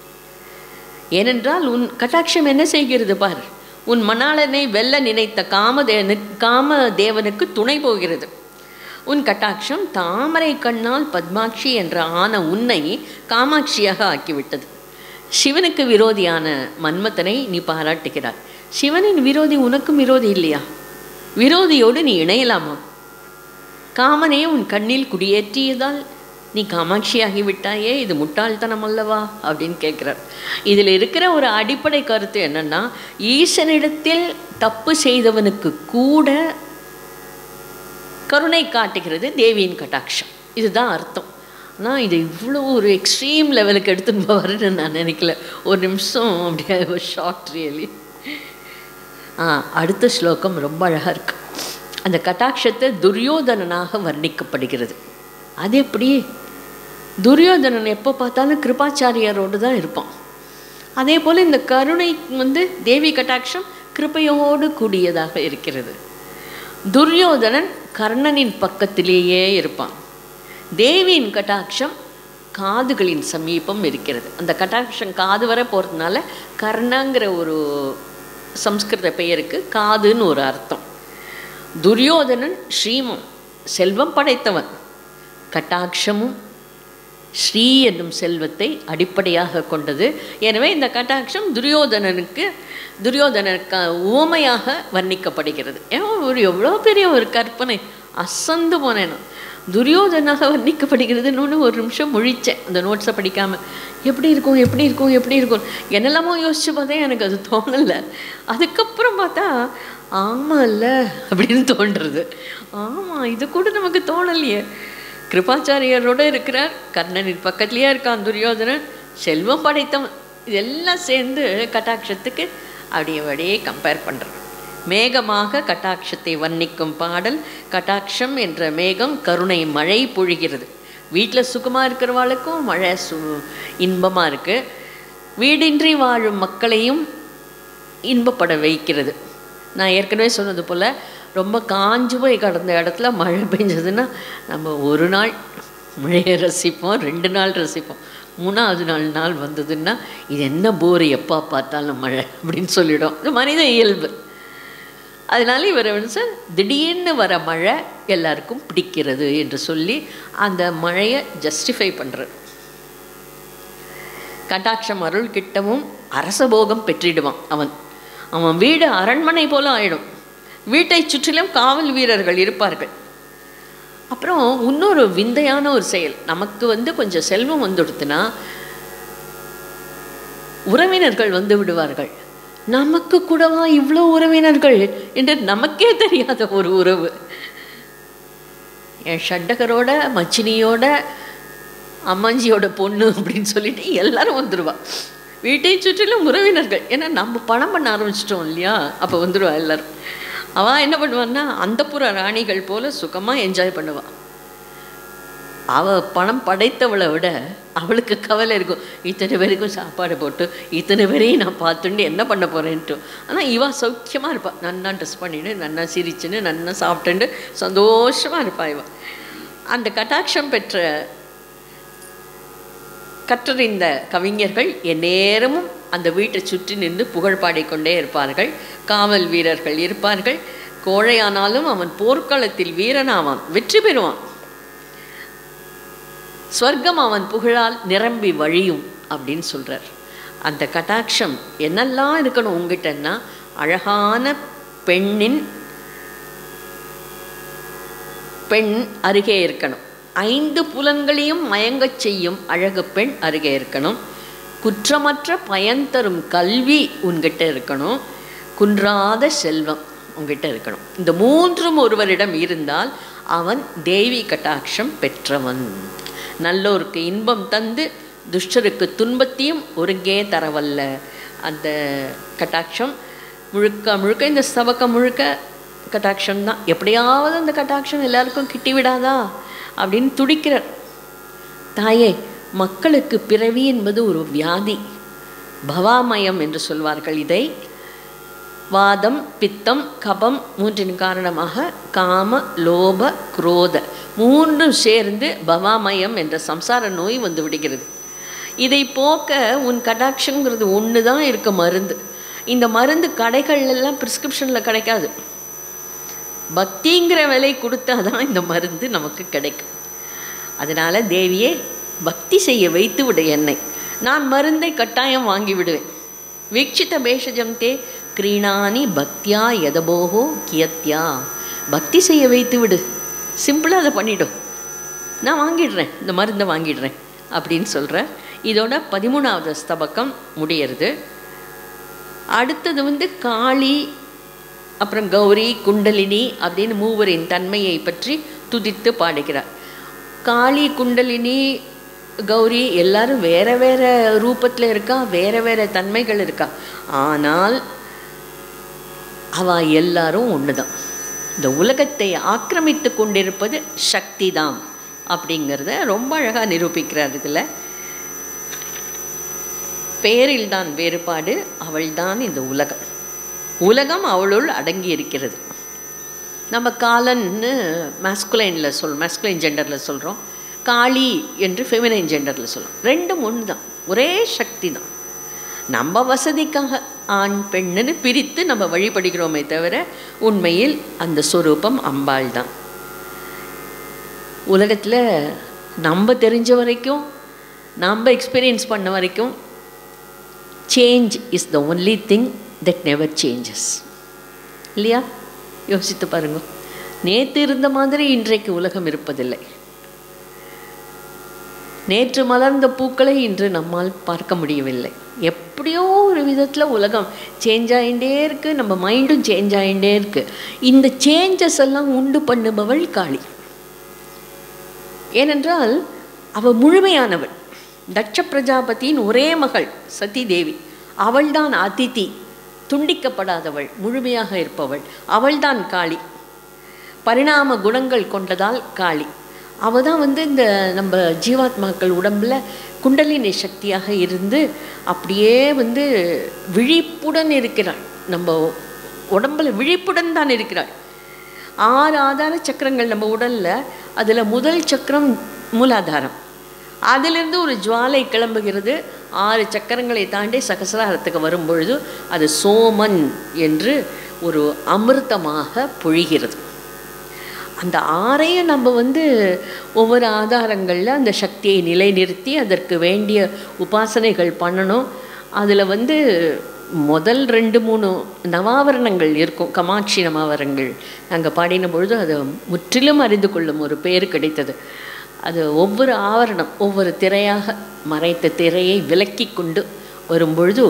S1: ஏனென்றால் உன் கட்டாட்சம் என்ன செய்கிறது பார் உன் மணாளனை வெல்ல நினைத்த காமதேவனு காம தேவனுக்கு துணை போகிறது உன் கட்டாட்சம் தாமரை கண்ணால் பத்மாட்சி என்ற ஆன உன்னை காமாட்சியாக ஆக்கிவிட்டது சிவனுக்கு விரோதியான மன்மத்தனை நீ பாராட்டுகிறாய் சிவனின் விரோதி உனக்கும் விரோதி இல்லையா விரோதியோடு நீ இணையலாமா காமனே உன் கண்ணில் குடியேற்றியதால் நீ காமாட்சியாகி விட்டாயே இது முட்டாள்தனம் அல்லவா அப்படின்னு கேட்குறார் இதில் இருக்கிற ஒரு அடிப்படை கருத்து என்னன்னா ஈசனிடத்தில் தப்பு செய்தவனுக்கு கூட கருணை காட்டுகிறது தேவியின் கட்டாட்சம் இதுதான் அர்த்தம் ஆனால் இது இவ்வளோ ஒரு எக்ஸ்ட்ரீம் லெவலுக்கு எடுத்துன்னு போவாருன்னு நான் நினைக்கல ஒரு நிமிஷம் அப்படியே ஷார்ட் ரியலி ஆ அடுத்த ஸ்லோகம் ரொம்ப அழகாக இருக்கு அந்த கட்டாட்சத்தை துரியோதனனாக வர்ணிக்கப்படுகிறது அது எப்படி துரியோதனன் எப்போ பார்த்தாலும் கிருபாச்சாரியாரோடு தான் இருப்பான் அதே போல் இந்த கருணை வந்து தேவி கட்டாட்சம் கிருபையோடு கூடியதாக இருக்கிறது துரியோதனன் கர்ணனின் பக்கத்திலேயே இருப்பான் தேவியின் கட்டாட்சம் காதுகளின் சமீபம் இருக்கிறது அந்த கட்டாட்சம் காது வரை போகிறதுனால கர்ணங்கிற ஒரு சம்ஸ்கிருத பெயருக்கு காதுன்னு ஒரு அர்த்தம் துரியோதனன் ஸ்ரீமம் செல்வம் படைத்தவன் கட்டாட்சமும் ஸ்ரீ என்னும் செல்வத்தை அடிப்படையாக கொண்டது எனவே இந்த கட்டாட்சம் துரியோதனனுக்கு துரியோதனனுக்கு உவமையாக வர்ணிக்கப்படுகிறது ஏன் ஒரு எவ்வளோ பெரிய ஒரு கற்பனை அசந்து போனேன் நான். துரியோதனாக வர்ணிக்கப்படுகிறதுன்னு ஒரு நிமிஷம் முழிச்சேன் அந்த நோட்ஸை படிக்காமல் எப்படி இருக்கும் எப்படி இருக்கும் எப்படி இருக்கும் என்னெல்லாமோ யோசிச்சு பார்த்தேன் எனக்கு அது தோணலை அதுக்கப்புறம் பார்த்தா ஆமாம்ல அப்படின்னு தோன்றுறது ஆமாம் இது கூட நமக்கு தோணலையே கிருபாச்சாரியரோட இருக்கிறார் கர்ணனின் பக்கத்துலேயே இருக்கான் துரியோதனன் செல்வம் படைத்தவன் இதெல்லாம் சேர்ந்து கட்டாட்சத்துக்கு அப்படியே அப்படியே கம்பேர் பண்ணுறான் மேகமாக கட்டாட்சத்தை வர்ணிக்கும் பாடல் கட்டாட்சம் என்ற மேகம் கருணை மழை பொழிகிறது வீட்டில் சுகமாக இருக்கிறவாளுக்கும் மழை சு இன்பமாக இருக்குது வீடின்றி வாழும் மக்களையும் இன்பப்பட வைக்கிறது நான் ஏற்கனவே சொன்னது போல் ரொம்ப காஞ்சு போய் கடந்த இடத்துல மழை பெஞ்சதுன்னா நம்ம ஒரு நாள் மழையை ரசிப்போம் ரெண்டு நாள் ரசிப்போம் மூணாவது நாலு நாள் வந்ததுன்னா இது என்ன போர் எப்போ பார்த்தாலும் மழை அப்படின்னு சொல்லிடும் இது மனித இயல்பு அதனால இவர் வந்து சார் திடீர்னு வர மழை எல்லாருக்கும் பிடிக்கிறது என்று சொல்லி அந்த மழையை ஜஸ்டிஃபை பண்ணுறார் கட்டாட்சம் அருள் கிட்டவும் அரசபோகம் பெற்றிடுவான் அவன் அவன் வீடு அரண்மனை போல ஆயிடும் வீட்டை சுற்றிலும் காவல் வீரர்கள் இருப்பார்கள் அப்புறம் இன்னொரு விந்தையான ஒரு செயல் நமக்கு வந்து கொஞ்சம் செல்வம் வந்துடுத்துனா உறவினர்கள் வந்து விடுவார்கள் நமக்கு கூடவா இவ்வளோ உறவினர்கள் என்று நமக்கே தெரியாத ஒரு உறவு என் ஷட்டகரோட மச்சினியோட அம்மாஞ்சியோட பொண்ணு அப்படின்னு சொல்லிட்டு எல்லாரும் வந்துடுவா வீட்டை சுற்றிலும் உறவினர்கள் ஏன்னா நம்ம பணம் பண்ண ஆரம்பிச்சிட்டோம் இல்லையா அப்போ வந்துடுவா எல்லாரும் அவள் என்ன பண்ணுவான்னா அந்தப்புற ராணிகள் போல சுகமாக என்ஜாய் பண்ணுவா அவள் பணம் படைத்தவளை விட அவளுக்கு கவலை இருக்கும் இத்தனை பேருக்கும் சாப்பாடு போட்டு இத்தனை பேரையும் நான் பார்த்துட்டு என்ன பண்ண போகிறேன்ட்டு ஆனால் இவ சௌக்கியமாக இருப்பாள் நன்னா ட்ரெஸ் பண்ணிட்டு நன்னா சிரிச்சுன்னு நன்னா சாப்பிட்டுண்டு சந்தோஷமாக இருப்பா இவ அந்த கட்டாட்சம் பெற்ற கற்றறிந்த கவிஞர்கள் எந்நேரமும் அந்த வீட்டை சுற்றி நின்று புகழ் பாடிக்கொண்டே இருப்பார்கள் காவல் வீரர்கள் இருப்பார்கள் கோழையானாலும் அவன் போர்க்களத்தில் வீரனாவான் வெற்றி பெறுவான் ஸ்வர்க்கம் அவன் புகழால் நிரம்பி வழியும் அப்படின்னு சொல்றார் அந்த கட்டாட்சம் என்னெல்லாம் இருக்கணும் உங்ககிட்டன்னா அழகான பெண்ணின் பெண் அருகே இருக்கணும் ஐந்து புலன்களையும் மயங்கச் செய்யும் அழகு பெண் அருகே இருக்கணும் குற்றமற்ற பயன் தரும் கல்வி உன்கிட்ட இருக்கணும் குன்றாத செல்வம் உங்ககிட்ட இருக்கணும் இந்த மூன்றும் ஒருவரிடம் இருந்தால் அவன் தேவி கட்டாட்சம் பெற்றவன் நல்லோருக்கு இன்பம் தந்து துஷ்டருக்கு துன்பத்தையும் ஒருங்கே தரவல்ல அந்த கட்டாட்சம் முழுக்க முழுக்க இந்த ஸ்தவக்கம் முழுக்க கட்டாட்சம் தான் எப்படியாவது அந்த கட்டாட்சம் எல்லாருக்கும் கிட்டி விடாதா அப்படின்னு துடிக்கிறார் தாயே மக்களுக்கு பிறவி என்பது ஒரு வியாதி பவாமயம் என்று சொல்வார்கள் இதை வாதம் பித்தம் கபம் மூன்றின் காரணமாக காம லோப குரோத மூன்றும் சேர்ந்து பவாமயம் என்ற சம்சார நோய் வந்து விடுகிறது இதை போக்க உன் கடாட்சங்கிறது ஒன்று தான் இருக்க மருந்து இந்த மருந்து கடைகள்லாம் ப்ரிஸ்கிரிப்ஷனில் கிடைக்காது பக்திங்கிற விலை கொடுத்தா தான் இந்த மருந்து நமக்கு கிடைக்கும் அதனால் தேவியே பக்தி செய்ய வைத்து விடு என்னை நான் மருந்தை கட்டாயம் வாங்கி விடுவேன் வீக்ஷித பேஷஜம் தே கிரீணானி பக்தியா எதபோகோ கியத்யா பக்தி செய்ய வைத்து விடு சிம்பிளாக அதை பண்ணிடும் நான் வாங்கிடுறேன் இந்த மருந்தை வாங்கிடுறேன் அப்படின்னு சொல்கிறேன் இதோட பதிமூணாவது ஸ்தபக்கம் முடியறது அடுத்தது வந்து காளி அப்புறம் கௌரி குண்டலினி அப்படின்னு மூவரின் தன்மையை பற்றி துதித்து பாடுகிறார் காளி குண்டலினி கௌரி எல்லாரும் வேற வேற ரூபத்தில் இருக்கா வேற வேற தன்மைகள் இருக்கா ஆனால் அவ எல்லாரும் ஒன்று தான் இந்த உலகத்தை ஆக்கிரமித்து கொண்டிருப்பது சக்தி தான் அப்படிங்கிறத ரொம்ப அழகாக நிரூபிக்கிறார் இதில் பெயரில் தான் வேறுபாடு அவள்தான் இந்த உலகம் உலகம் அவளுள் அடங்கி இருக்கிறது நம்ம காலன்னு மேஸ்குலைனில் சொல் மேஸ்குலைன் ஜெண்டரில் சொல்கிறோம் காளி என்று ஃபெமினைன் ஜெண்டரில் சொல்கிறோம் ரெண்டும் ஒன்று தான் ஒரே சக்தி தான் நம்ம வசதிக்காக ஆண் பெண்ணுன்னு பிரித்து நம்ம வழிபடுகிறோமே தவிர உண்மையில் அந்த சொரூபம் அம்பாள் தான் உலகத்தில் நம்ம தெரிஞ்ச வரைக்கும் நம்ம எக்ஸ்பீரியன்ஸ் பண்ண வரைக்கும் change is the only thing that never changes இல்லையா யோசித்து பாருங்க நேற்று இருந்த மாதிரி இன்றைக்கு உலகம் இருப்பதில்லை நேற்று மலர்ந்த பூக்களை இன்று நம்மால் பார்க்க முடியவில்லை எப்படியோ ஒரு விதத்தில் உலகம் சேஞ்ச் ஆகிட்டே இருக்குது நம்ம மைண்டும் சேஞ்ச் ஆகிட்டே இருக்குது இந்த சேஞ்சஸ் எல்லாம் உண்டு பண்ணுபவள் காளி ஏனென்றால் அவள் முழுமையானவள் தட்ச பிரஜாபதியின் ஒரே மகள் சதி தேவி அவள்தான் அதிதி துண்டிக்கப்படாதவள் முழுமையாக இருப்பவள் அவள்தான் காளி பரிணாம குணங்கள் கொண்டதால் காளி அவள் தான் வந்து இந்த நம்ம ஜீவாத்மாக்கள் உடம்புல குண்டலினி சக்தியாக இருந்து அப்படியே வந்து விழிப்புடன் இருக்கிறாள் நம்ம உடம்புல விழிப்புடன் தான் இருக்கிறாள் ஆறு ஆதார சக்கரங்கள் நம்ம உடலில் அதில் முதல் சக்கரம் மூலாதாரம் அதிலிருந்து ஒரு ஜுவாலை கிளம்புகிறது ஆறு சக்கரங்களை தாண்டி சகசிராரத்துக்கு வரும்பொழுது அது சோமன் என்று ஒரு அமிர்தமாக பொழிகிறது அந்த ஆறையும் நம்ம வந்து ஒவ்வொரு ஆதாரங்களில் அந்த சக்தியை நிலைநிறுத்தி அதற்கு வேண்டிய உபாசனைகள் பண்ணணும் அதில் வந்து முதல் ரெண்டு மூணு நவாவரணங்கள் இருக்கும் கமாட்சி நவாவரணங்கள் நாங்கள் பாடின பொழுது அது முற்றிலும் அறிந்து கொள்ளும் ஒரு பேர் கிடைத்தது அது ஒவ்வொரு ஆவரணம் ஒவ்வொரு திரையாக மறைத்த திரையை விலக்கி கொண்டு வரும்பொழுது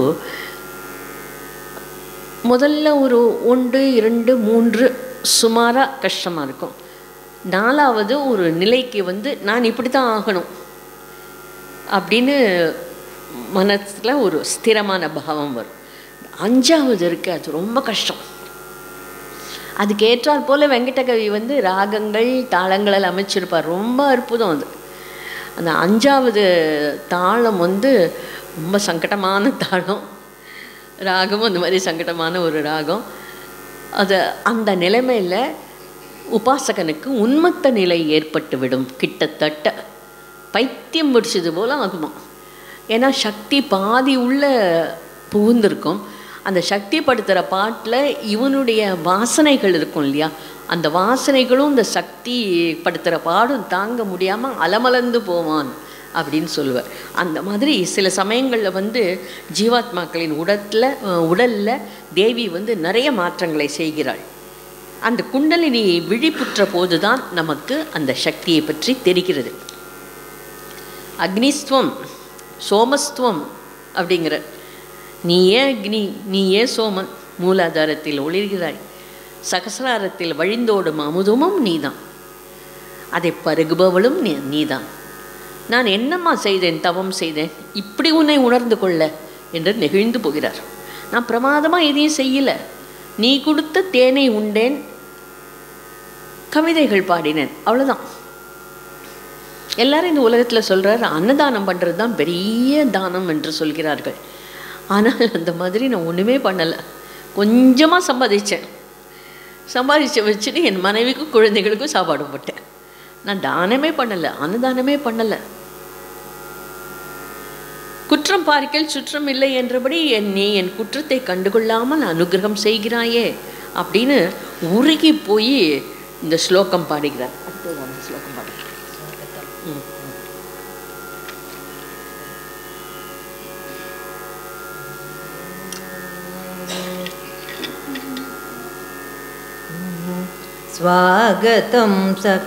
S1: முதல்ல ஒரு ஒன்று இரண்டு மூன்று சுமாராக கஷ்டமாக இருக்கும் நாலாவது ஒரு நிலைக்கு வந்து நான் இப்படி தான் ஆகணும் அப்படின்னு மனசில் ஒரு ஸ்திரமான பாவம் வரும் அஞ்சாவது இருக்கு அது ரொம்ப கஷ்டம் அதுக்கு ஏற்றால் போல வெங்கடகவி வந்து ராகங்கள் தாளங்கள் அமைச்சிருப்பார் ரொம்ப அற்புதம் அது அந்த அஞ்சாவது தாளம் வந்து ரொம்ப சங்கடமான தாளம் ராகமும் அந்த மாதிரி சங்கடமான ஒரு ராகம் அது அந்த நிலைமையில் உபாசகனுக்கு உன்மத்த நிலை ஏற்பட்டு விடும் கிட்டத்தட்ட பைத்தியம் பிடிச்சது போல் ஆகுமா ஏன்னா சக்தி பாதி உள்ள புகுந்திருக்கும் அந்த சக்திப்படுத்துகிற பாட்டில் இவனுடைய வாசனைகள் இருக்கும் இல்லையா அந்த வாசனைகளும் இந்த சக்தி படுத்துகிற பாடும் தாங்க முடியாமல் அலமலந்து போவான் அப்படின்னு சொல்லுவார் அந்த மாதிரி சில சமயங்களில் வந்து ஜீவாத்மாக்களின் உடத்தில் உடலில் தேவி வந்து நிறைய மாற்றங்களை செய்கிறாள் அந்த குண்டலினி விழிப்புற்ற போதுதான் நமக்கு அந்த சக்தியை பற்றி தெரிகிறது அக்னிஸ்துவம் சோமஸ்துவம் அப்படிங்கிற நீ ஏன் அக்னி நீ ஏன் சோமன் மூலாதாரத்தில் ஒளிர்கிறாய் சகசிராரத்தில் வழிந்தோடும் அமுதமும் நீதான் அதை பருகுபவளும் நீ நீதான் நான் என்னம்மா செய்தேன் தவம் செய்தேன் இப்படி உன்னை உணர்ந்து கொள்ள என்று நெகிழ்ந்து போகிறார் நான் பிரமாதமாக எதையும் செய்யலை நீ கொடுத்த தேனை உண்டேன் கவிதைகள் பாடினேன் அவ்வளோதான் எல்லாரும் இந்த உலகத்தில் சொல்கிறார் அன்னதானம் பண்ணுறது தான் பெரிய தானம் என்று சொல்கிறார்கள் ஆனால் அந்த மாதிரி நான் ஒன்றுமே பண்ணலை கொஞ்சமாக சம்பாதிச்சேன் சம்பாதிச்ச வச்சுட்டு என் மனைவிக்கும் குழந்தைகளுக்கும் சாப்பாடு போட்டேன் நான் தானமே பண்ணலை அன்னதானமே பண்ணலை குற்றம் பார்க்கல் சுற்றம் இல்லை என்றபடி என் நீ என் குற்றத்தை கண்டுகொள்ளாமல் அனுகிரகம் செய்கிறாயே அப்படின்னு உருகி போய் இந்த ஸ்லோகம் பாடுகிறார் அடுத்தது அந்த ஸ்லோகம் பாடுகிறார் ம்.
S2: स्वागतं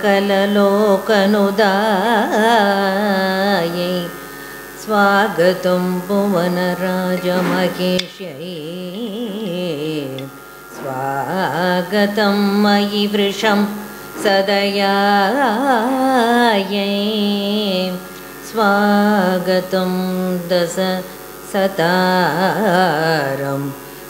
S2: सकललोकनुदायै स्वागतं भुवनराजमहेश्यै स्वागतं मयि वृषं सदयायै स्वागतं दश सतारम्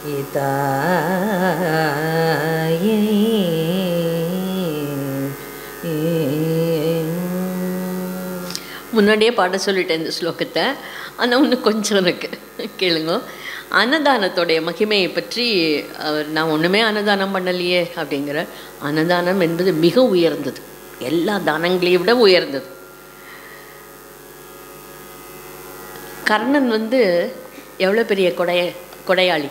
S2: इतायै
S1: முன்னாடியே பாட சொல்லிட்டேன் இந்த ஸ்லோகத்தை ஆனால் இன்னும் கொஞ்சம் இருக்கு கேளுங்க அன்னதானத்தோடைய மகிமையை பற்றி அவர் நான் ஒன்றுமே அன்னதானம் பண்ணலையே அப்படிங்கிற அன்னதானம் என்பது மிக உயர்ந்தது எல்லா தானங்களையும் விட உயர்ந்தது கர்ணன் வந்து எவ்வளோ பெரிய கொடைய கொடையாளி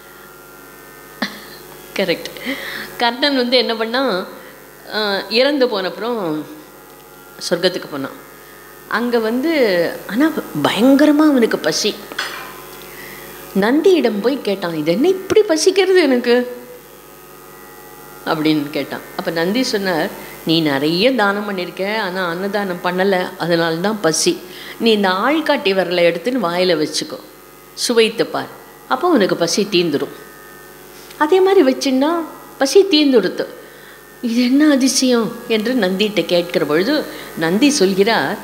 S1: கரெக்ட் கர்ணன் வந்து என்ன பண்ணால் இறந்து போனப்புறம் சொர்க்கத்துக்கு போனான் அங்கே வந்து ஆனால் பயங்கரமாக அவனுக்கு பசி நந்தியிடம் போய் கேட்டான் இது என்ன இப்படி பசிக்கிறது எனக்கு அப்படின்னு கேட்டான் அப்போ நந்தி சொன்னார் நீ நிறைய தானம் பண்ணியிருக்க ஆனால் அன்னதானம் பண்ணலை அதனால தான் பசி நீ இந்த ஆள்காட்டி விரலை எடுத்துன்னு வாயில் வச்சுக்கோ சுவைத்து பார் அப்போ உனக்கு பசி தீந்துடும் அதே மாதிரி வச்சுன்னா பசி தீந்துடுத்து இது என்ன அதிசயம் என்று நந்திகிட்ட கேட்கிற பொழுது நந்தி சொல்கிறார்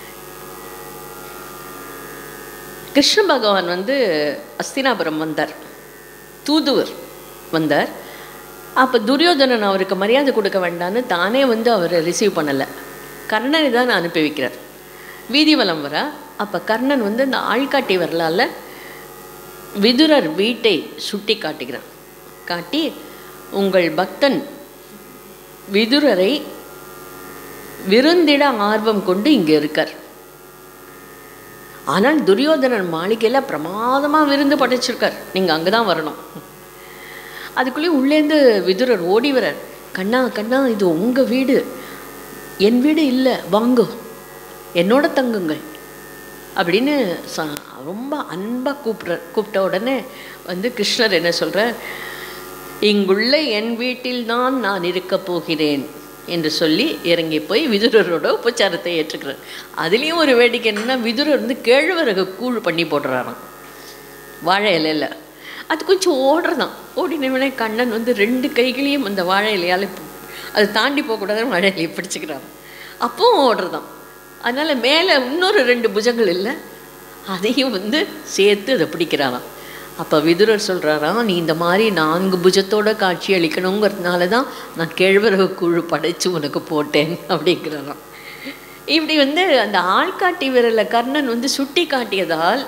S1: கிருஷ்ண பகவான் வந்து அஸ்தினாபுரம் வந்தார் தூதுவர் வந்தார் அப்போ துரியோதனன் அவருக்கு மரியாதை கொடுக்க வேண்டான்னு தானே வந்து அவரை ரிசீவ் பண்ணலை கர்ணனை தான் அனுப்பி வைக்கிறார் வீதிவலம் வர அப்போ கர்ணன் வந்து அந்த ஆள்காட்டி வரலால் விதுரர் வீட்டை சுட்டி காட்டுகிறான் காட்டி உங்கள் பக்தன் விதுரரை விருந்திட ஆர்வம் கொண்டு இங்கே இருக்கார் ஆனால் துரியோதனன் மாளிகையில் பிரமாதமாக விருந்து படைச்சிருக்கார் நீங்கள் அங்கே தான் வரணும் அதுக்குள்ளேயே உள்ளேருந்து விதுரர் ஓடி வரார் கண்ணா கண்ணா இது உங்கள் வீடு என் வீடு இல்லை வாங்கோ என்னோட தங்குங்கள் அப்படின்னு ச- ரொம்ப அன்பாக கூப்பிட்ற கூப்பிட்ட உடனே வந்து கிருஷ்ணர் என்ன சொல்கிறார் இங்குள்ள என் வீட்டில்தான் நான் இருக்கப் போகிறேன் என்று சொல்லி இறங்கி போய் விதுரரோட உபச்சாரத்தை ஏற்றுக்கிறார் அதுலேயும் ஒரு வேடிக்கை என்னன்னா விதுரர் வந்து கேழ்வரகு கூழ் பண்ணி போடுறாராம் வாழை இலையில் அது கொஞ்சம் ஓடுறதான் ஓடினவனே கண்ணன் வந்து ரெண்டு கைகளையும் அந்த வாழை இலையால் பு- அது தாண்டி போகக்கூடாதுன்னு வாழை இலையை பிடிச்சிக்கிறான் அப்பவும் ஓடுறதான் அதனால் மேலே இன்னொரு ரெண்டு புஜங்கள் இல்லை அதையும் வந்து சேர்த்து அதை பிடிக்கிறாராம் அப்போ விதுரர் சொல்கிறாராம் நீ இந்த மாதிரி நான்கு புஜத்தோட காட்சி அளிக்கணுங்கிறதுனால தான் நான் கேழ்வரகு குழு படைச்சு உனக்கு போட்டேன் அப்படிங்கிறாராம் இப்படி வந்து அந்த ஆள்காட்டி விரலை கர்ணன் வந்து சுட்டி காட்டியதால்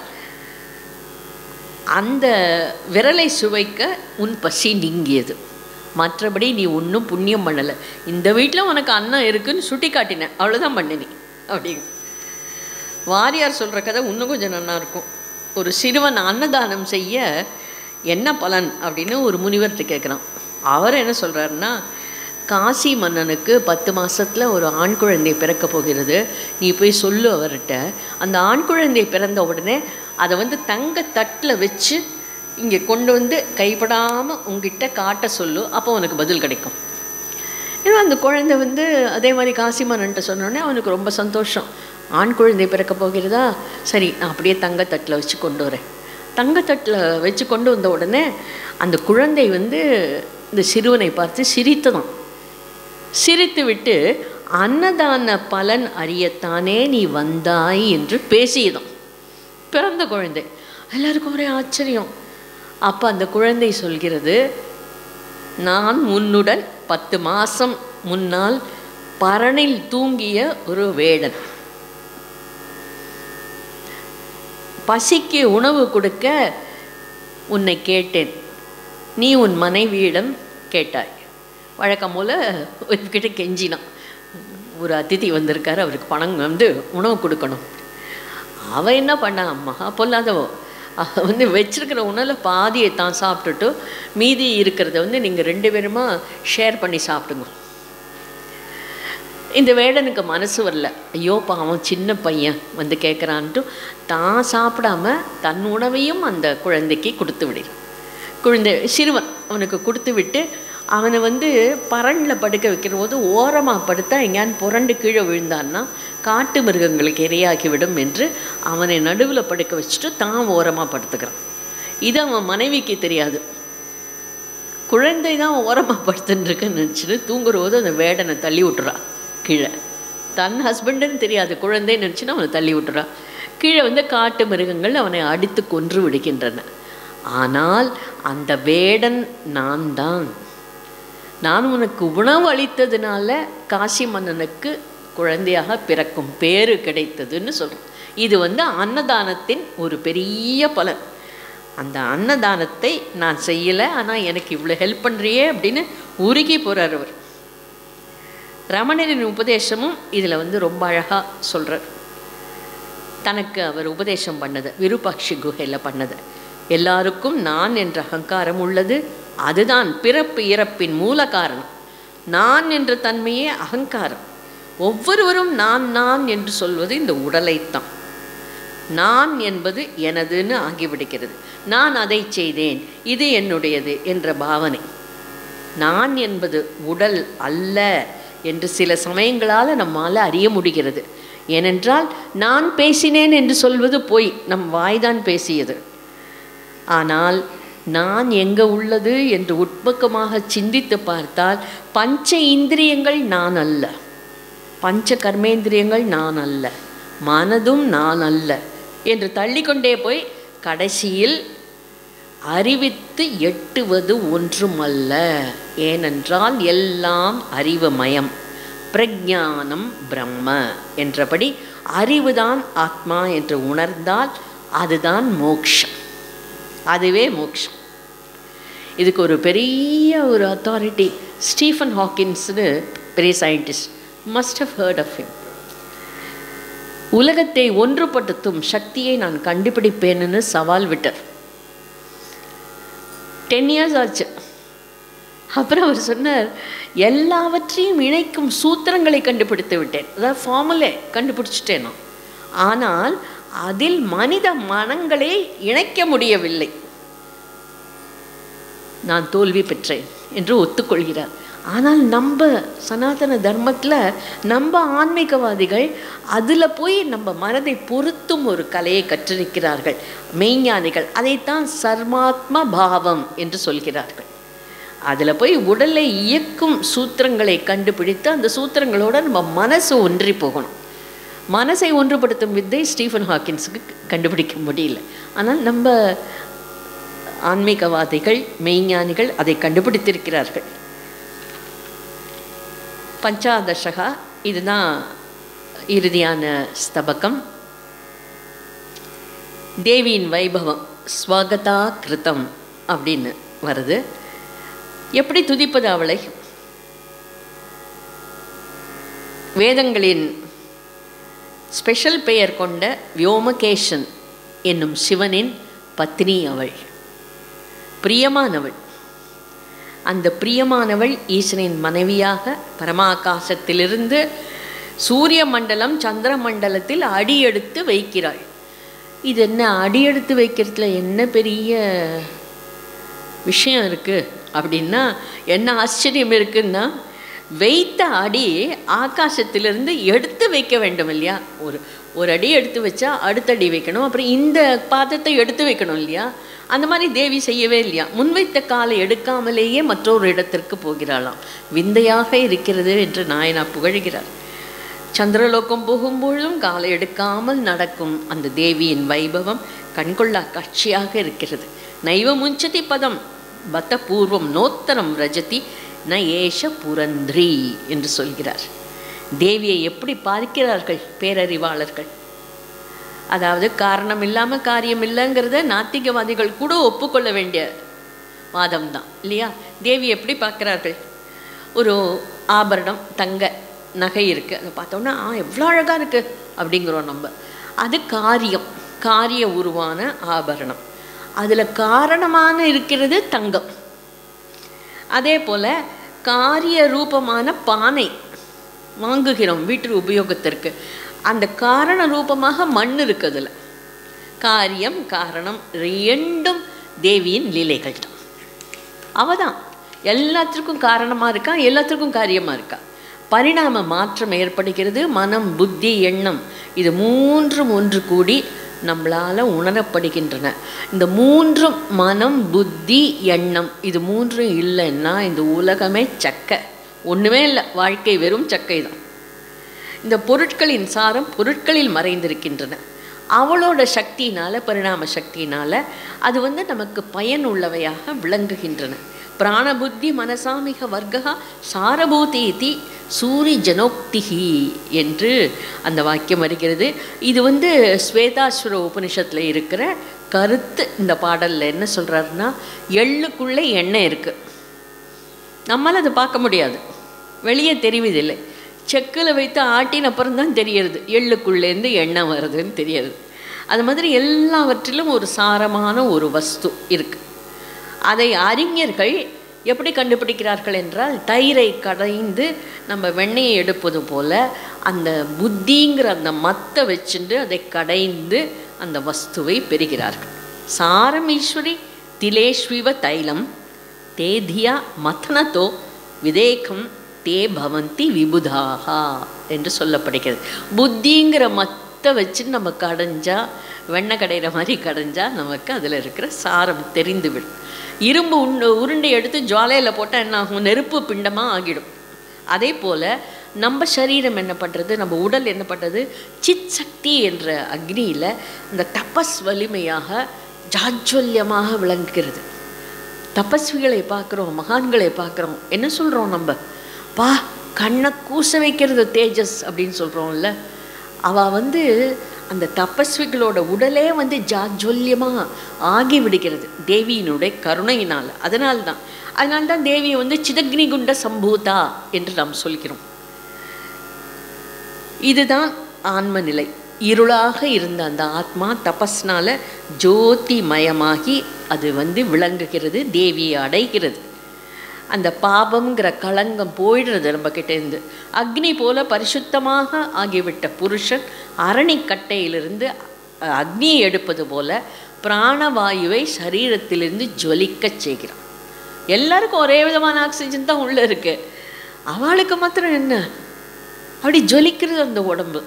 S1: அந்த விரலை சுவைக்க உன் பசி நீங்கியது மற்றபடி நீ ஒன்றும் புண்ணியம் பண்ணலை இந்த வீட்டில் உனக்கு அன்னம் இருக்குன்னு சுட்டி காட்டினேன் அவ்வளோதான் பண்ண நீ அப்படிங்க வாரியார் சொல்கிற கதை இன்னும் கொஞ்சம் நல்லா இருக்கும் ஒரு சிறுவன் அன்னதானம் செய்ய என்ன பலன் அப்படின்னு ஒரு முனிவர்கிட்ட கேட்குறான் அவர் என்ன சொல்கிறாருன்னா காசி மன்னனுக்கு பத்து மாசத்துல ஒரு ஆண் குழந்தை பிறக்க போகிறது நீ போய் சொல்லு அவர்கிட்ட அந்த ஆண் குழந்தை பிறந்த உடனே அதை வந்து தங்க தட்டில் வச்சு இங்கே கொண்டு வந்து கைப்படாமல் உங்ககிட்ட காட்ட சொல்லு அப்போ உனக்கு பதில் கிடைக்கும் ஏன்னா அந்த குழந்தை வந்து அதே மாதிரி காசிமன்னன்ட்ட சொன்னோடனே அவனுக்கு ரொம்ப சந்தோஷம் ஆண் குழந்தை பிறக்க போகிறதா சரி நான் அப்படியே தங்கத்தட்டில் வச்சு கொண்டு வரேன் தங்கத்தட்டில் வச்சு கொண்டு வந்த உடனே அந்த குழந்தை வந்து இந்த சிறுவனை பார்த்து சிரித்ததாம் சிரித்து விட்டு அன்னதான பலன் அறியத்தானே நீ வந்தாய் என்று பேசியதாம் பிறந்த குழந்தை எல்லாருக்கும் ஒரே ஆச்சரியம் அப்போ அந்த குழந்தை சொல்கிறது நான் உன்னுடன் பத்து மாசம் முன்னால் பரணில் தூங்கிய ஒரு வேடன் பசிக்கு உணவு கொடுக்க உன்னை கேட்டேன் நீ உன் மனைவியிடம் கேட்டாய் வழக்கம் போல் கிட்ட கெஞ்சினான் ஒரு அதிதி வந்திருக்காரு அவருக்கு பணம் வந்து உணவு கொடுக்கணும் அவ என்ன பண்ணான் மகா பொல்லாதவோ அவ வந்து வச்சிருக்கிற உணவில் பாதியை தான் சாப்பிட்டுட்டு மீதி இருக்கிறத வந்து நீங்கள் ரெண்டு பேருமா ஷேர் பண்ணி சாப்பிடுங்க இந்த வேடனுக்கு மனசு வரல ஐயோ பாவம் சின்ன பையன் வந்து கேட்குறான்ட்டு தான் சாப்பிடாம தன் உணவையும் அந்த குழந்தைக்கு கொடுத்து விடு குழந்தை சிறுவன் அவனுக்கு கொடுத்து விட்டு அவனை வந்து பரணில் படுக்க வைக்கிற போது ஓரமாக படுத்தா எங்கேயான்னு புரண்டு கீழே விழுந்தான்னா காட்டு மிருகங்களுக்கு இரையாகிவிடும் என்று அவனை நடுவில் படுக்க வச்சுட்டு தான் ஓரமாக படுத்துக்கிறான் இது அவன் மனைவிக்கு தெரியாது குழந்தை தான் ஓரமாக படுத்துன்னு இருக்குன்னு நினச்சிட்டு தூங்குற போது அந்த வேடனை தள்ளி விட்டுறா கீழே தன் ஹஸ்பண்டுன்னு தெரியாது குழந்தைன்னு நினச்சின்னா அவனை தள்ளி விட்டுறா கீழே வந்து காட்டு மிருகங்கள் அவனை அடித்து கொன்று விடுகின்றன ஆனால் அந்த வேடன் நான் தான் நான் உனக்கு உணவு அளித்ததுனால காசி மன்னனுக்கு குழந்தையாக பிறக்கும் பேரு கிடைத்ததுன்னு சொல்கிறோம் இது வந்து அன்னதானத்தின் ஒரு பெரிய பலன் அந்த அன்னதானத்தை நான் செய்யலை ஆனால் எனக்கு இவ்வளோ ஹெல்ப் பண்ணுறியே அப்படின்னு உருகி போகிறார் அவர் ரமணரின் உபதேசமும் இதில் வந்து ரொம்ப அழகாக சொல்கிறார் தனக்கு அவர் உபதேசம் பண்ணது விருபாட்சி குகையில் பண்ணது எல்லாருக்கும் நான் என்ற அகங்காரம் உள்ளது அதுதான் பிறப்பு இறப்பின் மூல காரணம் நான் என்ற தன்மையே அகங்காரம் ஒவ்வொருவரும் நான் நான் என்று சொல்வது இந்த உடலைத்தான் நான் என்பது எனதுன்னு ஆகிவிடுகிறது நான் அதை செய்தேன் இது என்னுடையது என்ற பாவனை நான் என்பது உடல் அல்ல என்று சில சமயங்களால் நம்மால் அறிய முடிகிறது ஏனென்றால் நான் பேசினேன் என்று சொல்வது பொய் நம் வாய்தான் பேசியது ஆனால் நான் எங்கே உள்ளது என்று உட்பக்கமாக சிந்தித்து பார்த்தால் பஞ்ச இந்திரியங்கள் நான் அல்ல பஞ்ச கர்மேந்திரியங்கள் நான் அல்ல மனதும் நான் அல்ல என்று தள்ளிக்கொண்டே போய் கடைசியில் அறிவித்து எட்டுவது ஒன்றுமல்ல ஏனென்றால் எல்லாம் அறிவுமயம் பிரஜானம் பிரம்ம என்றபடி அறிவுதான் ஆத்மா என்று உணர்ந்தால் அதுதான் மோக்ஷம் அதுவே மோக்ஷம் இதுக்கு ஒரு பெரிய ஒரு அத்தாரிட்டி ஸ்டீஃபன் ஹாக்கின்ஸ்னு பெரிய scientist must have heard of him உலகத்தை ஒன்றுபடுத்தும் சக்தியை நான் கண்டுபிடிப்பேன்னு சவால் விட்டார் டென் இயர்ஸ் ஆச்சு அப்புறம் அவர் சொன்னார் எல்லாவற்றையும் இணைக்கும் சூத்திரங்களை கண்டுபிடித்து விட்டேன் அதாவது ஃபார்முலே கண்டுபிடிச்சிட்டேன் நான் ஆனால் அதில் மனித மனங்களை இணைக்க முடியவில்லை நான் தோல்வி பெற்றேன் என்று ஒத்துக்கொள்கிறார் ஆனால் நம்ம சனாதன தர்மத்தில் நம்ம ஆன்மீகவாதிகள் அதில் போய் நம்ம மனதை பொருத்தும் ஒரு கலையை கற்றிருக்கிறார்கள் மெய்ஞானிகள் அதைத்தான் சர்மாத்ம பாவம் என்று சொல்கிறார்கள் அதில் போய் உடலை இயக்கும் சூத்திரங்களை கண்டுபிடித்து அந்த சூத்திரங்களோட நம்ம மனசு ஒன்றி போகணும் மனசை ஒன்றுபடுத்தும் வித்தை ஸ்டீஃபன் ஹாக்கின்ஸுக்கு கண்டுபிடிக்க முடியல ஆனால் நம்ம ஆன்மீகவாதிகள் மெய்ஞானிகள் அதை கண்டுபிடித்திருக்கிறார்கள் பஞ்சாதசகா இதுதான் இறுதியான ஸ்தபகம் தேவியின் வைபவம் ஸ்வாகதா கிருத்தம் அப்படின்னு வருது எப்படி துதிப்பது அவளை வேதங்களின் ஸ்பெஷல் பெயர் கொண்ட வியோமகேஷன் என்னும் சிவனின் பத்னி அவள் பிரியமானவள் அந்த பிரியமானவள் ஈசனின் மனைவியாக பரமாகாசத்திலிருந்து சூரிய மண்டலம் சந்திர மண்டலத்தில் அடியெடுத்து வைக்கிறாள் இது என்ன அடியெடுத்து வைக்கிறதுல என்ன பெரிய விஷயம் இருக்குது அப்படின்னா என்ன ஆச்சரியம் இருக்குன்னா வைத்த அடி ஆகாசத்திலிருந்து எடுத்து வைக்க வேண்டும் இல்லையா ஒரு ஒரு அடி எடுத்து வச்சா அடுத்த அடி வைக்கணும் அப்புறம் இந்த பாதத்தை எடுத்து வைக்கணும் இல்லையா அந்த மாதிரி தேவி செய்யவே இல்லையா முன்வைத்த காலை எடுக்காமலேயே மற்றொரு இடத்திற்கு போகிறாளாம் விந்தையாக இருக்கிறது என்று நாயனா புகழ்கிறார் சந்திரலோகம் போகும்பொழுதும் காலை எடுக்காமல் நடக்கும் அந்த தேவியின் வைபவம் கண்கொள்ளா காட்சியாக இருக்கிறது நைவ முஞ்சதி பதம் பத்த பூர்வம் நோத்தரம் ரஜதி ந ஏஷ புரந்திரி என்று சொல்கிறார் தேவியை எப்படி பார்க்கிறார்கள் பேரறிவாளர்கள் அதாவது காரணம் இல்லாமல் காரியம் இல்லைங்கிறத நாத்திகவாதிகள் கூட ஒப்புக்கொள்ள வேண்டிய வாதம் தான் இல்லையா தேவி எப்படி பார்க்குறார்கள் ஒரு ஆபரணம் தங்க நகை இருக்குது அதை பார்த்தோன்னா ஆ எவ்வளோ அழகாக இருக்குது அப்படிங்கிறோம் நம்ம அது காரியம் காரிய உருவான ஆபரணம் அதில் காரணமான இருக்கிறது தங்கம் அதே போல் காரிய ரூபமான பானை வாங்குகிறோம் வீட்டு உபயோகத்திற்கு அந்த காரண ரூபமாக மண் இருக்குதுல காரியம் காரணம் ரெண்டும் தேவியின் லீலைகள் தான் அவ தான் எல்லாத்திற்கும் காரணமாக இருக்கா எல்லாத்திற்கும் காரியமாக இருக்கா பரிணாம மாற்றம் ஏற்படுகிறது மனம் புத்தி எண்ணம் இது மூன்றும் ஒன்று கூடி நம்மளால் உணரப்படுகின்றன இந்த மூன்றும் மனம் புத்தி எண்ணம் இது மூன்றும் இல்லைன்னா இந்த உலகமே சக்கை ஒன்றுமே இல்லை வாழ்க்கை வெறும் சக்கை தான் இந்த பொருட்களின் சாரம் பொருட்களில் மறைந்திருக்கின்றன அவளோட சக்தியினால பரிணாம சக்தியினால அது வந்து நமக்கு பயனுள்ளவையாக விளங்குகின்றன பிராணபுத்தி மனசாமிக வர்க்கா சாரபூதீதி சூரி ஜனோக்திகி என்று அந்த வாக்கியம் வருகிறது இது வந்து ஸ்வேதாஸ்வர உபனிஷத்தில் இருக்கிற கருத்து இந்த பாடலில் என்ன சொல்கிறாருன்னா எள்ளுக்குள்ளே எண்ணெய் இருக்குது நம்மளால் அதை பார்க்க முடியாது வெளியே தெரிவதில்லை செக்கில் வைத்து ஆட்டின அப்புறம் தான் தெரியறது எள்ளுக்குள்ளேருந்து எண்ணெய் வருதுன்னு தெரியாது அது மாதிரி எல்லாவற்றிலும் ஒரு சாரமான ஒரு வஸ்து இருக்குது அதை அறிஞர்கள் எப்படி கண்டுபிடிக்கிறார்கள் என்றால் தயிரை கடைந்து நம்ம வெண்ணெயை எடுப்பது போல அந்த புத்திங்கிற அந்த மத்தை வச்சுட்டு அதை கடைந்து அந்த வஸ்துவை பெறுகிறார்கள் சாரம் ஈஸ்வரி திலேஷ்விவ தைலம் தேதியா மதனத்தோ விதேகம் தே பவந்தி விபுதாகா என்று சொல்லப்படுகிறது புத்திங்கிற மத்தை வச்சு நம்ம கடைஞ்சா வெண்ணெய் கடையிற மாதிரி கடைஞ்சா நமக்கு அதில் இருக்கிற சாரம் தெரிந்துவிடும் இரும்பு உண்டு உருண்டை எடுத்து ஜுவாலையில் போட்டால் என்ன ஆகும் நெருப்பு பிண்டமாக ஆகிடும் அதே போல் நம்ம சரீரம் என்ன பண்ணுறது நம்ம உடல் என்ன பண்ணுறது சித் சக்தி என்ற அக்னியில் இந்த தபஸ் வலிமையாக ஜாஜ்வல்யமாக விளங்குகிறது தபஸ்விகளை பார்க்குறோம் மகான்களை பார்க்குறோம் என்ன சொல்கிறோம் நம்ம பா கண்ணை கூச வைக்கிறது தேஜஸ் அப்படின்னு சொல்கிறோம்ல அவள் வந்து அந்த தபஸ்விகளோட உடலே வந்து ஜாஜ்வல்யமாக ஆகி விடுகிறது தேவியினுடைய கருணையினால் அதனால்தான் அதனால்தான் தேவியை வந்து சிதக்னி குண்ட சம்பூதா என்று நாம் சொல்கிறோம் இதுதான் ஆன்ம நிலை இருளாக இருந்த அந்த ஆத்மா தபஸ்னால ஜோதிமயமாகி அது வந்து விளங்குகிறது தேவியை அடைகிறது அந்த பாபம்ங்கிற களங்கம் போயிடுறது நம்ம கிட்டேருந்து அக்னி போல பரிசுத்தமாக ஆகிவிட்ட புருஷன் அரணிக்கட்டையிலிருந்து அஹ், அக்னியை எடுப்பது போல பிராணவாயுவை சரீரத்திலிருந்து ஜொலிக்கச் செய்கிறான் எல்லாருக்கும் ஒரே விதமான ஆக்சிஜன் தான் உள்ளே இருக்கு அவளுக்கு மாத்திரம் என்ன அப்படி ஜொலிக்கிறது அந்த உடம்பு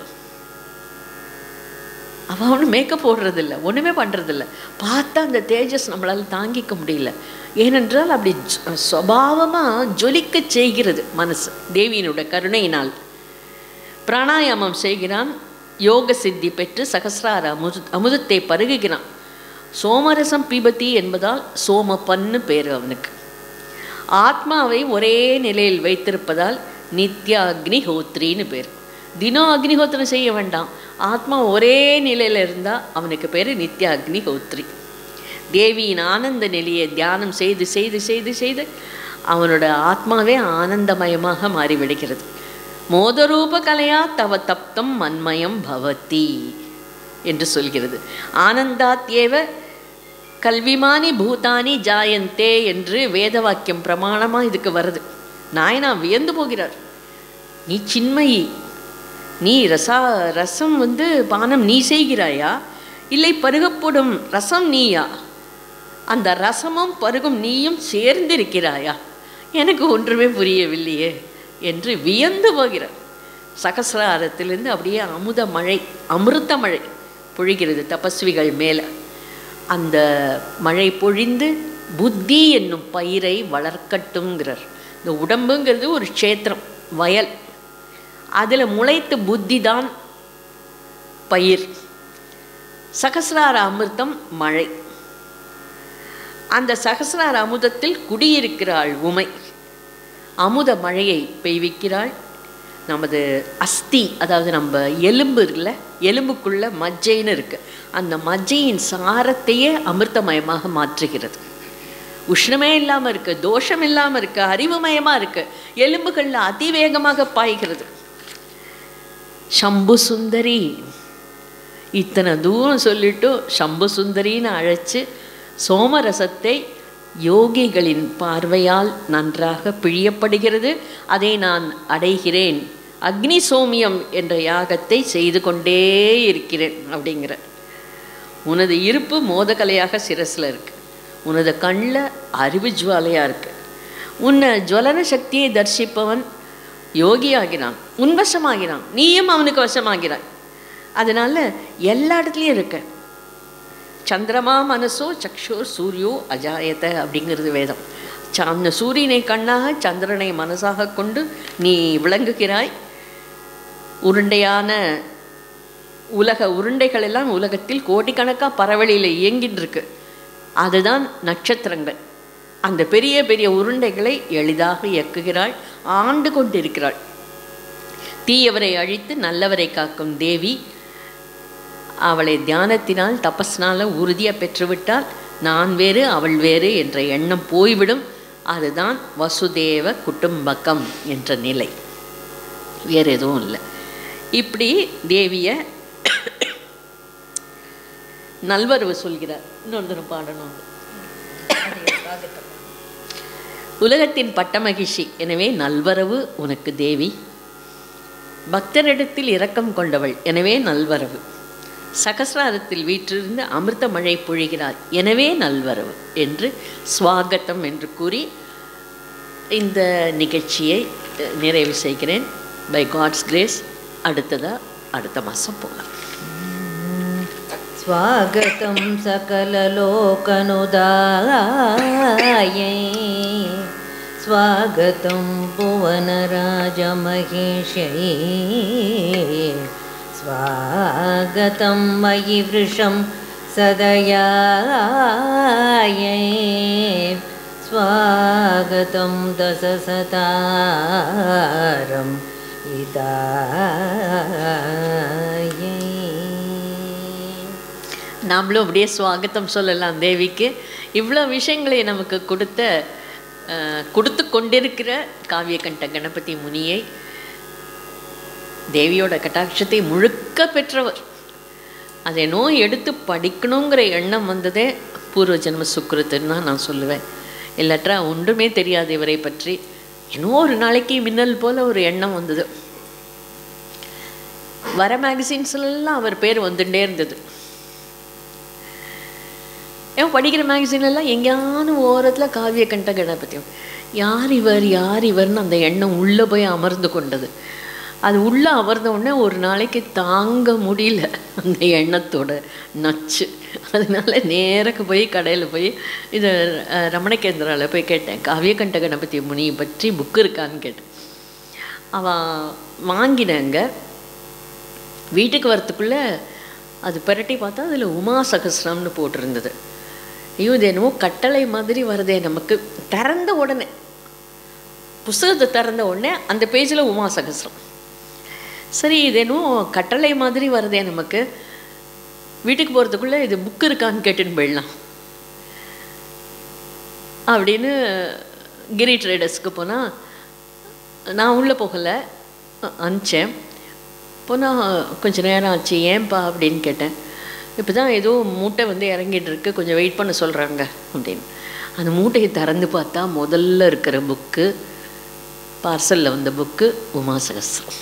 S1: அவள் ஒன்றும் மேக்கப் போடுறதில்ல ஒன்றுமே பண்ணுறதில்ல பார்த்தா அந்த தேஜஸ் நம்மளால் தாங்கிக்க முடியல ஏனென்றால் அப்படி சுவாவமாக ஜொலிக்க செய்கிறது மனசு தேவியினுடைய கருணையினால் பிராணாயாமம் செய்கிறான் யோக சித்தி பெற்று சகசிரார அமுது அமுதத்தை பருகுகிறான் சோமரசம் பீபதி என்பதால் சோமப்பன்னு பேர் அவனுக்கு ஆத்மாவை ஒரே நிலையில் வைத்திருப்பதால் நித்ய அக்னிஹோத்ரின்னு பேர் தினம் அக்னிஹோத்திரம் செய்ய வேண்டாம் ஆத்மா ஒரே நிலையில் இருந்தால் அவனுக்கு பேர் நித்ய அக்னிஹோத்ரி தேவியின் ஆனந்த நிலையை தியானம் செய்து செய்து செய்து செய்து அவனோட ஆத்மாவே ஆனந்தமயமாக மாறிவிடுகிறது மோதரூப கலையா தவ தப்தம் மன்மயம் பவதி என்று சொல்கிறது ஆனந்தாத்யேவ கல்விமானி பூதானி ஜாயந்தே என்று வேத வாக்கியம் பிரமாணமாக இதுக்கு வருது நாயனா வியந்து போகிறார் நீ சின்மயி நீ ரசா ரசம் வந்து பானம் நீ செய்கிறாயா இல்லை பருகப்படும் ரசம் நீயா அந்த ரசமும் பருகும் நீயும் சேர்ந்திருக்கிறாயா எனக்கு ஒன்றுமே புரியவில்லையே என்று வியந்து போகிறார் சகசிராரத்திலிருந்து அப்படியே அமுத மழை அமிர்த மழை பொழிகிறது தபஸ்விகள் மேலே அந்த மழை பொழிந்து புத்தி என்னும் பயிரை வளர்க்கட்டுங்கிறார் இந்த உடம்புங்கிறது ஒரு க்ஷேத்திரம் வயல் அதில் முளைத்த புத்தி தான் பயிர் சகசிரார அமிர்தம் மழை அந்த சகசிரார அமுதத்தில் குடியிருக்கிறாள் உமை அமுத மழையை பெய்விக்கிறாள் நமது அஸ்தி அதாவது நம்ம எலும்பு இருக்குல்ல எலும்புக்குள்ள மஜ்ஜைன்னு இருக்கு அந்த மஜ்ஜையின் சாரத்தையே அமிர்தமயமாக மாற்றுகிறது உஷ்ணமே இல்லாமல் இருக்கு தோஷம் இல்லாமல் இருக்கு அறிவுமயமாக இருக்கு எலும்புகளில் அதிவேகமாக பாய்கிறது சம்பு சுந்தரி இத்தனை தூரம் சொல்லிட்டு சம்பு சுந்தரின்னு அழைச்சு சோமரசத்தை யோகிகளின் பார்வையால் நன்றாக பிழியப்படுகிறது அதை நான் அடைகிறேன் அக்னி சோமியம் என்ற யாகத்தை செய்து கொண்டே இருக்கிறேன் அப்படிங்கிற உனது இருப்பு மோதகலையாக சிரஸில் இருக்கு உனது கண்ணில் அறிவு ஜுவாலையாக இருக்கு உன்னை ஜுவலன சக்தியை தரிசிப்பவன் யோகியாகிறான் உன்வசமாகிறான் நீயும் அவனுக்கு வசமாகிறாய் அதனால எல்லா இடத்துலையும் இருக்க சந்திரமா மனசோ சக்ஷோ சூரியோ அஜாயத அப்படிங்கிறது வேதம் ச- அந்த சூரியனை கண்ணாக சந்திரனை மனசாக கொண்டு நீ விளங்குகிறாய் உருண்டையான உலக உருண்டைகள் எல்லாம் உலகத்தில் கோடிக்கணக்காக பரவலியில் இயங்கின்னு இருக்கு அதுதான் நட்சத்திரங்கள் அந்த பெரிய பெரிய உருண்டைகளை எளிதாக இயக்குகிறாள் ஆண்டு கொண்டிருக்கிறாள் தீயவரை அழித்து நல்லவரை காக்கும் தேவி அவளை தியானத்தினால் தபஸ்னால உறுதியாக பெற்றுவிட்டால் நான் வேறு அவள் வேறு என்ற எண்ணம் போய்விடும் அதுதான் வசுதேவ குடும்பகம் என்ற நிலை வேறு எதுவும் இல்லை இப்படி தேவியை நல்வரவு சொல்கிறார் இன்னொரு தரம் பாடணும் உலகத்தின் பட்டமகிழ்ச்சி எனவே நல்வரவு உனக்கு தேவி பக்தரிடத்தில் இரக்கம் கொண்டவள் எனவே நல்வரவு சகசிராரத்தில் வீற்றிருந்து அமிர்த மழை பொழிகிறார் எனவே நல்வரவு என்று ஸ்வாகத்தம் என்று கூறி இந்த நிகழ்ச்சியை அஹ், நிறைவு செய்கிறேன் பை காட்ஸ் கிரேஸ் அடுத்ததாக அடுத்த மாதம் போகலாம்
S2: स्वागतं सकललोकनुदायै स्वागतं भुवनराजमहेशै स्वागतं मयि वृषं सदयायै स्वागतं दशसतारम् इदायै
S1: நாமளும் அப்படியே சுவாகத்தம் சொல்லலாம் தேவிக்கு இவ்வளோ விஷயங்களை நமக்கு கொடுத்த அஹ், கொடுத்து கொண்டிருக்கிற காவியகண்ட கணபதி முனியை தேவியோட கட்டாட்சத்தை முழுக்க பெற்றவர் அதை நோய் எடுத்து படிக்கணுங்கிற எண்ணம் வந்ததே பூர்வ ஜென்ம சுக்கிரத்துன்னு தான் நான் சொல்லுவேன் இல்லாட்டா ஒன்றுமே தெரியாது இவரை பற்றி இன்னும் ஒரு நாளைக்கு மின்னல் போல ஒரு எண்ணம் வந்தது வர மேகசின்ஸ்லாம் அவர் பேர் வந்துட்டே இருந்தது ஏன் படிக்கிற மேகசின் எல்லாம் எங்கேயானு ஓரத்தில் காவிய கண்ட கணபதியம் யார் இவர் யார் இவர்னு அந்த எண்ணம் உள்ளே போய் அமர்ந்து கொண்டது அது உள்ளே அமர்ந்த உடனே ஒரு நாளைக்கு தாங்க முடியல அந்த எண்ணத்தோட நச்சு அதனால நேரக்கு போய் கடையில் போய் இது அஹ், ரமணகேந்திராவில் போய் கேட்டேன் காவியகண்ட கணபதி முனியை பற்றி புக்கு இருக்கான்னு கேட்டேன் அவன் வாங்கினேங்க வீட்டுக்கு வரத்துக்குள்ளே அது புரட்டி பார்த்தா அதில் உமா சகஸ்ரம்னு போட்டிருந்தது ஐயோ இது என்னமோ கட்டளை மாதிரி வருதே நமக்கு திறந்த உடனே புஸ்தகத்தை திறந்த உடனே அந்த பேஜில் உமா சகஸ்ரம் சரி இது என்னமோ கட்டளை மாதிரி வருதே நமக்கு வீட்டுக்கு போகிறதுக்குள்ளே இது புக்கு இருக்கான்னு கேட்டுன்னு போயிடலாம் அப்படின்னு கிரி ட்ரேடர்ஸ்க்கு போனால் நான் உள்ளே போகலை அ- அனுப்பிச்சேன் போனால் கொஞ்ச நேரம் ஆச்சு ஏன்பா அப்படின்னு கேட்டேன் இப்போ தான் ஏதோ மூட்டை வந்து இறங்கிட்டு இருக்கு கொஞ்சம் வெயிட் பண்ண சொல்கிறாங்க அப்படின்னு அந்த மூட்டையை திறந்து பார்த்தா முதல்ல இருக்கிற புக்கு பார்சலில் வந்த புக்கு உமா சகஸ்ரம்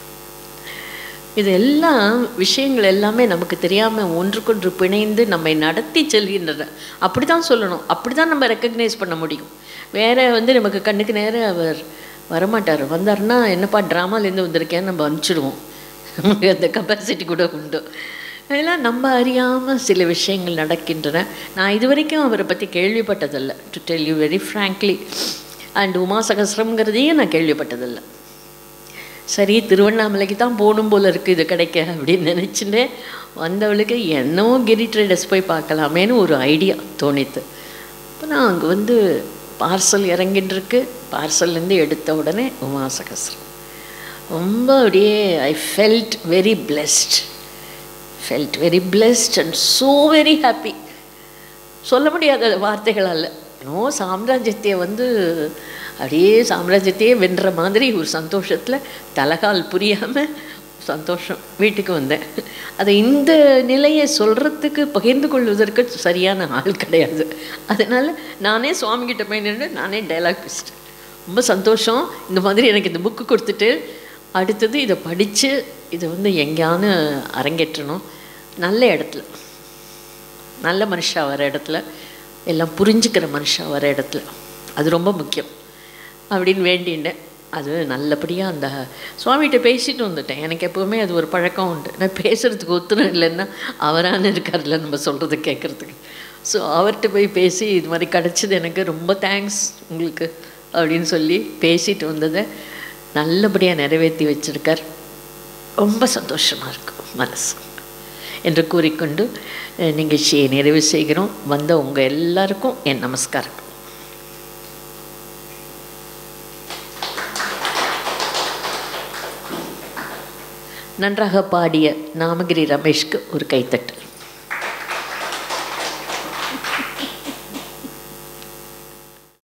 S1: இது எல்லாம் விஷயங்கள் எல்லாமே நமக்கு தெரியாமல் ஒன்றுக்கொன்று பிணைந்து நம்மை நடத்தி செல்கின்றன அப்படி தான் சொல்லணும் அப்படி தான் நம்ம ரெக்கக்னைஸ் பண்ண முடியும் வேற வந்து நமக்கு கண்ணுக்கு நேரம் அவர் வரமாட்டார் வந்தாருன்னா என்னப்பா ட்ராமாலேருந்து வந்திருக்கேன்னு நம்ம அனுப்பிச்சிடுவோம் நமக்கு அந்த கெப்பாசிட்டி கூட உண்டு அதெல்லாம் நம்ம அறியாமல் சில விஷயங்கள் நடக்கின்றன நான் இது வரைக்கும் அவரை பற்றி கேள்விப்பட்டதில்லை to tell you very frankly and Uma சகஸ்ரம்ங்கிறதையும் நான் கேள்விப்பட்டதில்லை சரி திருவண்ணாமலைக்கு தான் போகணும் போல இருக்குது இது கிடைக்க அப்படின்னு நினச்சிட்டு வந்தவளுக்கு என்னவோ கிரி ட்ரேடர்ஸ் போய் பார்க்கலாமேன்னு ஒரு ஐடியா தோணித்து அப்போ நான் அங்கே வந்து பார்சல் இறங்கிட்டு இருக்கு பார்சல்லேருந்து எடுத்த உடனே உமா சகஸ்ரம் ரொம்ப அப்படியே I felt very blessed felt very blessed and so very happy சொல்ல முடியாத வார்த்தைகளால் நோ சாம்ராஜ்யத்தை வந்து அப்படியே சாம்ராஜ்யத்தையே வென்ற மாதிரி ஒரு சந்தோஷத்தில் தலகால் புரியாமல் சந்தோஷம் வீட்டுக்கு வந்தேன் அதை இந்த நிலையை சொல்கிறதுக்கு பகிர்ந்து கொள்வதற்கு சரியான ஆள் கிடையாது அதனால் நானே சுவாமிகிட்ட போய் நின்று நானே டைலாக் பேசிட்டேன் ரொம்ப சந்தோஷம் இந்த மாதிரி எனக்கு இந்த புக்கு கொடுத்துட்டு அடுத்தது இதை படித்து இதை வந்து எங்கேயானு அரங்கேற்றணும் நல்ல இடத்துல நல்ல மனுஷா வர இடத்துல எல்லாம் புரிஞ்சுக்கிற மனுஷா வர இடத்துல அது ரொம்ப முக்கியம் அப்படின்னு வேண்டிண்டேன் அது நல்லபடியாக அந்த சுவாமிகிட்ட பேசிட்டு வந்துட்டேன் எனக்கு எப்போவுமே அது ஒரு பழக்கம் உண்டு நான் பேசுகிறதுக்கு ஒத்துணும் இல்லைன்னா அவரான இருக்கார்ல நம்ம சொல்கிறத கேட்குறதுக்கு ஸோ அவர்கிட்ட போய் பேசி இது மாதிரி கிடச்சிது எனக்கு ரொம்ப தேங்க்ஸ் உங்களுக்கு அப்படின்னு சொல்லி பேசிட்டு வந்ததை நல்லபடியாக நிறைவேற்றி வச்சுருக்கார் ரொம்ப சந்தோஷமாக இருக்கும் மனசு என்று கூறிக்கொண்டு அஹ், நிகழ்ச்சியை நிறைவு செய்கிறோம் வந்த உங்கள் எல்லாருக்கும் என் நமஸ்காரம் நன்றாக பாடிய நாமகிரி ரமேஷ்க்கு ஒரு கைத்தட்டு